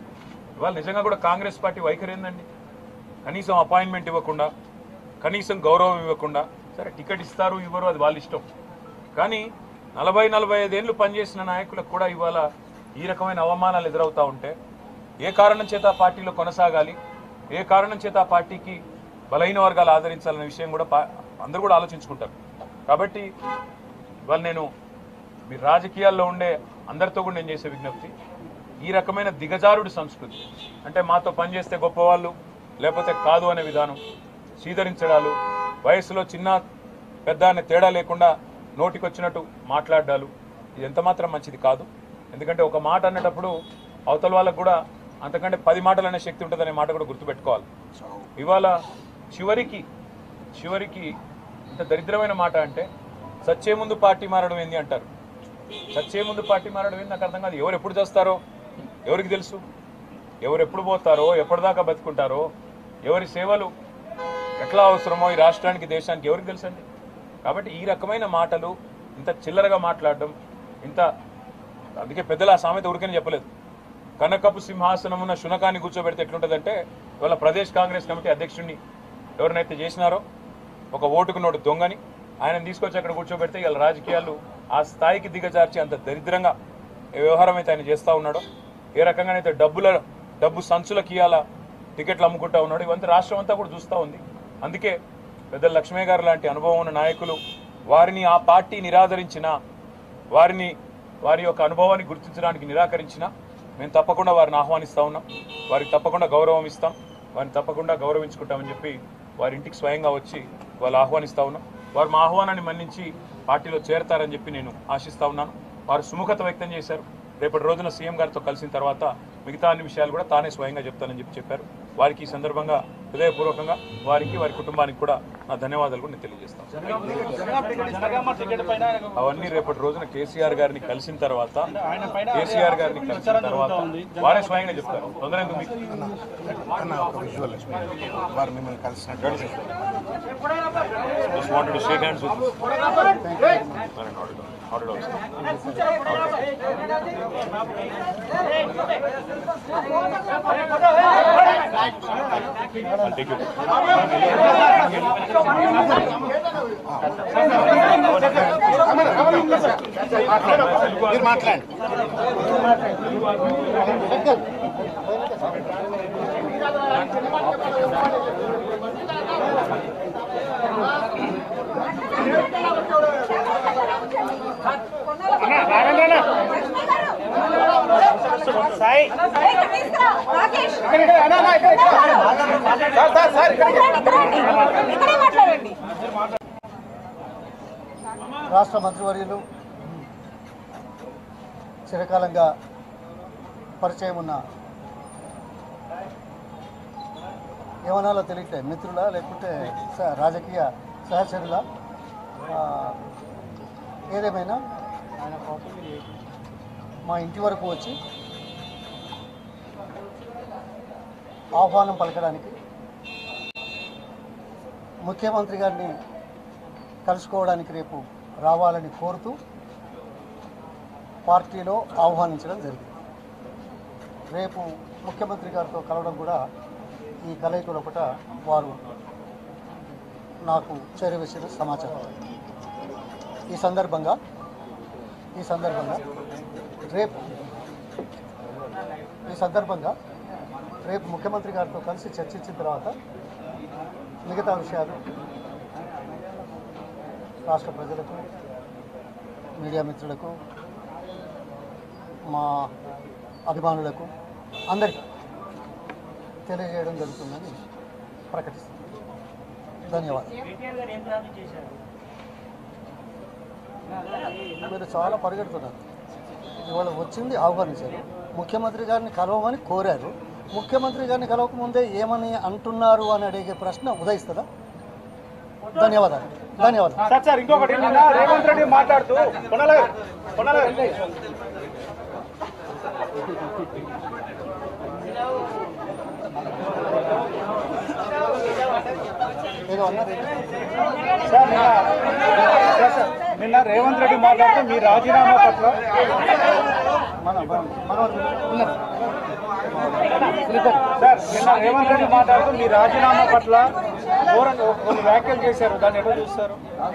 ఇవాళ నిజంగా కూడా కాంగ్రెస్ పార్టీ వైఖరి ఏందండి కనీసం అపాయింట్మెంట్ ఇవ్వకుండా కనీసం గౌరవం ఇవ్వకుండా సరే టికెట్ ఇస్తారు ఇవ్వరు అది వాళ్ళ ఇష్టం కానీ నలభై నలభై ఐదేళ్ళు పనిచేసిన నాయకులకు కూడా ఇవాళ ఈ రకమైన అవమానాలు ఎదురవుతూ ఉంటే ఏ కారణం చేత ఆ పార్టీలో కొనసాగాలి ఏ కారణం చేత ఆ పార్టీకి బలహీన వర్గాలు ఆదరించాలనే విషయం కూడా పా- అందరూ కూడా ఆలోచించుకుంటారు కాబట్టి ఇవాళ నేను మీ రాజకీయాల్లో ఉండే అందరితో కూడా నేను చేసే విజ్ఞప్తి ఈ రకమైన దిగజారుడు సంస్కృతి అంటే మాతో పనిచేస్తే గొప్పవాళ్ళు లేకపోతే కాదు అనే విధానం సీదరించడాలు వయసులో చిన్న పెద్ద అనే తేడా లేకుండా నోటికొచ్చినట్టు మాట్లాడాలు ఇది ఎంత మాత్రం మంచిది కాదు ఎందుకంటే ఒక మాట అన్నటప్పుడు అవతల వాళ్ళకు కూడా అంతకంటే పది మాటలు అనే శక్తి ఉంటుందనే మాట కూడా గుర్తుపెట్టుకోవాలి ఇవాళ చివరికి చివరికి ఇంత దరిద్రమైన మాట అంటే సచ్చే ముందు పార్టీ మారడం ఏంది అంటారు చచ్చే ముందు పార్టీ మారడం ఏంది నాకు అర్థం కాదు ఎవరు ఎప్పుడు చేస్తారో ఎవరికి తెలుసు ఎవరు ఎప్పుడు పోతారో ఎప్పటిదాకా బతుకుంటారో ఎవరి సేవలు ఎట్లా అవసరమో ఈ రాష్ట్రానికి దేశానికి ఎవరికి తెలుసండి కాబట్టి ఈ రకమైన మాటలు ఇంత చిల్లరగా మాట్లాడడం ఇంత అందుకే పెద్దలు ఆ సామెత ఊరికని చెప్పలేదు కనకపు సింహాసనమున శునకాన్ని కూర్చోబెడితే ఎట్లుంటుందంటే ఇవాళ ప్రదేశ్ కాంగ్రెస్ కమిటీ అధ్యక్షుడిని ఎవరినైతే చేసినారో ఒక ఓటుకు నోటు దొంగని ఆయన తీసుకొచ్చి అక్కడ కూర్చోబెడితే ఇవాళ రాజకీయాలు ఆ స్థాయికి దిగజార్చి అంత దరిద్రంగా ఏ వ్యవహారం అయితే ఆయన చేస్తూ ఉన్నాడో ఏ రకంగానైతే డబ్బుల డబ్బు సంచులకి ఇవాళ టికెట్లు అమ్ముకుంటా ఉన్నాడు ఇవంతా రాష్ట్రం అంతా కూడా చూస్తూ ఉంది అందుకే పెద్ద లక్ష్మయ్య గారు లాంటి అనుభవం ఉన్న నాయకులు వారిని ఆ పార్టీ నిరాదరించిన వారిని వారి యొక్క అనుభవాన్ని గుర్తించడానికి నిరాకరించిన మేము తప్పకుండా వారిని ఆహ్వానిస్తా ఉన్నాం వారికి తప్పకుండా గౌరవం ఇస్తాం వారిని తప్పకుండా గౌరవించుకుంటామని చెప్పి వారి ఇంటికి స్వయంగా వచ్చి వాళ్ళు ఆహ్వానిస్తా ఉన్నాం వారు మా ఆహ్వానాన్ని మన్నించి పార్టీలో చేరతారని చెప్పి నేను ఆశిస్తా ఉన్నాను వారు సుముఖత వ్యక్తం చేశారు రేపటి రోజున సీఎం గారితో కలిసిన తర్వాత మిగతా అన్ని విషయాలు కూడా తానే స్వయంగా చెప్తానని చెప్పి చెప్పారు వారికి ఈ సందర్భంగా హృదయపూర్వకంగా వారికి వారి కుటుంబానికి కూడా నా ధన్యవాదాలు కూడా నేను తెలియజేస్తాను
జనగామ టికెట్ పైన
అవన్నీ రేపటి రోజున కేసీఆర్ గారిని కలిసిన తర్వాత కేసీఆర్ గారిని కలిసిన తర్వాత వారే స్వయంగా చెప్తారు తొందర ఎందుకు మీకు
అన్న ఒక విజువల్ వారు మిమ్మల్ని కలిసినట్టు
just wanted to shake hands with you. Not an auditor. Auditor also. I'll take you.
మీరు మాట్లాడండి
సాయి తీసుకురా రాకేష్ ఇక్కడే మాట్లాడండి
రాష్ట్ర మంత్రివర్యులు చిరకాలంగా పరిచయం ఉన్న ఏమనాలో తెలియట్లే మిత్రులా లేకుంటే స- రాజకీయ సహచరుల ఏదేమైనా మా ఇంటి వరకు వచ్చి ఆహ్వానం పలకడానికి ముఖ్యమంత్రి గారిని కలుసుకోవడానికి రేపు రావాలని కోరుతూ పార్టీలో ఆహ్వానించడం జరిగింది రేపు ముఖ్యమంత్రి గారితో కలవడం కూడా ఈ కలయిక లోపల వారు నాకు చేరవేసిన సమాచారం ఈ సందర్భంగా ఈ సందర్భంగా రేపు ఈ సందర్భంగా రేపు ముఖ్యమంత్రి గారితో కలిసి చర్చించిన తర్వాత మిగతా విషయాలు రాష్ట్ర ప్రజలకు మీడియా మిత్రులకు మా అభిమానులకు అందరికీ తెలియజేయడం జరుగుతుందని ప్రకటిస్తున్నాను ధన్యవాదాలు
కేటీఆర్ గారు ఏం ప్రార్థన చేశారు
మీరు చాలా పరిగెడుతున్నారు ఇవాళ వచ్చింది ఆహ్వానించారు ముఖ్యమంత్రి గారిని కలవమని కోరారు ముఖ్యమంత్రి గారిని కలవకముందే ఏమని అంటున్నారు అని అడిగే ప్రశ్న ఉదయిస్తుందా ధన్యవాదాలు ధన్యవాదాలు
సార్ సార్ ఇంకొకటి నిన్న రేవంత్ రెడ్డి మాట్లాడుతూ పొన్నల పొన్నల
ఏదో అన్నారు
సార్ నిన్న సార్, సార్, నిన్న రేవంత్ రెడ్డి మాట్లాడుతూ మీ రాజీనామా పట్ల
మన మన- మనోళ్ళు ఉన్నారు
సార్ నిన్న రేవంత్ రెడ్డి మాట్లాడుతూ మీ రాజీనామా పట్ల ఘోరంగా కొన్ని వ్యాఖ్యలు చేశారు దాన్ని ఎట్లా చూస్తారు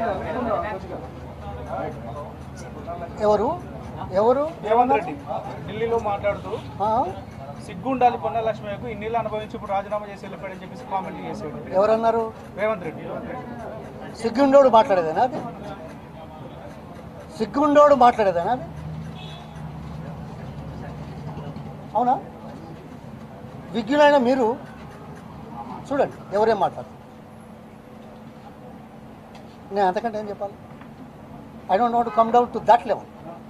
ఎవరు ఎవరు
రేవంత్ రెడ్డి ఢిల్లీలో మాట్లాడుతూ
ఆ?
సిగ్గుండాలి పొన్న లక్ష్మయ్యకు ఇన్నిళ్ళు అనుభవించి ఇప్పుడు రాజీనామా చేసి వెళ్ళిపోయాడని చెప్పేసి కామెంట్ చేశాడు
ఎవరన్నారు
రేవంత్ రెడ్డి
సిగ్గుండోడు మాట్లాడేదేనా అది సిగ్గుండోడు మాట్లాడేదేనా అది అవునా విజ్ఞులైన మీరు చూడండి ఎవరేం మాట్లాడతారు నేను అంతకంటే ఏం చెప్పాలి I don't want come down to that level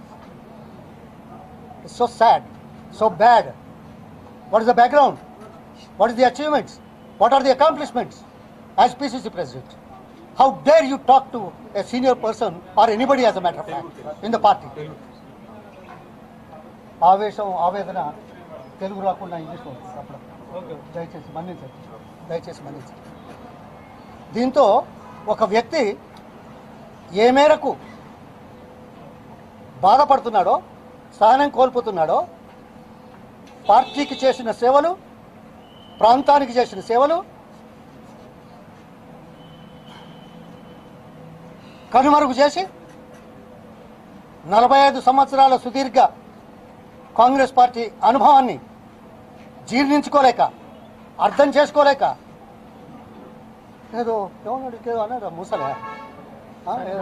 so sad so bad what is the background what is the achievements what are the accomplishments as PCC president how dare you talk to a senior person or anybody as a matter of fact in the party ఆవేశం ఆవేదన తెలుగు రాకుండా ఇంగ్లీష్లో ఉంటుంది అప్పుడు దయచేసి మన్నించండి దయచేసి మన్నించండి దీంతో ఒక వ్యక్తి ఏ మేరకు బాధపడుతున్నాడో సహనం కోల్పోతున్నాడో పార్టీకి చేసిన సేవలు ప్రాంతానికి చేసిన సేవలు కనుమరుగు చేసి నలభై ఐదు సంవత్సరాల సుదీర్ఘ కాంగ్రెస్ పార్టీ అనుభవాన్ని జీర్ణించుకోలేక అర్థం చేసుకోలేక ఏదో ఏమన్నాడు ఏదో అన్నాడు ముసలే ఆ, ఏదో.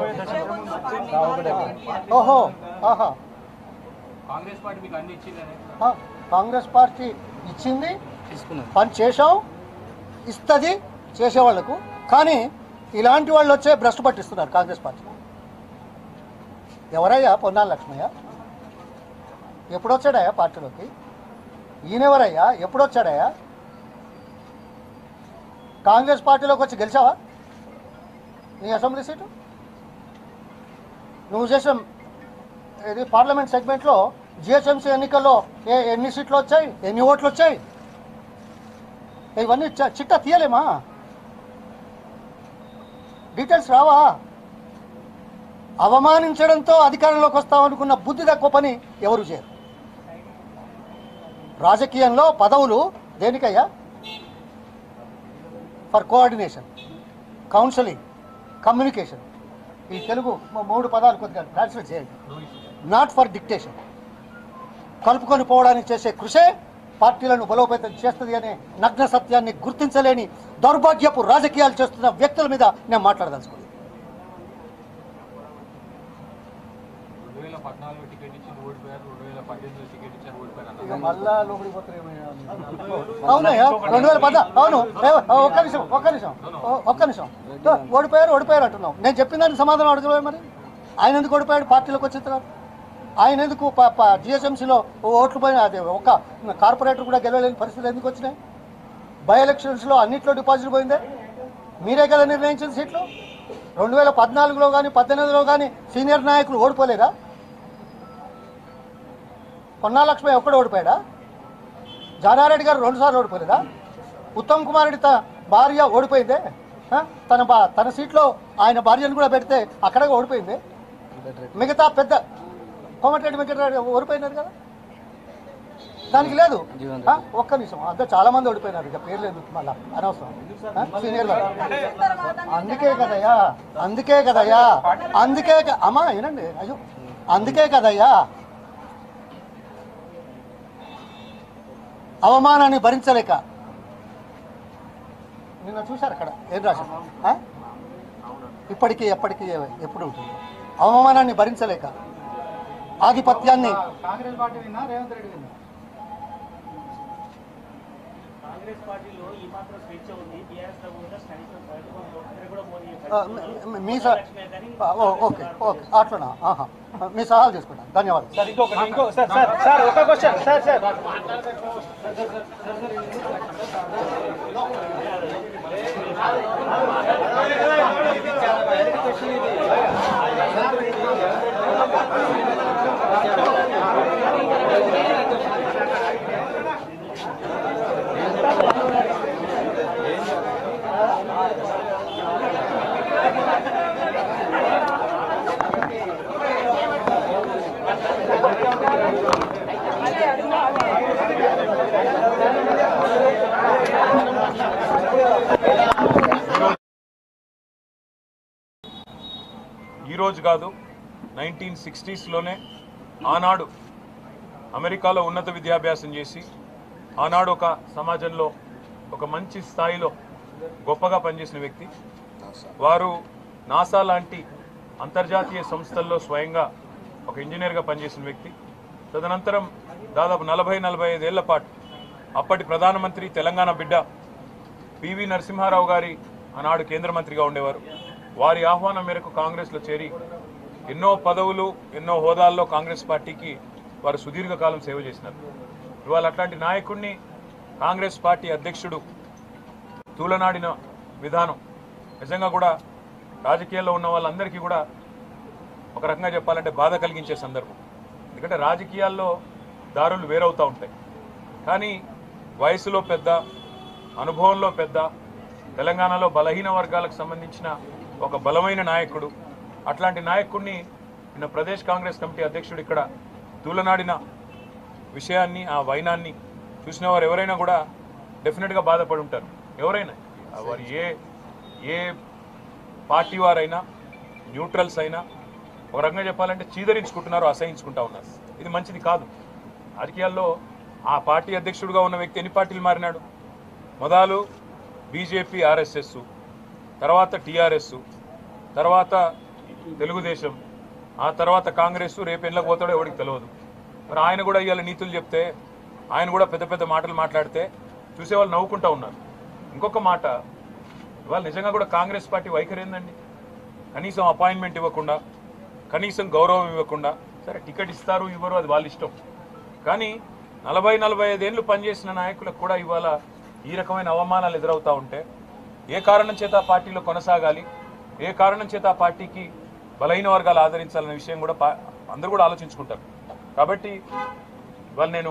ఓహో ఆహా
కాంగ్రెస్ పార్టీ మీకు అన్ని ఇచ్చిందని
ఆ, కాంగ్రెస్ పార్టీ ఇచ్చింది
తీసుకున్నాను
పని చేశాం ఇస్తుంది చేసేవాళ్లకు కానీ ఇలాంటి వాళ్ళు వచ్చే భ్రష్టు పట్టిస్తున్నారు కాంగ్రెస్ పార్టీ ఎవరయ్యా పొన్నాల లక్ష్మయ్య ఎప్పుడొచ్చాడయ్యా పార్టీలోకి ఈయనెవరయ్యా ఎప్పుడొచ్చాడయ్యా కాంగ్రెస్ పార్టీలోకి వచ్చి గెలిచావా నీ అసెంబ్లీ సీటు నువ్వు చేసిన ఇది పార్లమెంట్ సెగ్మెంట్లో జిహెచ్ఎంసీ ఎన్నికల్లో ఏ ఎన్ని సీట్లు వచ్చాయి ఎన్ని ఓట్లు వచ్చాయి ఇవన్నీ చ- చిట్టా తీయలేమా డీటెయిల్స్ రావా అవమానించడంతో అధికారంలోకి వస్తామనుకున్న బుద్ధి తక్కువ పని ఎవరు చేయరు రాజకీయంలో పదవులు దేనికయ్యా ఫర్ కోఆర్డినేషన్ కౌన్సిలింగ్ కమ్యూనికేషన్ ఈ తెలుగు మ- మూడు పదాలు కొద్దిగా ట్రాన్స్లేట్ చేయండి నాట్ ఫర్ డిక్టేషన్ కలుపుకొని పోవడానికి చేసే కృషే పార్టీలను బలోపేతం చేస్తుంది అనే నగ్న సత్యాన్ని గుర్తించలేని దౌర్భాగ్యపు రాజకీయాలు చేస్తున్న వ్యక్తుల మీద నేను మాట్లాడదలుచుకున్నాను
రెండు వేల పద్నాలుగు టికెట్ ఇచ్చి ఓడిపోయారు రెండు వేల పద్దెనిమిది టికెట్ ఇచ్చారు ఓడిపోయారు అన్నారు
ఇక మళ్ళా లోపలికి పోతారు అవునయ్యా రెండు వేల పద అవును ఏ, ఒక్క నిమిషం ఒక్క నిమిషం ఓ, ఒక్క నిమిషం ఓ, ఓడిపోయారు ఓడిపోయారు అంటున్నాం నేను చెప్పిన దానికి సమాధానం అడగలే మరి ఆయన ఎందుకు ఓడిపోయాడు పార్టీలోకి వచ్చిన తర్వాత ఆయన ఎందుకు జిఎస్ఎంసీలో ఓట్లు పోయిన అది ఒక కార్పొరేటర్ కూడా గెలవలేని పరిస్థితులు ఎందుకు వచ్చినాయి బై ఎలక్షన్స్లో అన్నింటిలో డిపాజిట్ పోయిందే మీరే కదా నిర్ణయించిన సీట్లు రెండు వేల పద్నాలుగులో కానీ పద్దెనిమిదిలో కానీ సీనియర్ నాయకులు ఓడిపోలేదా పొన్నా లక్ష్మి ఒక్కడు ఓడిపోయాడా జానారెడ్డి గారు రెండుసార్లు ఓడిపోలేదా ఉత్తమ్ కుమార్ రెడ్డి తన భార్య ఓడిపోయిందే ఆ? తన బా తన సీట్లో ఆయన భార్యను కూడా పెడితే అక్కడ ఓడిపోయింది మిగతా పెద్ద కోమటిరెడ్డి వెంకటరెడ్డి ఓడిపోయినారు కదా దానికి లేదు
జీవన్
ఆ, ఒక్క నిమిషం అంతా చాలా మంది ఓడిపోయినారు ఇక పేర్లు ఎందుకు మళ్ళా అనవసరం ఆ, సీనియర్ వాళ్ళు. అందుకే కదయ్యా అందుకే కదయ్యా అందుకే క- అమ్మా ఏనండి అయ్యో అందుకే కదయ్యా అవమానాన్ని భరించలేక నిన్న చూశారు అక్కడ ఏం రాశారు ఆ? ఇప్పటికీ ఎప్పటికీ ఎప్పుడు ఉంటుంది అవమానాన్ని భరించలేక ఆధిపత్యాన్ని
కాంగ్రెస్ పార్టీ విన్నా రేవంత్ రెడ్డి విన్నా
కాంగ్రెస్ పార్టీలో ఈ మాత్రం స్వేచ్ఛ ఉంది బీఆర్ఎస్ లో కూడా కనీసం సగటు మంది ఒక్కరు కూడా మోదీ
ఆ, మీ- మీ స- ఆ, ఓ, ఓకే ఓకే అట్లనా ఆహా మీ సహాలు తీసుకుంటాను ధన్యవాదాలు
సార్ ఇంకొకటి ఇంకో సార్ సార్ సార్ ఒక క్వశ్చన్ సార్ సార్
ఈరోజు కాదు నైన్టీన్ సిక్స్టీస్లోనే ఆనాడు అమెరికాలో ఉన్నత విద్యాభ్యాసం చేసి ఆనాడు ఒక సమాజంలో ఒక మంచి స్థాయిలో గొప్పగా పనిచేసిన వ్యక్తి వారు నాసా లాంటి అంతర్జాతీయ సంస్థల్లో స్వయంగా ఒక ఇంజనీర్గా పనిచేసిన వ్యక్తి తదనంతరం దాదాపు నలభై నలభై ఐదేళ్ల పాటు అప్పటి ప్రధానమంత్రి తెలంగాణ బిడ్డ పివి నరసింహారావు గారి ఆనాడు కేంద్ర మంత్రిగా ఉండేవారు వారి ఆహ్వానం మేరకు కాంగ్రెస్లో చేరి ఎన్నో పదవులు ఎన్నో హోదాల్లో కాంగ్రెస్ పార్టీకి వారు సుదీర్ఘకాలం సేవ చేసినారు ఇవాళ అట్లాంటి నాయకుడిని కాంగ్రెస్ పార్టీ అధ్యక్షుడు తూలనాడిన విధానం నిజంగా కూడా రాజకీయాల్లో ఉన్న వాళ్ళందరికీ కూడా ఒక రకంగా చెప్పాలంటే బాధ కలిగించే సందర్భం ఎందుకంటే రాజకీయాల్లో దారులు వేరవుతూ ఉంటాయి కానీ వయసులో పెద్ద అనుభవంలో పెద్ద తెలంగాణలో బలహీన వర్గాలకు సంబంధించిన ఒక బలమైన నాయకుడు అట్లాంటి నాయకుడిని నిన్న ప్రదేశ్ కాంగ్రెస్ కమిటీ అధ్యక్షుడు ఇక్కడ తూలనాడిన విషయాన్ని ఆ వైనాన్ని చూసిన వారు ఎవరైనా కూడా డెఫినెట్గా బాధపడి ఉంటారు ఎవరైనా ఆ వారు ఏ ఏ పార్టీ వారైనా న్యూట్రల్స్ అయినా ఒక రకంగా చెప్పాలంటే చీదరించుకుంటున్నారు అసహించుకుంటా ఉన్నారు ఇది మంచిది కాదు రాజకీయాల్లో ఆ పార్టీ అధ్యక్షుడిగా ఉన్న వ్యక్తి ఎన్ని పార్టీలు మారినాడు మొదలు బీజేపీ ఆర్ఎస్ఎస్ తర్వాత టీఆర్ఎస్ తర్వాత తెలుగుదేశం ఆ తర్వాత కాంగ్రెస్ రేపు ఎన్లకు పోతాడో ఎవరికి తెలియదు మరి ఆయన కూడా ఇవాళ నీతులు చెప్తే ఆయన కూడా పెద్ద పెద్ద మాటలు మాట్లాడితే చూసేవాళ్ళు నవ్వుకుంటా ఉన్నారు ఇంకొక మాట ఇవాళ నిజంగా కూడా కాంగ్రెస్ పార్టీ వైఖరి ఏందండి కనీసం అపాయింట్మెంట్ ఇవ్వకుండా కనీసం గౌరవం ఇవ్వకుండా సరే టికెట్ ఇస్తారు ఇవ్వరు అది వాళ్ళ ఇష్టం కానీ నలభై నలభై ఐదేళ్ళు పనిచేసిన నాయకులకు కూడా ఇవాళ ఈ రకమైన అవమానాలు ఎదురవుతూ ఉంటే ఏ కారణం చేత ఆ పార్టీలో కొనసాగాలి ఏ కారణం చేత ఆ పార్టీకి బలహీన వర్గాలు ఆదరించాలనే విషయం కూడా పా- అందరూ కూడా ఆలోచించుకుంటారు కాబట్టి ఇవాళ నేను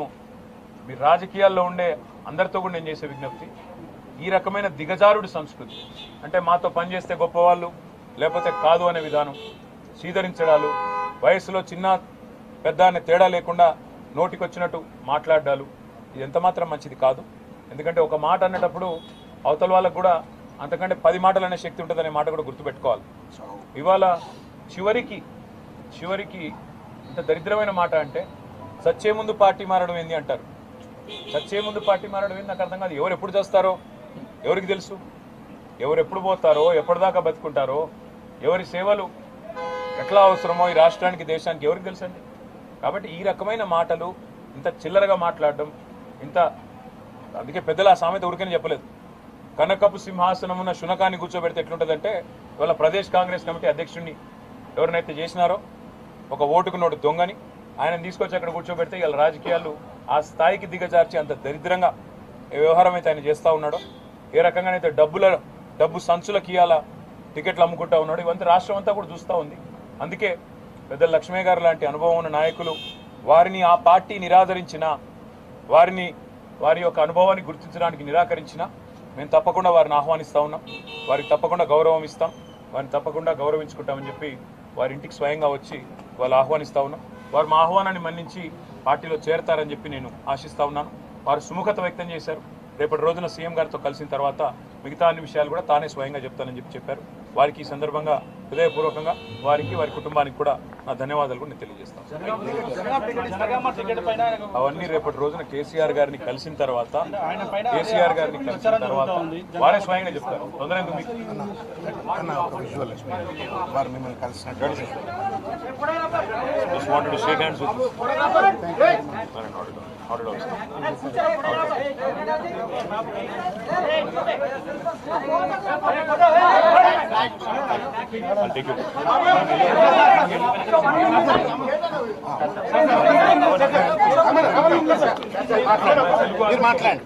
మీ రాజకీయాల్లో ఉండే అందరితో కూడా నేను చేసే విజ్ఞప్తి ఈ రకమైన దిగజారుడు సంస్కృతి అంటే మాతో పనిచేస్తే గొప్పవాళ్ళు లేకపోతే కాదు అనే విధానం సీదరించడాలు వయసులో చిన్న పెద్ద అనే తేడా లేకుండా నోటికొచ్చినట్టు మాట్లాడాలు ఇది ఎంత మాత్రం మంచిది కాదు ఎందుకంటే ఒక మాట అన్నటప్పుడు అవతల వాళ్ళకు కూడా అంతకంటే పది మాటలు అనే శక్తి ఉంటుందనే మాట కూడా గుర్తుపెట్టుకోవాలి ఇవాళ చివరికి చివరికి ఇంత దరిద్రమైన మాట అంటే సచ్చే ముందు పార్టీ మారడం ఏంది అంటారు చచ్చే ముందు పార్టీ మారడం ఏంది నాకు అర్థం కాదు ఎవరు ఎప్పుడు చేస్తారో ఎవరికి తెలుసు ఎవరు ఎప్పుడు పోతారో ఎప్పటిదాకా బతుకుంటారో ఎవరి సేవలు ఎట్లా అవసరమో ఈ రాష్ట్రానికి దేశానికి ఎవరికి తెలుసండి కాబట్టి ఈ రకమైన మాటలు ఇంత చిల్లరగా మాట్లాడడం ఇంత అందుకే పెద్దలు ఆ సామెత ఉరికని చెప్పలేదు కనకపు సింహాసనమున శునకాన్ని కూర్చోబెడితే ఎట్లుంటుందంటే ఇవాళ ప్రదేశ్ కాంగ్రెస్ కమిటీ అధ్యక్షుడిని ఎవరినైతే చేసినారో ఒక ఓటుకు నోటు దొంగని ఆయన తీసుకొచ్చి అక్కడ కూర్చోబెడితే ఇవాళ రాజకీయాలు ఆ స్థాయికి దిగజార్చి అంత దరిద్రంగా ఏ వ్యవహారం అయితే ఆయన చేస్తూ ఉన్నాడో ఏ రకంగానైతే డబ్బుల డబ్బు సంచులకి ఇవాళ టికెట్లు అమ్ముకుంటా ఉన్నాడు ఇవంతా రాష్ట్రం అంతా కూడా చూస్తూ ఉంది అందుకే పెద్ద లక్ష్మయ్య గారు లాంటి అనుభవం ఉన్న నాయకులు వారిని ఆ పార్టీ నిరాదరించిన వారిని వారి యొక్క అనుభవాన్ని గుర్తించడానికి నిరాకరించిన మేము తప్పకుండా వారిని ఆహ్వానిస్తా ఉన్నాం వారికి తప్పకుండా గౌరవం ఇస్తాం వారిని తప్పకుండా గౌరవించుకుంటామని చెప్పి వారి ఇంటికి స్వయంగా వచ్చి వాళ్ళు ఆహ్వానిస్తా ఉన్నాం వారు మా ఆహ్వానాన్ని మన్నించి పార్టీలో చేరతారని చెప్పి నేను ఆశిస్తా ఉన్నాను వారు సుముఖత వ్యక్తం చేశారు రేపటి రోజున సీఎం గారితో కలిసిన తర్వాత మిగతా అన్ని విషయాలు కూడా తానే స్వయంగా చెప్తానని చెప్పి చెప్పారు వారికి ఈ సందర్భంగా హృదయపూర్వకంగా వారికి వారి కుటుంబానికి కూడా నా ధన్యవాదాలు కూడా నేను తెలియజేస్తాను
జనగామ టికెట్ పైన ఆయనకు
అవన్నీ రేపటి రోజున కేసీఆర్ గారిని కలిసిన తర్వాత
ఆయన పైన
కేసీఆర్ గారిని కలిసిన తర్వాత వారే స్వయంగా చెప్తారు తొందర ఎందుకు మీకు
అన్న ఒక విజువల్ వారు మిమ్మల్ని కలిసినట్టు
just wanted to shake hands with you. No, no, not at all. Not at all, sir. I'll take you.
మీరు మాట్లాడండి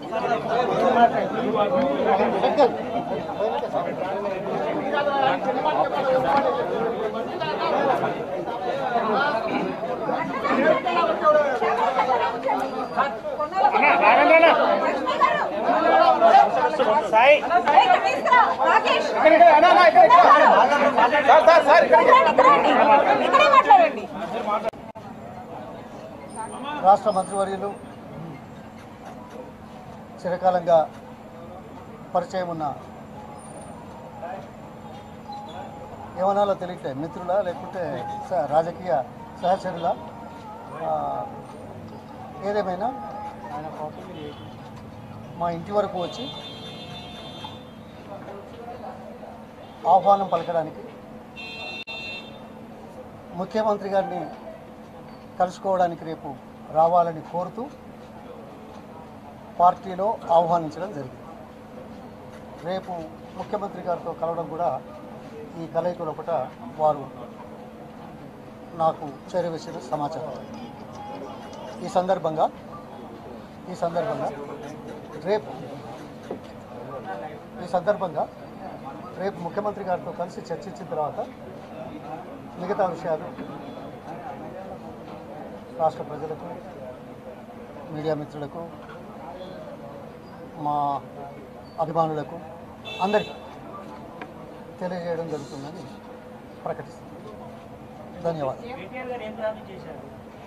సాయి
ఇక్కడ తీసుకురా రాకేష్
సార్ సార్ ఇక్కడ
ఇక్కడే మాట్లాడండి
రాష్ట్ర మంత్రివర్యులు చిరకాలంగా పరిచయం ఉన్న ఏమనాలో తెలియట్లే మిత్రులా లేకుంటే స- రాజకీయ సహచరులా ఆ, ఏదేమైనా మా ఇంటి వరకు వచ్చి ఆహ్వానం పలకడానికి ముఖ్యమంత్రి గారిని కలుసుకోవడానికి రేపు రావాలని కోరుతూ పార్టీలో ఆహ్వానించడం జరిగింది రేపు ముఖ్యమంత్రి గారితో కలవడం కూడా ఈ కలయిక లోపల వారు నాకు చేరవేసిన సమాచారం ఈ సందర్భంగా ఈ సందర్భంగా రేపు ఈ సందర్భంగా రేపు ముఖ్యమంత్రి గారితో కలిసి చర్చించిన తర్వాత మిగతా విషయాలు రాష్ట్ర ప్రజలకు మీడియా మిత్రులకు మా అభిమానులకు అందరికీ తెలియజేయడం జరుగుతుందని ప్రకటిస్తున్నాను ధన్యవాదాలు
కేటీఆర్ గారు ఏం ప్రార్థన చేశారు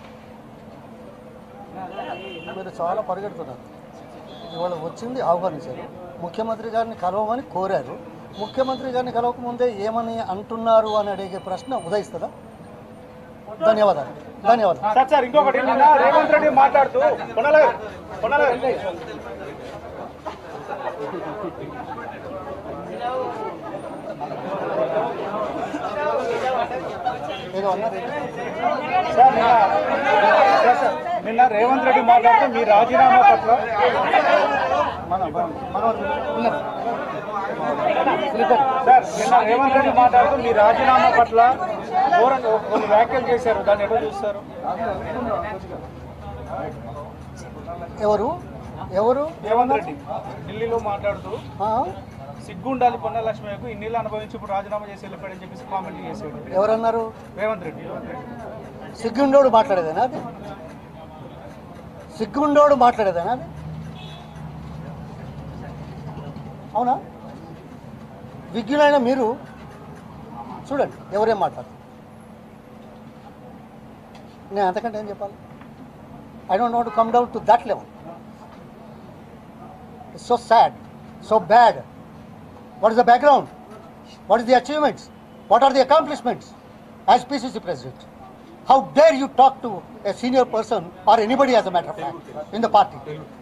మీరు చాలా పరిగెడుతున్నారు ఇవాళ వచ్చింది ఆహ్వానించారు ముఖ్యమంత్రి గారిని కలవమని కోరారు ముఖ్యమంత్రి గారిని కలవకముందే ఏమని అంటున్నారు అని అడిగే ప్రశ్న ఉదయిస్తుందా ధన్యవాదాలు ధన్యవాదాలు
సార్ సార్ ఇంకొకటి నిన్న రేవంత్ రెడ్డి మాట్లాడుతూ కొనాల కొనాల
ఏదో అన్నారు
సార్ నిన్న సార్, సార్, నిన్న రేవంత్ రెడ్డి మాట్లాడుతూ మీ రాజీనామా పట్ల
మన మన- మనోళ్ళు ఉన్నారు
సార్ నిన్న రేవంత్ రెడ్డి మాట్లాడుతూ మీ రాజీనామా పట్ల ఘోరంగా కొన్ని వ్యాఖ్యలు చేశారు దాన్ని ఎట్లా చూస్తారు
ఎవరు ఎవరు
రేవంత్ రెడ్డి ఢిల్లీలో మాట్లాడుతూ
ఆ?
సిగ్గుండాలి పొన్న లక్ష్మయ్యకు ఇన్నిళ్ళు అనుభవించి ఇప్పుడు రాజీనామా చేసి వెళ్ళిపోయాడని చెప్పేసి కామెంట్ చేశాడు
ఎవరన్నారు
రేవంత్ రెడ్డి
సిగ్గుండోడు మాట్లాడేదేనా అది సిగ్గుండోడు మాట్లాడేదేనా అది అవునా విజ్ఞులైన మీరు చూడండి ఎవరేం మాట్లాడతారు నేను అంతకంటే ఏం చెప్పాలి I don't want come down to that level it's so sad so bad what is the background what is the achievements what are the accomplishments as PCC president how dare you talk to a senior person or anybody as a matter of fact in the party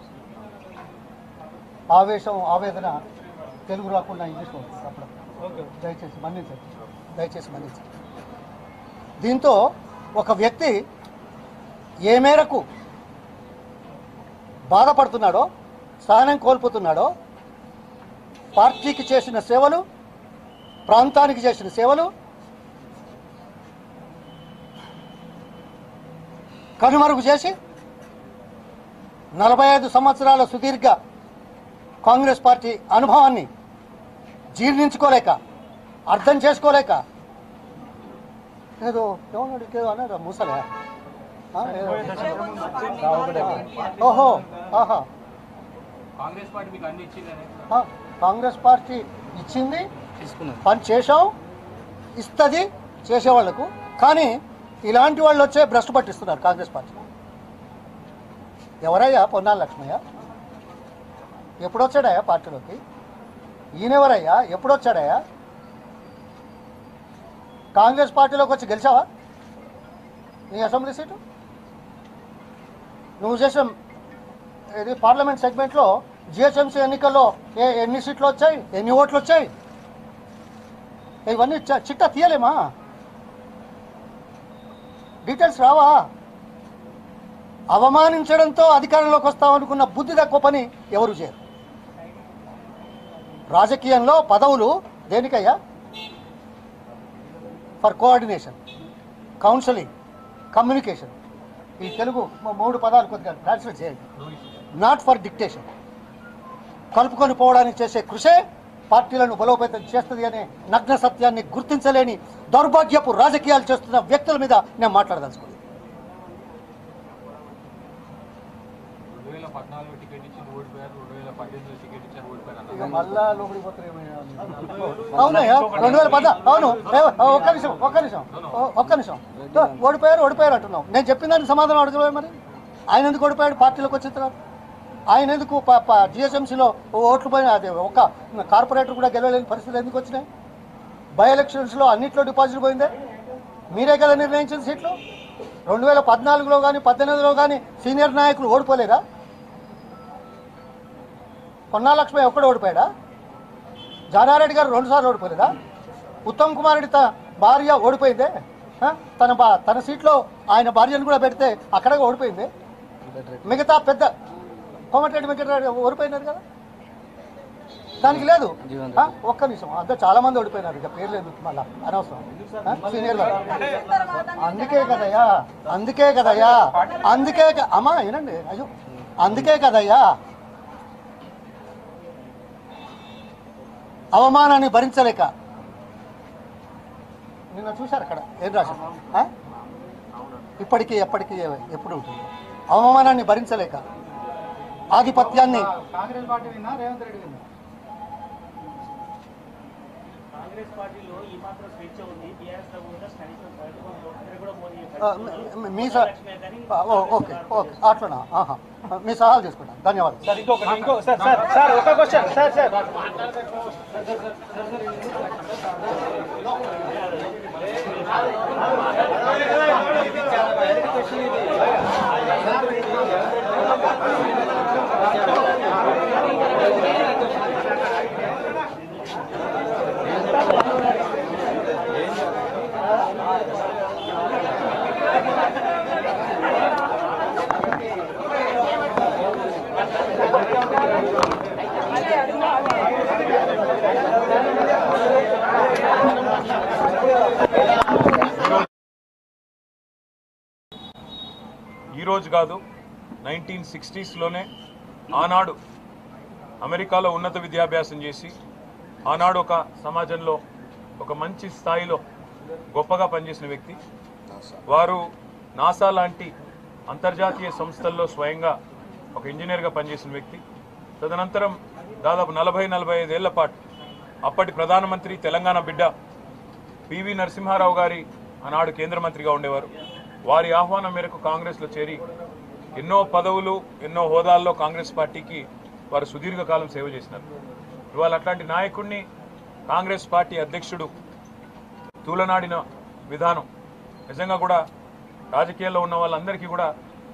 ఆవేశం ఆవేదన తెలుగు రాకుండా ఇంగ్లీష్లో ఉంటుంది అప్పుడు
okay
దయచేసి మన్నించండి దయచేసి మన్నించండి దీంతో ఒక వ్యక్తి ఏ మేరకు బాధపడుతున్నాడో స్థానం కోల్పోతున్నాడో పార్టీకి చేసిన సేవలు ప్రాంతానికి చేసిన సేవలు కనుమరుగు చేసి నలభై ఐదు సంవత్సరాల సుదీర్ఘ కాంగ్రెస్ పార్టీ అనుభవాన్ని జీర్ణించుకోలేక అర్థం చేసుకోలేక ఏదో ఏమన్నాడు ఇంకేదో అన్నాడు ముసలే ఆ, ఏదో. ఓహో ఆహా ఆ, కాంగ్రెస్ పార్టీ ఇచ్చింది
తీసుకున్నాను
పని చేసాం ఇస్తుంది చేసేవాళ్లకు కానీ ఇలాంటి వాళ్ళు వచ్చే భ్రష్టు పట్టిస్తున్నారు కాంగ్రెస్ పార్టీ ఎవరయ్యా పొన్నాల లక్ష్మయ్య ఎప్పుడు వచ్చాడయ్యా పార్టీలోకి ఈయనెవరయ్యా ఎప్పుడు వచ్చాడయ్యా కాంగ్రెస్ పార్టీలోకి వచ్చి గెలిచావా నీ అసెంబ్లీ సీటు నువ్వు చేసిన ఇది పార్లమెంట్ సెగ్మెంట్లో జిహెచ్ఎంసీ ఎన్నికల్లో ఏ ఎన్ని సీట్లు వచ్చాయి ఎన్ని ఓట్లు వచ్చాయి ఇవన్నీ చ- చిట్టా తీయలేమా డీటెయిల్స్ రావా అవమానించడంతో అధికారంలోకి వస్తామనుకున్న బుద్ధి తక్కువ పని ఎవరు చేయరు రాజకీయంలో పదవులు దేనికయ్యా ఫర్ కోఆర్డినేషన్ కౌన్సిలింగ్ కమ్యూనికేషన్ ఈ తెలుగు మూ- మూడు పదాలు కొద్దిగా ట్రాన్స్లేట్ చేయండి నాట్ ఫర్ డిక్టేషన్ కలుపుకొని పోవడానికి చేసే కృషే పార్టీలను బలోపేతం చేస్తుంది అనే నగ్న సత్యాన్ని గుర్తించలేని దౌర్భాగ్యపు రాజకీయాలు చేస్తున్న వ్యక్తుల మీద నేను మాట్లాడదలుచుకున్నాను
రెండు వేల పద్నాలుగు టికెట్ ఇచ్చి ఓడిపోయారు రెండు వేల పద్దెనిమిదిలో టికెట్ ఇచ్చారు ఓడిపోయారు
ఇక మళ్ళా లోపలికి పోతారు అవునయ్యా రెండు వేల పద అవును ఏ, ఒక్క నిమిషం ఒక్క నిమిషం ఓ- ఒక్క నిమిషం తో, ఓడిపోయారు ఓడిపోయారు అంటున్నాం నేను చెప్పిన దానికి సమాధానం అడగలే మరి ఆయన ఎందుకు ఓడిపోయాడు పార్టీలోకి వచ్చిన తర్వాత ఆయన ఎందుకు జిఎస్ఎంసీలో ఓట్లు పోయిన అదే ఒక కార్పొరేటర్ కూడా గెలవలేని పరిస్థితులు ఎందుకు వచ్చినాయి బై ఎలక్షన్స్లో అన్నింటిలో డిపాజిట్ పోయిందే మీరే కదా నిర్ణయించిన సీట్లు రెండు వేల పద్నాలుగులో కానీ పద్దెనిమిదిలో కానీ సీనియర్ నాయకులు ఓడిపోలేదా పొన్నా లక్ష్మి ఒక్కడు ఓడిపోయాడా జానారెడ్డి గారు రెండుసార్లు ఓడిపోలేదా ఉత్తమ్ కుమార్ రెడ్డి త భార్య ఓడిపోయిందే ఆ? తన బా తన సీట్లో ఆయన భార్యను కూడా పెడితే అక్కడ ఓడిపోయింది మిగతా పెద్ద కోమటిరెడ్డి వెంకటరెడ్డి ఓడిపోయినారు కదా దానికి లేదు ఆ? ఒక్క నిమిషం అంతా చాలా మంది ఓడిపోయినారు ఇక పేర్లు ఎందుకు మళ్ళా అనవసరం ఆ? సీనియర్ గారు అందుకే కదయ్యా అందుకే కదయ్యా అందుకే క- అమ్మా వినండి అయ్యో అందుకే కదయ్యా అవమానాన్ని భరించలేక నిన్న చూశారు అక్కడ ఏం రాశారు ఆ? ఇప్పటికీ ఎప్పటికీ ఎప్పుడు ఉంటుంది అవమానాన్ని భరించలేక ఆధిపత్యాన్ని
కాంగ్రెస్ పార్టీ విన్నా రేవంత్ రెడ్డి విన్నా
కాంగ్రెస్ పార్టీలో ఈ మాత్రం స్వేచ్ఛ ఉంది బీఆర్ఎస్ లో కూడా కనీసం బయటకు ఇక్కడ కూడా మోదీ
ఆ, మీ- మీ సా ఆ, ఓ, ఓకే ఓకే అట్లనా ఆహా మీ సహాయాలు తీసుకుంటాను ధన్యవాదాలు
సార్ ఇంకొకటి ఇంకో సార్ సార్ సార్ ఒక క్వశ్చన్ సార్ సార్
ఈరోజు కాదు నైన్టీన్ సిక్స్టీస్లోనే ఆనాడు అమెరికాలో ఉన్నత విద్యాభ్యాసం చేసి ఆనాడు ఒక సమాజంలో ఒక మంచి స్థాయిలో గొప్పగా పనిచేసిన వ్యక్తి వారు నాసా లాంటి అంతర్జాతీయ సంస్థల్లో స్వయంగా ఒక ఇంజనీర్గా పనిచేసిన వ్యక్తి తదనంతరం దాదాపు నలభై నలభై ఐదేళ్ల పాటు అప్పటి ప్రధానమంత్రి తెలంగాణ బిడ్డ పివి నరసింహారావు గారి ఆనాడు కేంద్ర మంత్రిగా ఉండేవారు వారి ఆహ్వానం మేరకు కాంగ్రెస్లో చేరి ఎన్నో పదవులు ఎన్నో హోదాల్లో కాంగ్రెస్ పార్టీకి వారు సుదీర్ఘకాలం సేవ చేసినారు ఇవాళ అట్లాంటి నాయకుడిని కాంగ్రెస్ పార్టీ అధ్యక్షుడు తూలనాడిన విధానం నిజంగా కూడా రాజకీయాల్లో ఉన్న వాళ్ళందరికీ కూడా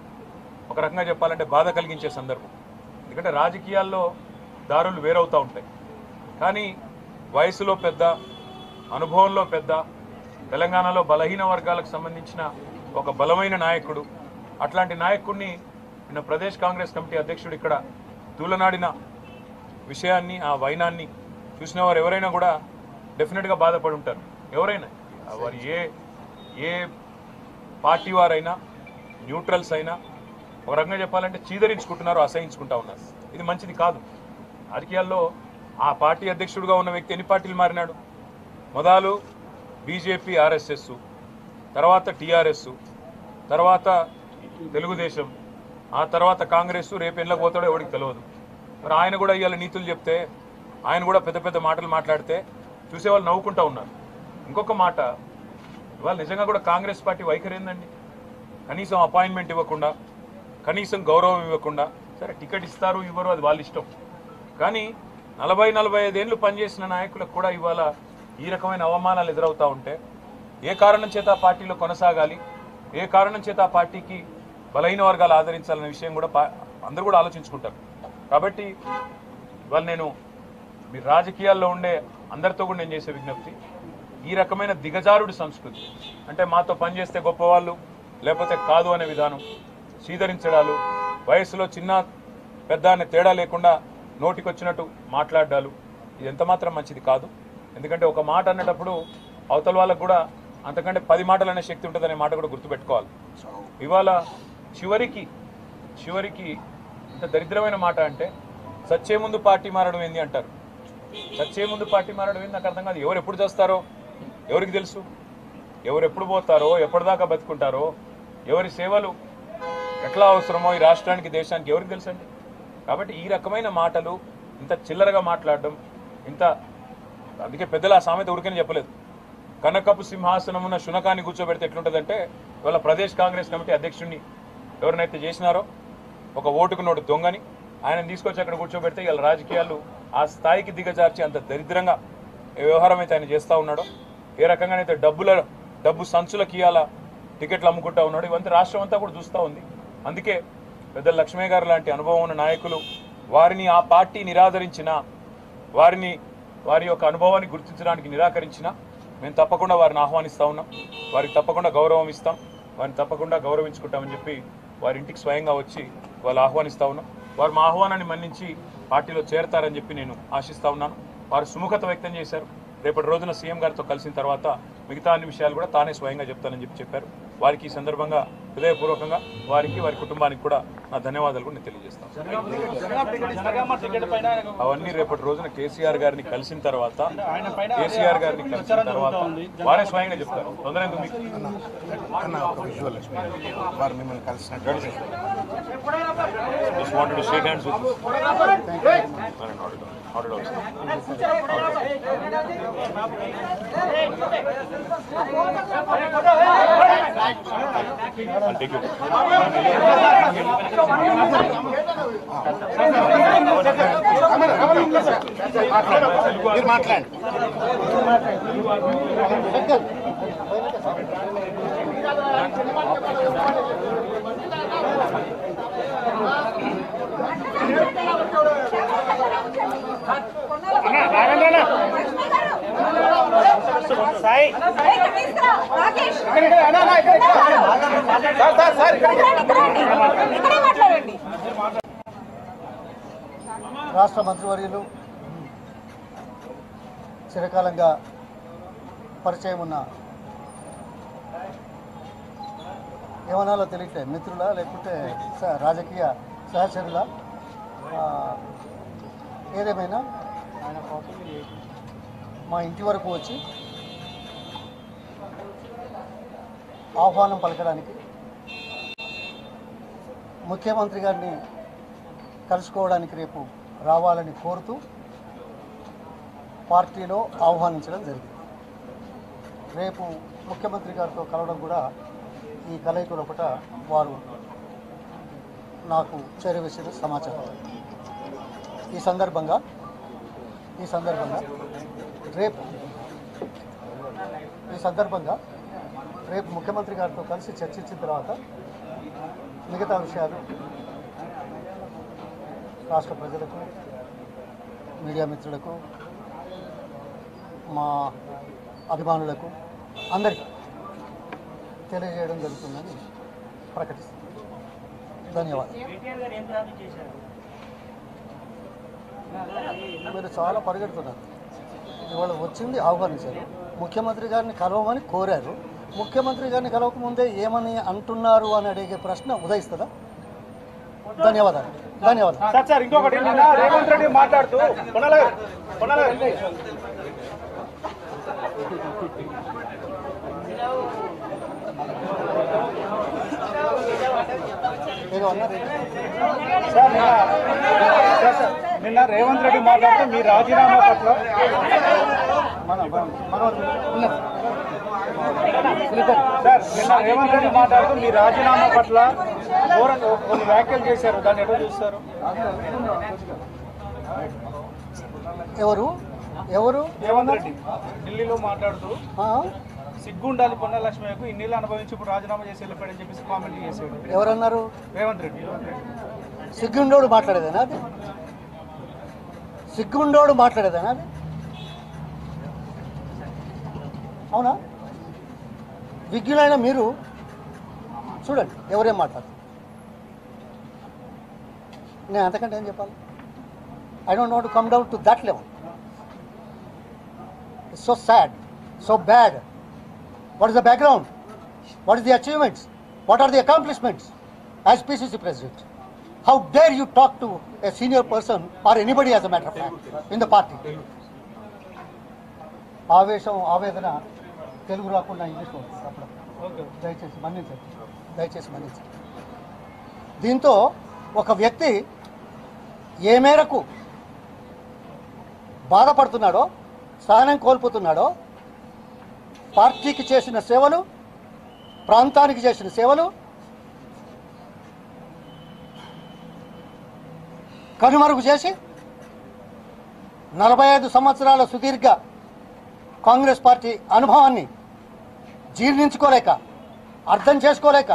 ఒక రకంగా చెప్పాలంటే బాధ కలిగించే సందర్భం ఎందుకంటే రాజకీయాల్లో దారులు వేరవుతూ ఉంటాయి కానీ వయసులో పెద్ద అనుభవంలో పెద్ద తెలంగాణలో బలహీన వర్గాలకు సంబంధించిన ఒక బలమైన నాయకుడు అట్లాంటి నాయకుడిని నిన్న ప్రదేశ్ కాంగ్రెస్ కమిటీ అధ్యక్షుడు ఇక్కడ తూలనాడిన విషయాన్ని ఆ వైనాన్ని చూసిన వారు ఎవరైనా కూడా డెఫినెట్గా బాధపడి ఉంటారు ఎవరైనా వారు ఏ ఏ పార్టీ వారైనా న్యూట్రల్స్ అయినా ఒక రకంగా చెప్పాలంటే చీదరించుకుంటున్నారు అసహించుకుంటా ఉన్నారు ఇది మంచిది కాదు రాజకీయాల్లో ఆ పార్టీ అధ్యక్షుడిగా ఉన్న వ్యక్తి ఎన్ని పార్టీలు మారినాడు మొదలు బీజేపీ ఆర్ఎస్ఎస్ తర్వాత టీఆర్ఎస్ తర్వాత తెలుగుదేశం ఆ తర్వాత కాంగ్రెస్ రేపు ఎట్లా పోతాడో ఎవరికి తెలియదు మరి ఆయన కూడా ఇవాళ నీతులు చెప్తే ఆయన కూడా పెద్ద పెద్ద మాటలు మాట్లాడితే చూసేవాళ్ళు నవ్వుకుంటా ఉన్నారు ఇంకొక మాట ఇవాళ నిజంగా కూడా కాంగ్రెస్ పార్టీ వైఖరి ఏందండి కనీసం అపాయింట్మెంట్ ఇవ్వకుండా కనీసం గౌరవం ఇవ్వకుండా సరే టికెట్ ఇస్తారు ఇవ్వరు అది వాళ్ళ ఇష్టం కానీ నలభై నలభై ఐదేళ్లు పనిచేసిన నాయకులకు కూడా ఇవాళ ఈ రకమైన అవమానాలు ఎదురవుతా ఉంటే ఏ కారణం చేత ఆ పార్టీలో కొనసాగాలి ఏ కారణం చేత ఆ పార్టీకి బలహీన వర్గాలు ఆదరించాలనే విషయం కూడా పా- అందరూ కూడా ఆలోచించుకుంటారు కాబట్టి ఇవాళ నేను మీ రాజకీయాల్లో ఉండే అందరితో కూడా నేను చేసే విజ్ఞప్తి ఈ రకమైన దిగజారుడు సంస్కృతి అంటే మాతో పనిచేస్తే గొప్పవాళ్ళు లేకపోతే కాదు అనే విధానం సీదరించడాలు వయసులో చిన్న పెద్ద అనే తేడా లేకుండా నోటికొచ్చినట్టు మాట్లాడాలు ఇది ఎంత మాత్రం మంచిది కాదు ఎందుకంటే ఒక మాట అన్నటప్పుడు అవతల వాళ్ళకు కూడా అంతకంటే పది మాటలు అనే శక్తి ఉంటుందనే మాట కూడా గుర్తుపెట్టుకోవాలి ఇవాళ చివరికి చివరికి ఇంత దరిద్రమైన మాట అంటే సచ్చే ముందు పార్టీ మారడం ఏంది అంటారు సచ్చే ముందు పార్టీ మారడం ఏంది నాకు అర్థం కాదు ఎవరు ఎప్పుడు చేస్తారో ఎవరికి తెలుసు ఎవరు ఎప్పుడు పోతారో ఎప్పటిదాకా బతుకుంటారో ఎవరి సేవలు ఎట్లా అవసరమో ఈ రాష్ట్రానికి దేశానికి ఎవరికి తెలుసండి కాబట్టి ఈ రకమైన మాటలు ఇంత చిల్లరగా మాట్లాడడం ఇంత అందుకే పెద్దలు ఆ సామెత ఉరికని చెప్పలేదు కనకపు సింహాసనమున శునకాన్ని కూర్చోబెడితే ఎట్లుంటుందంటే ఇవాళ ప్రదేశ్ కాంగ్రెస్ కమిటీ అధ్యక్షుడిని ఎవరినైతే చేసినారో ఒక ఓటుకు నోటు దొంగని ఆయన తీసుకొచ్చి అక్కడ కూర్చోబెడితే ఇవాళ రాజకీయాలు ఆ స్థాయికి దిగజార్చి అంత దరిద్రంగా ఏ వ్యవహారం అయితే ఆయన చేస్తూ ఉన్నాడో ఏ రకంగానైతే డబ్బుల డబ్బు సంచులకి ఇవాళ టికెట్లు అమ్ముకుంటా ఉన్నాడు ఇవంతా రాష్ట్రం అంతా కూడా చూస్తూ ఉంది అందుకే పెద్ద లక్ష్మయ్య గారు లాంటి అనుభవం ఉన్న నాయకులు వారిని ఆ పార్టీ నిరాదరించిన వారిని వారి యొక్క అనుభవాన్ని గుర్తించడానికి నిరాకరించిన మేము తప్పకుండా వారిని ఆహ్వానిస్తా ఉన్నాం వారికి తప్పకుండా గౌరవం ఇస్తాం వారిని తప్పకుండా గౌరవించుకుంటామని చెప్పి వారి ఇంటికి స్వయంగా వచ్చి వాళ్ళు ఆహ్వానిస్తా ఉన్నాం వారు మా ఆహ్వానాన్ని మన్నించి పార్టీలో చేరతారని చెప్పి నేను ఆశిస్తా ఉన్నాను వారు సుముఖత వ్యక్తం చేశారు రేపటి రోజున సీఎం గారితో కలిసిన తర్వాత మిగతా అన్ని విషయాలు కూడా తానే స్వయంగా చెప్తానని చెప్పి చెప్పారు వారికి ఈ సందర్భంగా హృదయపూర్వకంగా వారికి వారి కుటుంబానికి కూడా నా ధన్యవాదాలు కూడా నేను తెలియజేస్తాను
జనగామ టికెట్ పైన ఆయన
అవన్నీ రేపటి రోజున కేసీఆర్ గారిని కలిసిన తర్వాత కేసీఆర్ గారిని కలిసిన తర్వాత వారే స్వయంగా చెప్తారు తొందర ఎందుకు మీకు
అన్న ఒక విజువల్ వారు మిమ్మల్ని కలిసినట్టు
just wanted to shake hands with you. No, no, not at all. Not at all. I'll take you.
మీరు మాట్లాడండి
సాయి
ఇక్కడ తీసుకురా రాకేష్
సార్ సార్ సార్ ఇక్కడ
ఇక్కడ రండి, ఇక్కడ రండి. ఇక్కడే మాట్లాడండి
రాష్ట్ర మంత్రివర్యులు చిరకాలంగా పరిచయం ఉన్న ఏమనాలో తెలియట్లేదు మిత్రులా లేకుంటే స- రాజకీయ సహచరుల ఏదేమైనా మా ఇంటి వరకు వచ్చి ఆహ్వానం పలకడానికి ముఖ్యమంత్రి గారిని కలుసుకోవడానికి రేపు రావాలని కోరుతూ పార్టీలో ఆహ్వానించడం జరిగింది రేపు ముఖ్యమంత్రి గారితో కలవడం కూడా ఈ కలయిక లోపట వారు నాకు చేరవేసిన సమాచారం ఈ సందర్భంగా ఈ సందర్భంగా రేపు ఈ సందర్భంగా రేపు ముఖ్యమంత్రి గారితో కలిసి చర్చించిన తర్వాత మిగతా విషయాలు రాష్ట్ర ప్రజలకు మీడియా మిత్రులకు మా అభిమానులకు అందరికీ తెలియజేయడం జరుగుతుందని ప్రకటిస్తున్నాను ధన్యవాదాలు
కేటీఆర్ గారు ఏం ప్రార్థన చేశారు
మీరు చాలా పరిగెడుతున్నారు ఇవాళ వచ్చింది ఆహ్వానించారు ముఖ్యమంత్రి గారిని కలవమని కోరారు ముఖ్యమంత్రి గారిని కలవకముందే ఏమని అంటున్నారు అని అడిగే ప్రశ్న ఉదయిస్తుందా ధన్యవాదాలు ధన్యవాదాలు
సార్ సార్ ఇంకొకటి నిన్న రేవంత్ రెడ్డి మాట్లాడుతూ కొనాల కొనాల
ఏదో అన్నారు
సార్ నిన్న సార్, సార్, నిన్న రేవంత్ రెడ్డి మాట్లాడుతూ మీ రాజీనామా పట్ల
మన మన- మనోజ్ ఉన్నది
సార్ నిన్న రేవంత్ రెడ్డి మాట్లాడుతూ మీ రాజీనామా పట్ల ఘోరంగా కొన్ని వ్యాఖ్యలు చేశారు దాన్ని ఎట్లా చూస్తారు
ఎవరు ఎవరు
రేవంత్ రెడ్డి ఢిల్లీలో మాట్లాడుతూ
ఆ?
సిగ్గుండాలి పొన్న లక్ష్మయ్యకు ఇన్నిళ్ళు అనుభవించి ఇప్పుడు రాజీనామా చేసి వెళ్ళిపోయాడని చెప్పేసి కామెంట్ చేశాడు
ఎవరన్నారు
రేవంత్ రెడ్డి
సిగ్గుండోడు మాట్లాడేదేనా అది సిగ్గుండోడు మాట్లాడేదేనా అది అవునా విజ్ఞులైన మీరు చూడండి ఎవరేం మాట్లాడతారు నేను అంతకంటే ఏం చెప్పాలి I don't want come down to that level so sad so bad what is the background what is the achievements what are the accomplishments as PCC president how dare you talk to a senior person or anybody as a matter of fact in the party ఆవేశం ఆవేదన తెలుగు రాకుండా ఇంగ్లీష్లో ఉంటుంది అప్పుడు
okay
దయచేసి మన్నించండి దయచేసి మన్నించండి దీంతో ఒక వ్యక్తి ఏ మేరకు బాధపడుతున్నాడో సహనం కోల్పోతున్నాడో పార్టీకి చేసిన సేవలు ప్రాంతానికి చేసిన సేవలు కనుమరుగు చేసి నలభై ఐదు సంవత్సరాల సుదీర్ఘ కాంగ్రెస్ పార్టీ అనుభవాన్ని జీర్ణించుకోలేక అర్థం చేసుకోలేక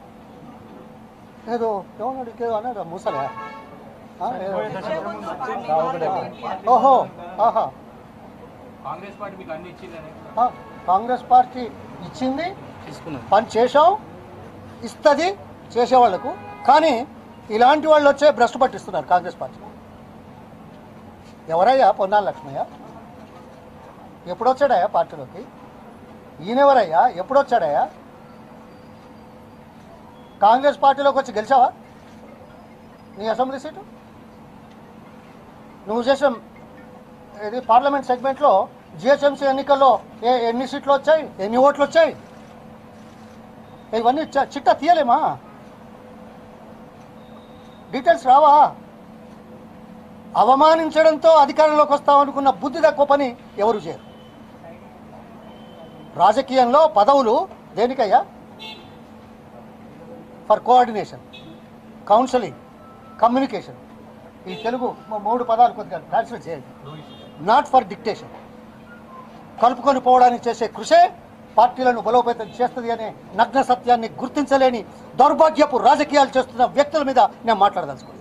ఏదో ఏమన్నాడు ఇంకేదో అన్నాడు ముసలే ఆ, ఏదో. ఓహో ఆహా
కాంగ్రెస్ పార్టీ మీకు అన్ని ఇచ్చిందని
ఆ, కాంగ్రెస్ పార్టీ ఇచ్చింది
తీసుకున్నాను
పని చేసాం ఇస్తుంది చేసేవాళ్లకు కానీ ఇలాంటి వాళ్ళు వచ్చే భ్రష్టు పట్టిస్తున్నారు కాంగ్రెస్ పార్టీ ఎవరయ్యా పొన్నాల లక్ష్మయ్య ఎప్పుడొచ్చాడయ్యా పార్టీలోకి ఈయనెవరయ్యా ఎప్పుడొచ్చాడయ్యా కాంగ్రెస్ పార్టీలోకి వచ్చి గెలిచావా నీ అసెంబ్లీ సీటు నువ్వు చేసిన ఇది పార్లమెంట్ సెగ్మెంట్లో జిహెచ్ఎంసీ ఎన్నికల్లో ఏ ఎన్ని సీట్లు వచ్చాయి ఎన్ని ఓట్లు వచ్చాయి ఇవన్నీ చ- చిట్టా తీయలేమా డీటెయిల్స్ రావా అవమానించడంతో అధికారంలోకి వస్తామనుకున్న బుద్ధి తక్కువ పని ఎవరు చేయరు రాజకీయంలో పదవులు దేనికయ్యా ఫర్ కోఆర్డినేషన్ కౌన్సిలింగ్ కమ్యూనికేషన్ ఈ తెలుగు మ- మూడు పదాలు కొద్దిగా ట్రాన్స్లేట్ చేయండి నాట్ ఫర్ డిక్టేషన్ కలుపుకొని పోవడానికి చేసే కృషే పార్టీలను బలోపేతం చేస్తుంది అనే నగ్న సత్యాన్ని గుర్తించలేని దౌర్భాగ్యపు రాజకీయాలు చేస్తున్న వ్యక్తుల మీద నేను మాట్లాడదలుచుకున్నాను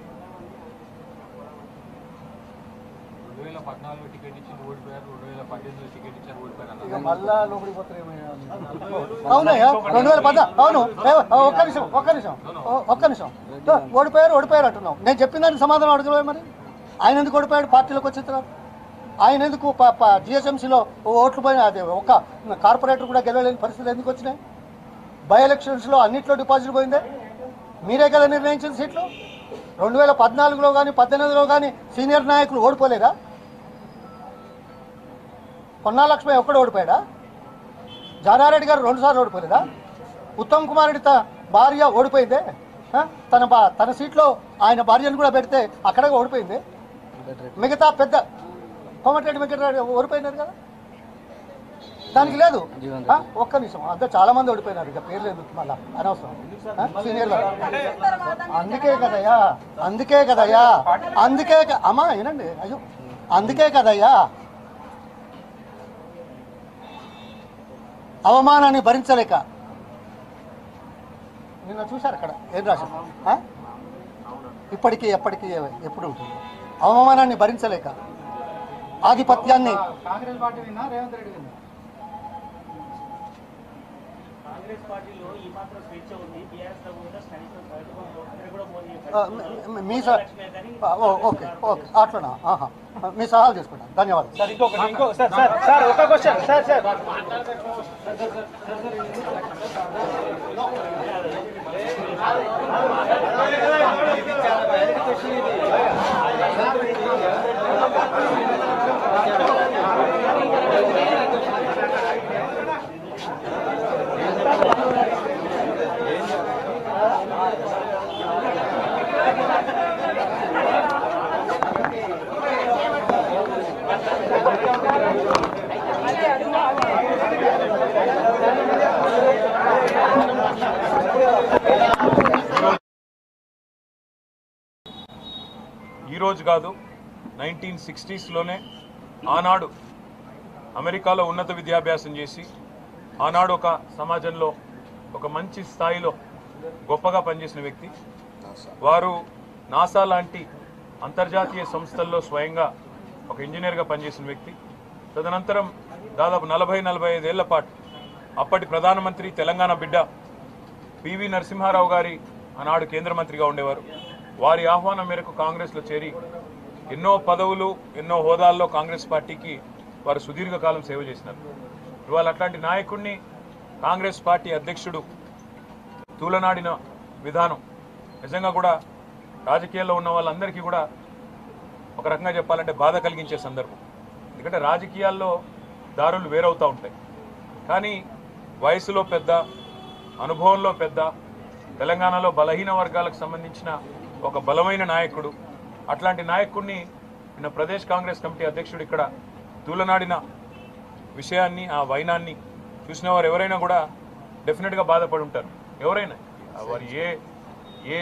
రెండు వేల పద్నాలుగు టికెట్ ఇచ్చి ఓడిపోయారు రెండు వేల పద్దెనిమిదిలో టికెట్ ఇచ్చారు ఓడిపోయారు అన్నారు
ఇక మళ్ళా లోపలికి పోతారు అవునయ్యా రెండు వేల పద అవును ఏ, ఒక్క నిమిషం ఒక్క నిమిషం ఓ, ఒక్క నిమిషం ఓ, ఓడిపోయారు ఓడిపోయారు అంటున్నాం నేను చెప్పిన దానికి సమాధానం అడగలే మరి ఆయన ఎందుకు ఓడిపోయాడు పార్టీలోకి వచ్చిన తర్వాత ఆయన ఎందుకు జిఎస్ఎంసీలో ఓట్లు పోయిన అది ఒక కార్పొరేటర్ కూడా గెలవలేని పరిస్థితులు ఎందుకు వచ్చినాయి బై ఎలక్షన్స్లో అన్నింటిలో డిపాజిట్ పోయిందే మీరే కదా నిర్ణయించిన సీట్లు రెండు వేల పద్నాలుగులో కానీ పద్దెనిమిదిలో కానీ సీనియర్ నాయకులు ఓడిపోలేదా పొన్నా లక్ష్మి ఒక్కడు ఓడిపోయాడా జానారెడ్డి గారు రెండుసార్లు ఓడిపోలేదా ఉత్తమ్ కుమార్ రెడ్డి త- భార్య ఓడిపోయిందే ఆ? తన బా తన సీట్లో ఆయన భార్యను కూడా పెడితే అక్కడ ఓడిపోయింది మిగతా పెద్ద కోమటిరెడ్డి వెంకటరెడ్డి ఓడిపోయినారు కదా దానికి లేదు
జీవన్
ఆ? ఒక్క నిమిషం అంతా చాలా మంది ఓడిపోయినారు ఇక పేర్లు ఎందుకు మళ్ళా అనవసరం ఆ? సీనియర్లు అందుకే కదయ్యా అందుకే కదయ్యా అందుకే క- అమ్మా ఏనండి అయ్యో అందుకే కదయ్యా అవమానాన్ని భరించలేక నిన్న చూశారు అక్కడ ఏం రాశారు ఆ? ఇప్పటికీ ఎప్పటికీ ఎప్పుడు ఉంటుంది అవమానాన్ని భరించలేక ఆధిపత్యాన్ని
కాంగ్రెస్ పార్టీ విన్నా రేవంత్ రెడ్డి విన్నా
కాంగ్రెస్ పార్టీలో ఈ మాత్రం స్వేచ్ఛ ఉంది బీఆర్ఎస్ లో కూడా కనీసం సగటు అక్కడ కూడా మోదీ
ఆ, మీ- మీ సా ఆ, ఓ, ఓకే ఓకే అట్లనా ఆహా మీ సలహాలు తీసుకుంటాను ధన్యవాదాలు
సార్ ఇంకొకటి ఇంకో సార్ సార్ సార్ ఒక క్వశ్చన్ సార్ సార్
ఈరోజు కాదు నైన్టీన్ సిక్స్టీస్లోనే ఆనాడు అమెరికాలో ఉన్నత విద్యాభ్యాసం చేసి ఆనాడు ఒక సమాజంలో ఒక మంచి స్థాయిలో గొప్పగా పనిచేసిన వ్యక్తి వారు నాసా లాంటి అంతర్జాతీయ సంస్థల్లో స్వయంగా ఒక ఇంజనీర్గా పనిచేసిన వ్యక్తి తదనంతరం దాదాపు నలభై నలభై ఐదేళ్ల పాటు అప్పటి ప్రధానమంత్రి తెలంగాణ బిడ్డ పివి నరసింహారావు గారి ఆనాడు కేంద్ర మంత్రిగా ఉండేవారు వారి ఆహ్వానం మేరకు కాంగ్రెస్లో చేరి ఎన్నో పదవులు ఎన్నో హోదాల్లో కాంగ్రెస్ పార్టీకి వారు సుదీర్ఘకాలం సేవ చేసినారు ఇవాళ అట్లాంటి నాయకుడిని కాంగ్రెస్ పార్టీ అధ్యక్షుడు తూలనాడిన విధానం నిజంగా కూడా రాజకీయాల్లో ఉన్న వాళ్ళందరికీ కూడా ఒక రకంగా చెప్పాలంటే బాధ కలిగించే సందర్భం ఎందుకంటే రాజకీయాల్లో దారులు వేరవుతూ ఉంటాయి కానీ వయసులో పెద్ద అనుభవంలో పెద్ద తెలంగాణలో బలహీన వర్గాలకు సంబంధించిన ఒక బలమైన నాయకుడు అట్లాంటి నాయకుడిని నిన్న ప్రదేశ్ కాంగ్రెస్ కమిటీ అధ్యక్షుడు ఇక్కడ తూలనాడిన విషయాన్ని ఆ వైనాన్ని చూసిన వారు ఎవరైనా కూడా డెఫినెట్గా బాధపడి ఉంటారు ఎవరైనా వారు ఏ ఏ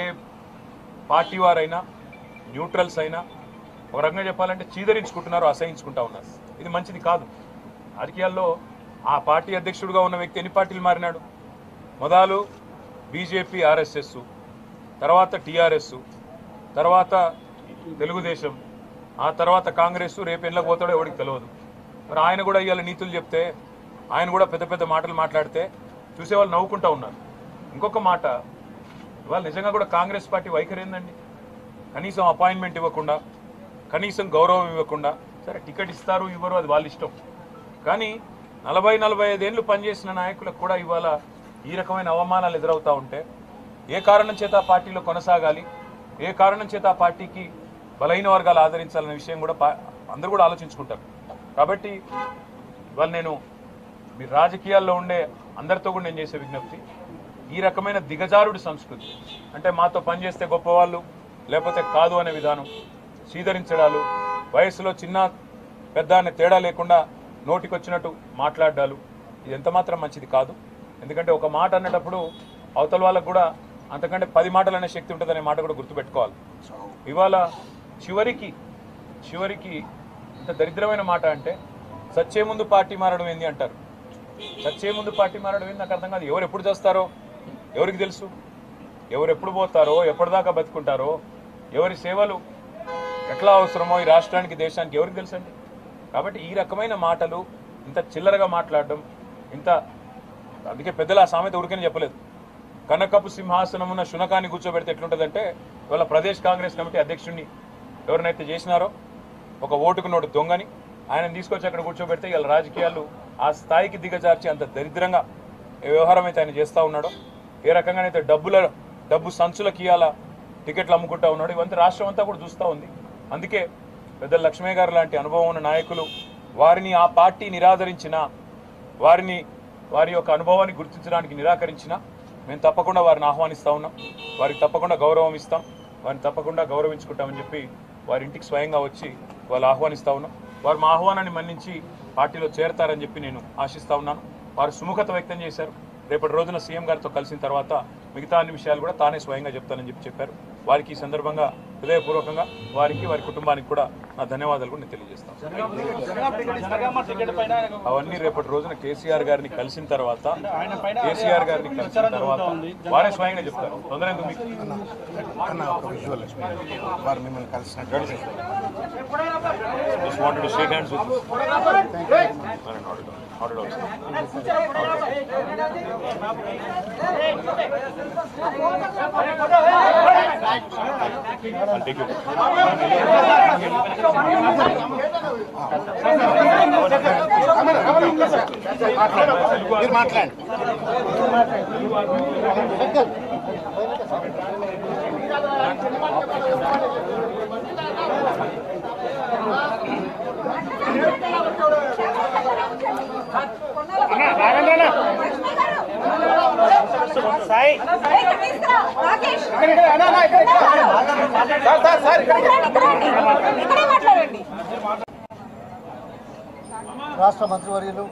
పార్టీ వారైనా న్యూట్రల్స్ అయినా ఒక రకంగా చెప్పాలంటే చీదరించుకుంటున్నారు అసహించుకుంటా ఉన్నారు ఇది మంచిది కాదు రాజకీయాల్లో ఆ పార్టీ అధ్యక్షుడిగా ఉన్న వ్యక్తి ఎన్ని పార్టీలు మారినాడు మొదలు బీజేపీ ఆర్ఎస్ఎస్ తర్వాత టీఆర్ఎస్ తర్వాత తెలుగుదేశం ఆ తర్వాత కాంగ్రెస్ రేపు ఎన్లకు పోతాడో ఎవరికి తెలియదు మరి ఆయన కూడా ఇవాళ నీతులు చెప్తే ఆయన కూడా పెద్ద పెద్ద మాటలు మాట్లాడితే చూసేవాళ్ళు నవ్వుకుంటా ఉన్నారు ఇంకొక మాట ఇవాళ నిజంగా కూడా కాంగ్రెస్ పార్టీ వైఖరి ఏందండి కనీసం అపాయింట్మెంట్ ఇవ్వకుండా కనీసం గౌరవం ఇవ్వకుండా సరే టికెట్ ఇస్తారు ఇవ్వరు అది వాళ్ళ ఇష్టం కానీ నలభై నలభై ఐదేళ్ళు పనిచేసిన నాయకులకు కూడా ఇవాళ ఈ రకమైన అవమానాలు ఎదురవుతూ ఉంటే ఏ కారణం చేత ఆ పార్టీలో కొనసాగాలి ఏ కారణం చేత ఆ పార్టీకి బలహీన వర్గాలు ఆదరించాలనే విషయం కూడా పా- అందరూ కూడా ఆలోచించుకుంటారు కాబట్టి ఇవాళ నేను మీ రాజకీయాల్లో ఉండే అందరితో కూడా నేను చేసే విజ్ఞప్తి ఈ రకమైన దిగజారుడు సంస్కృతి అంటే మాతో పనిచేస్తే గొప్పవాళ్ళు లేకపోతే కాదు అనే విధానం సీదరించడాలు వయసులో చిన్న పెద్ద అనే తేడా లేకుండా నోటికొచ్చినట్టు మాట్లాడాలు ఇది ఎంత మాత్రం మంచిది కాదు ఎందుకంటే ఒక మాట అన్నటప్పుడు అవతల వాళ్ళకు కూడా అంతకంటే పది మాటలు అనే శక్తి ఉంటుందనే మాట కూడా గుర్తుపెట్టుకోవాలి ఇవాళ చివరికి చివరికి ఇంత దరిద్రమైన మాట అంటే సచ్చే ముందు పార్టీ మారడం ఏంది అంటారు సచ్చే ముందు పార్టీ మారడం ఏంది నాకు అర్థం కాదు ఎవరు ఎప్పుడు చేస్తారో ఎవరికి తెలుసు ఎవరు ఎప్పుడు పోతారో ఎప్పటిదాకా బతుకుంటారో ఎవరి సేవలు ఎట్లా అవసరమో ఈ రాష్ట్రానికి దేశానికి ఎవరికి తెలుసండి కాబట్టి ఈ రకమైన మాటలు ఇంత చిల్లరగా మాట్లాడడం ఇంత అందుకే పెద్దలు ఆ సామెత ఉరికని చెప్పలేదు కనకపు సింహాసనమున శునకాన్ని కూర్చోబెడితే ఎట్లుంటుందంటే ఇవాళ ప్రదేశ్ కాంగ్రెస్ కమిటీ అధ్యక్షుడిని ఎవరినైతే చేసినారో ఒక ఓటుకు నోటు దొంగని ఆయన తీసుకొచ్చి అక్కడ కూర్చోబెడితే ఇవాళ రాజకీయాలు ఆ స్థాయికి దిగజార్చి అంత దరిద్రంగా ఏ వ్యవహారం అయితే ఆయన చేస్తూ ఉన్నాడో ఏ రకంగానైతే డబ్బుల డబ్బు సంచులకి ఇవాళ టికెట్లు అమ్ముకుంటా ఉన్నాడు ఇవంతా రాష్ట్రం అంతా కూడా చూస్తూ ఉంది అందుకే పెద్ద లక్ష్మయ్య గారు లాంటి అనుభవం ఉన్న నాయకులు వారిని ఆ పార్టీ నిరాదరించిన వారిని వారి యొక్క అనుభవాన్ని గుర్తించడానికి నిరాకరించిన మేము తప్పకుండా వారిని ఆహ్వానిస్తా ఉన్నాం వారికి తప్పకుండా గౌరవం ఇస్తాం వారిని తప్పకుండా గౌరవించుకుంటామని చెప్పి వారి ఇంటికి స్వయంగా వచ్చి వాళ్ళు ఆహ్వానిస్తా ఉన్నాం వారు మా ఆహ్వానాన్ని మన్నించి పార్టీలో చేరతారని చెప్పి నేను ఆశిస్తా ఉన్నాను వారు సుముఖత వ్యక్తం చేశారు రేపటి రోజున సీఎం గారితో కలిసిన తర్వాత మిగతా అన్ని విషయాలు కూడా తానే స్వయంగా చెప్తానని చెప్పి చెప్పారు వారికి ఈ సందర్భంగా హృదయపూర్వకంగా వారికి వారి కుటుంబానికి కూడా నా ధన్యవాదాలు కూడా నేను తెలియజేస్తాను
జనగామ టికెట్ పైన ఆయనకు
అవన్నీ రేపటి రోజున కేసీఆర్ గారిని కలిసిన తర్వాత
ఆయన పైన
కేసీఆర్ గారిని కలిసిన తర్వాత వారే స్వయంగా చెప్తారు తొందర ఎందుకు మీకు
అన్న ఒక విజువల్ వారు మిమ్మల్ని కలిసినట్టు
just wanted to shake hands with you. No, no, not at all. Not at all, sir. I'll take you.
మీరు మాట్లాడండి
Sai
Rakesh
sir sir sir ఇక్కడ
ఇక్కడే మాట్లాడండి
రాష్ట్ర మంత్రివర్యులు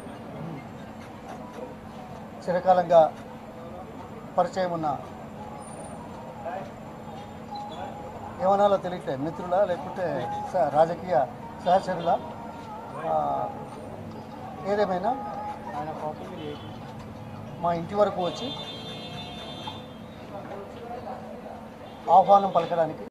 చిరకాలంగా పరిచయం ఉన్న ఏమనాలో తెలియట్లేదు మిత్రులా లేకుంటే స- రాజకీయ సహచరులా ఆ, ఏదేమైనా మా ఇంటి వరకు వచ్చి ఆహ్వానం పలకడానికి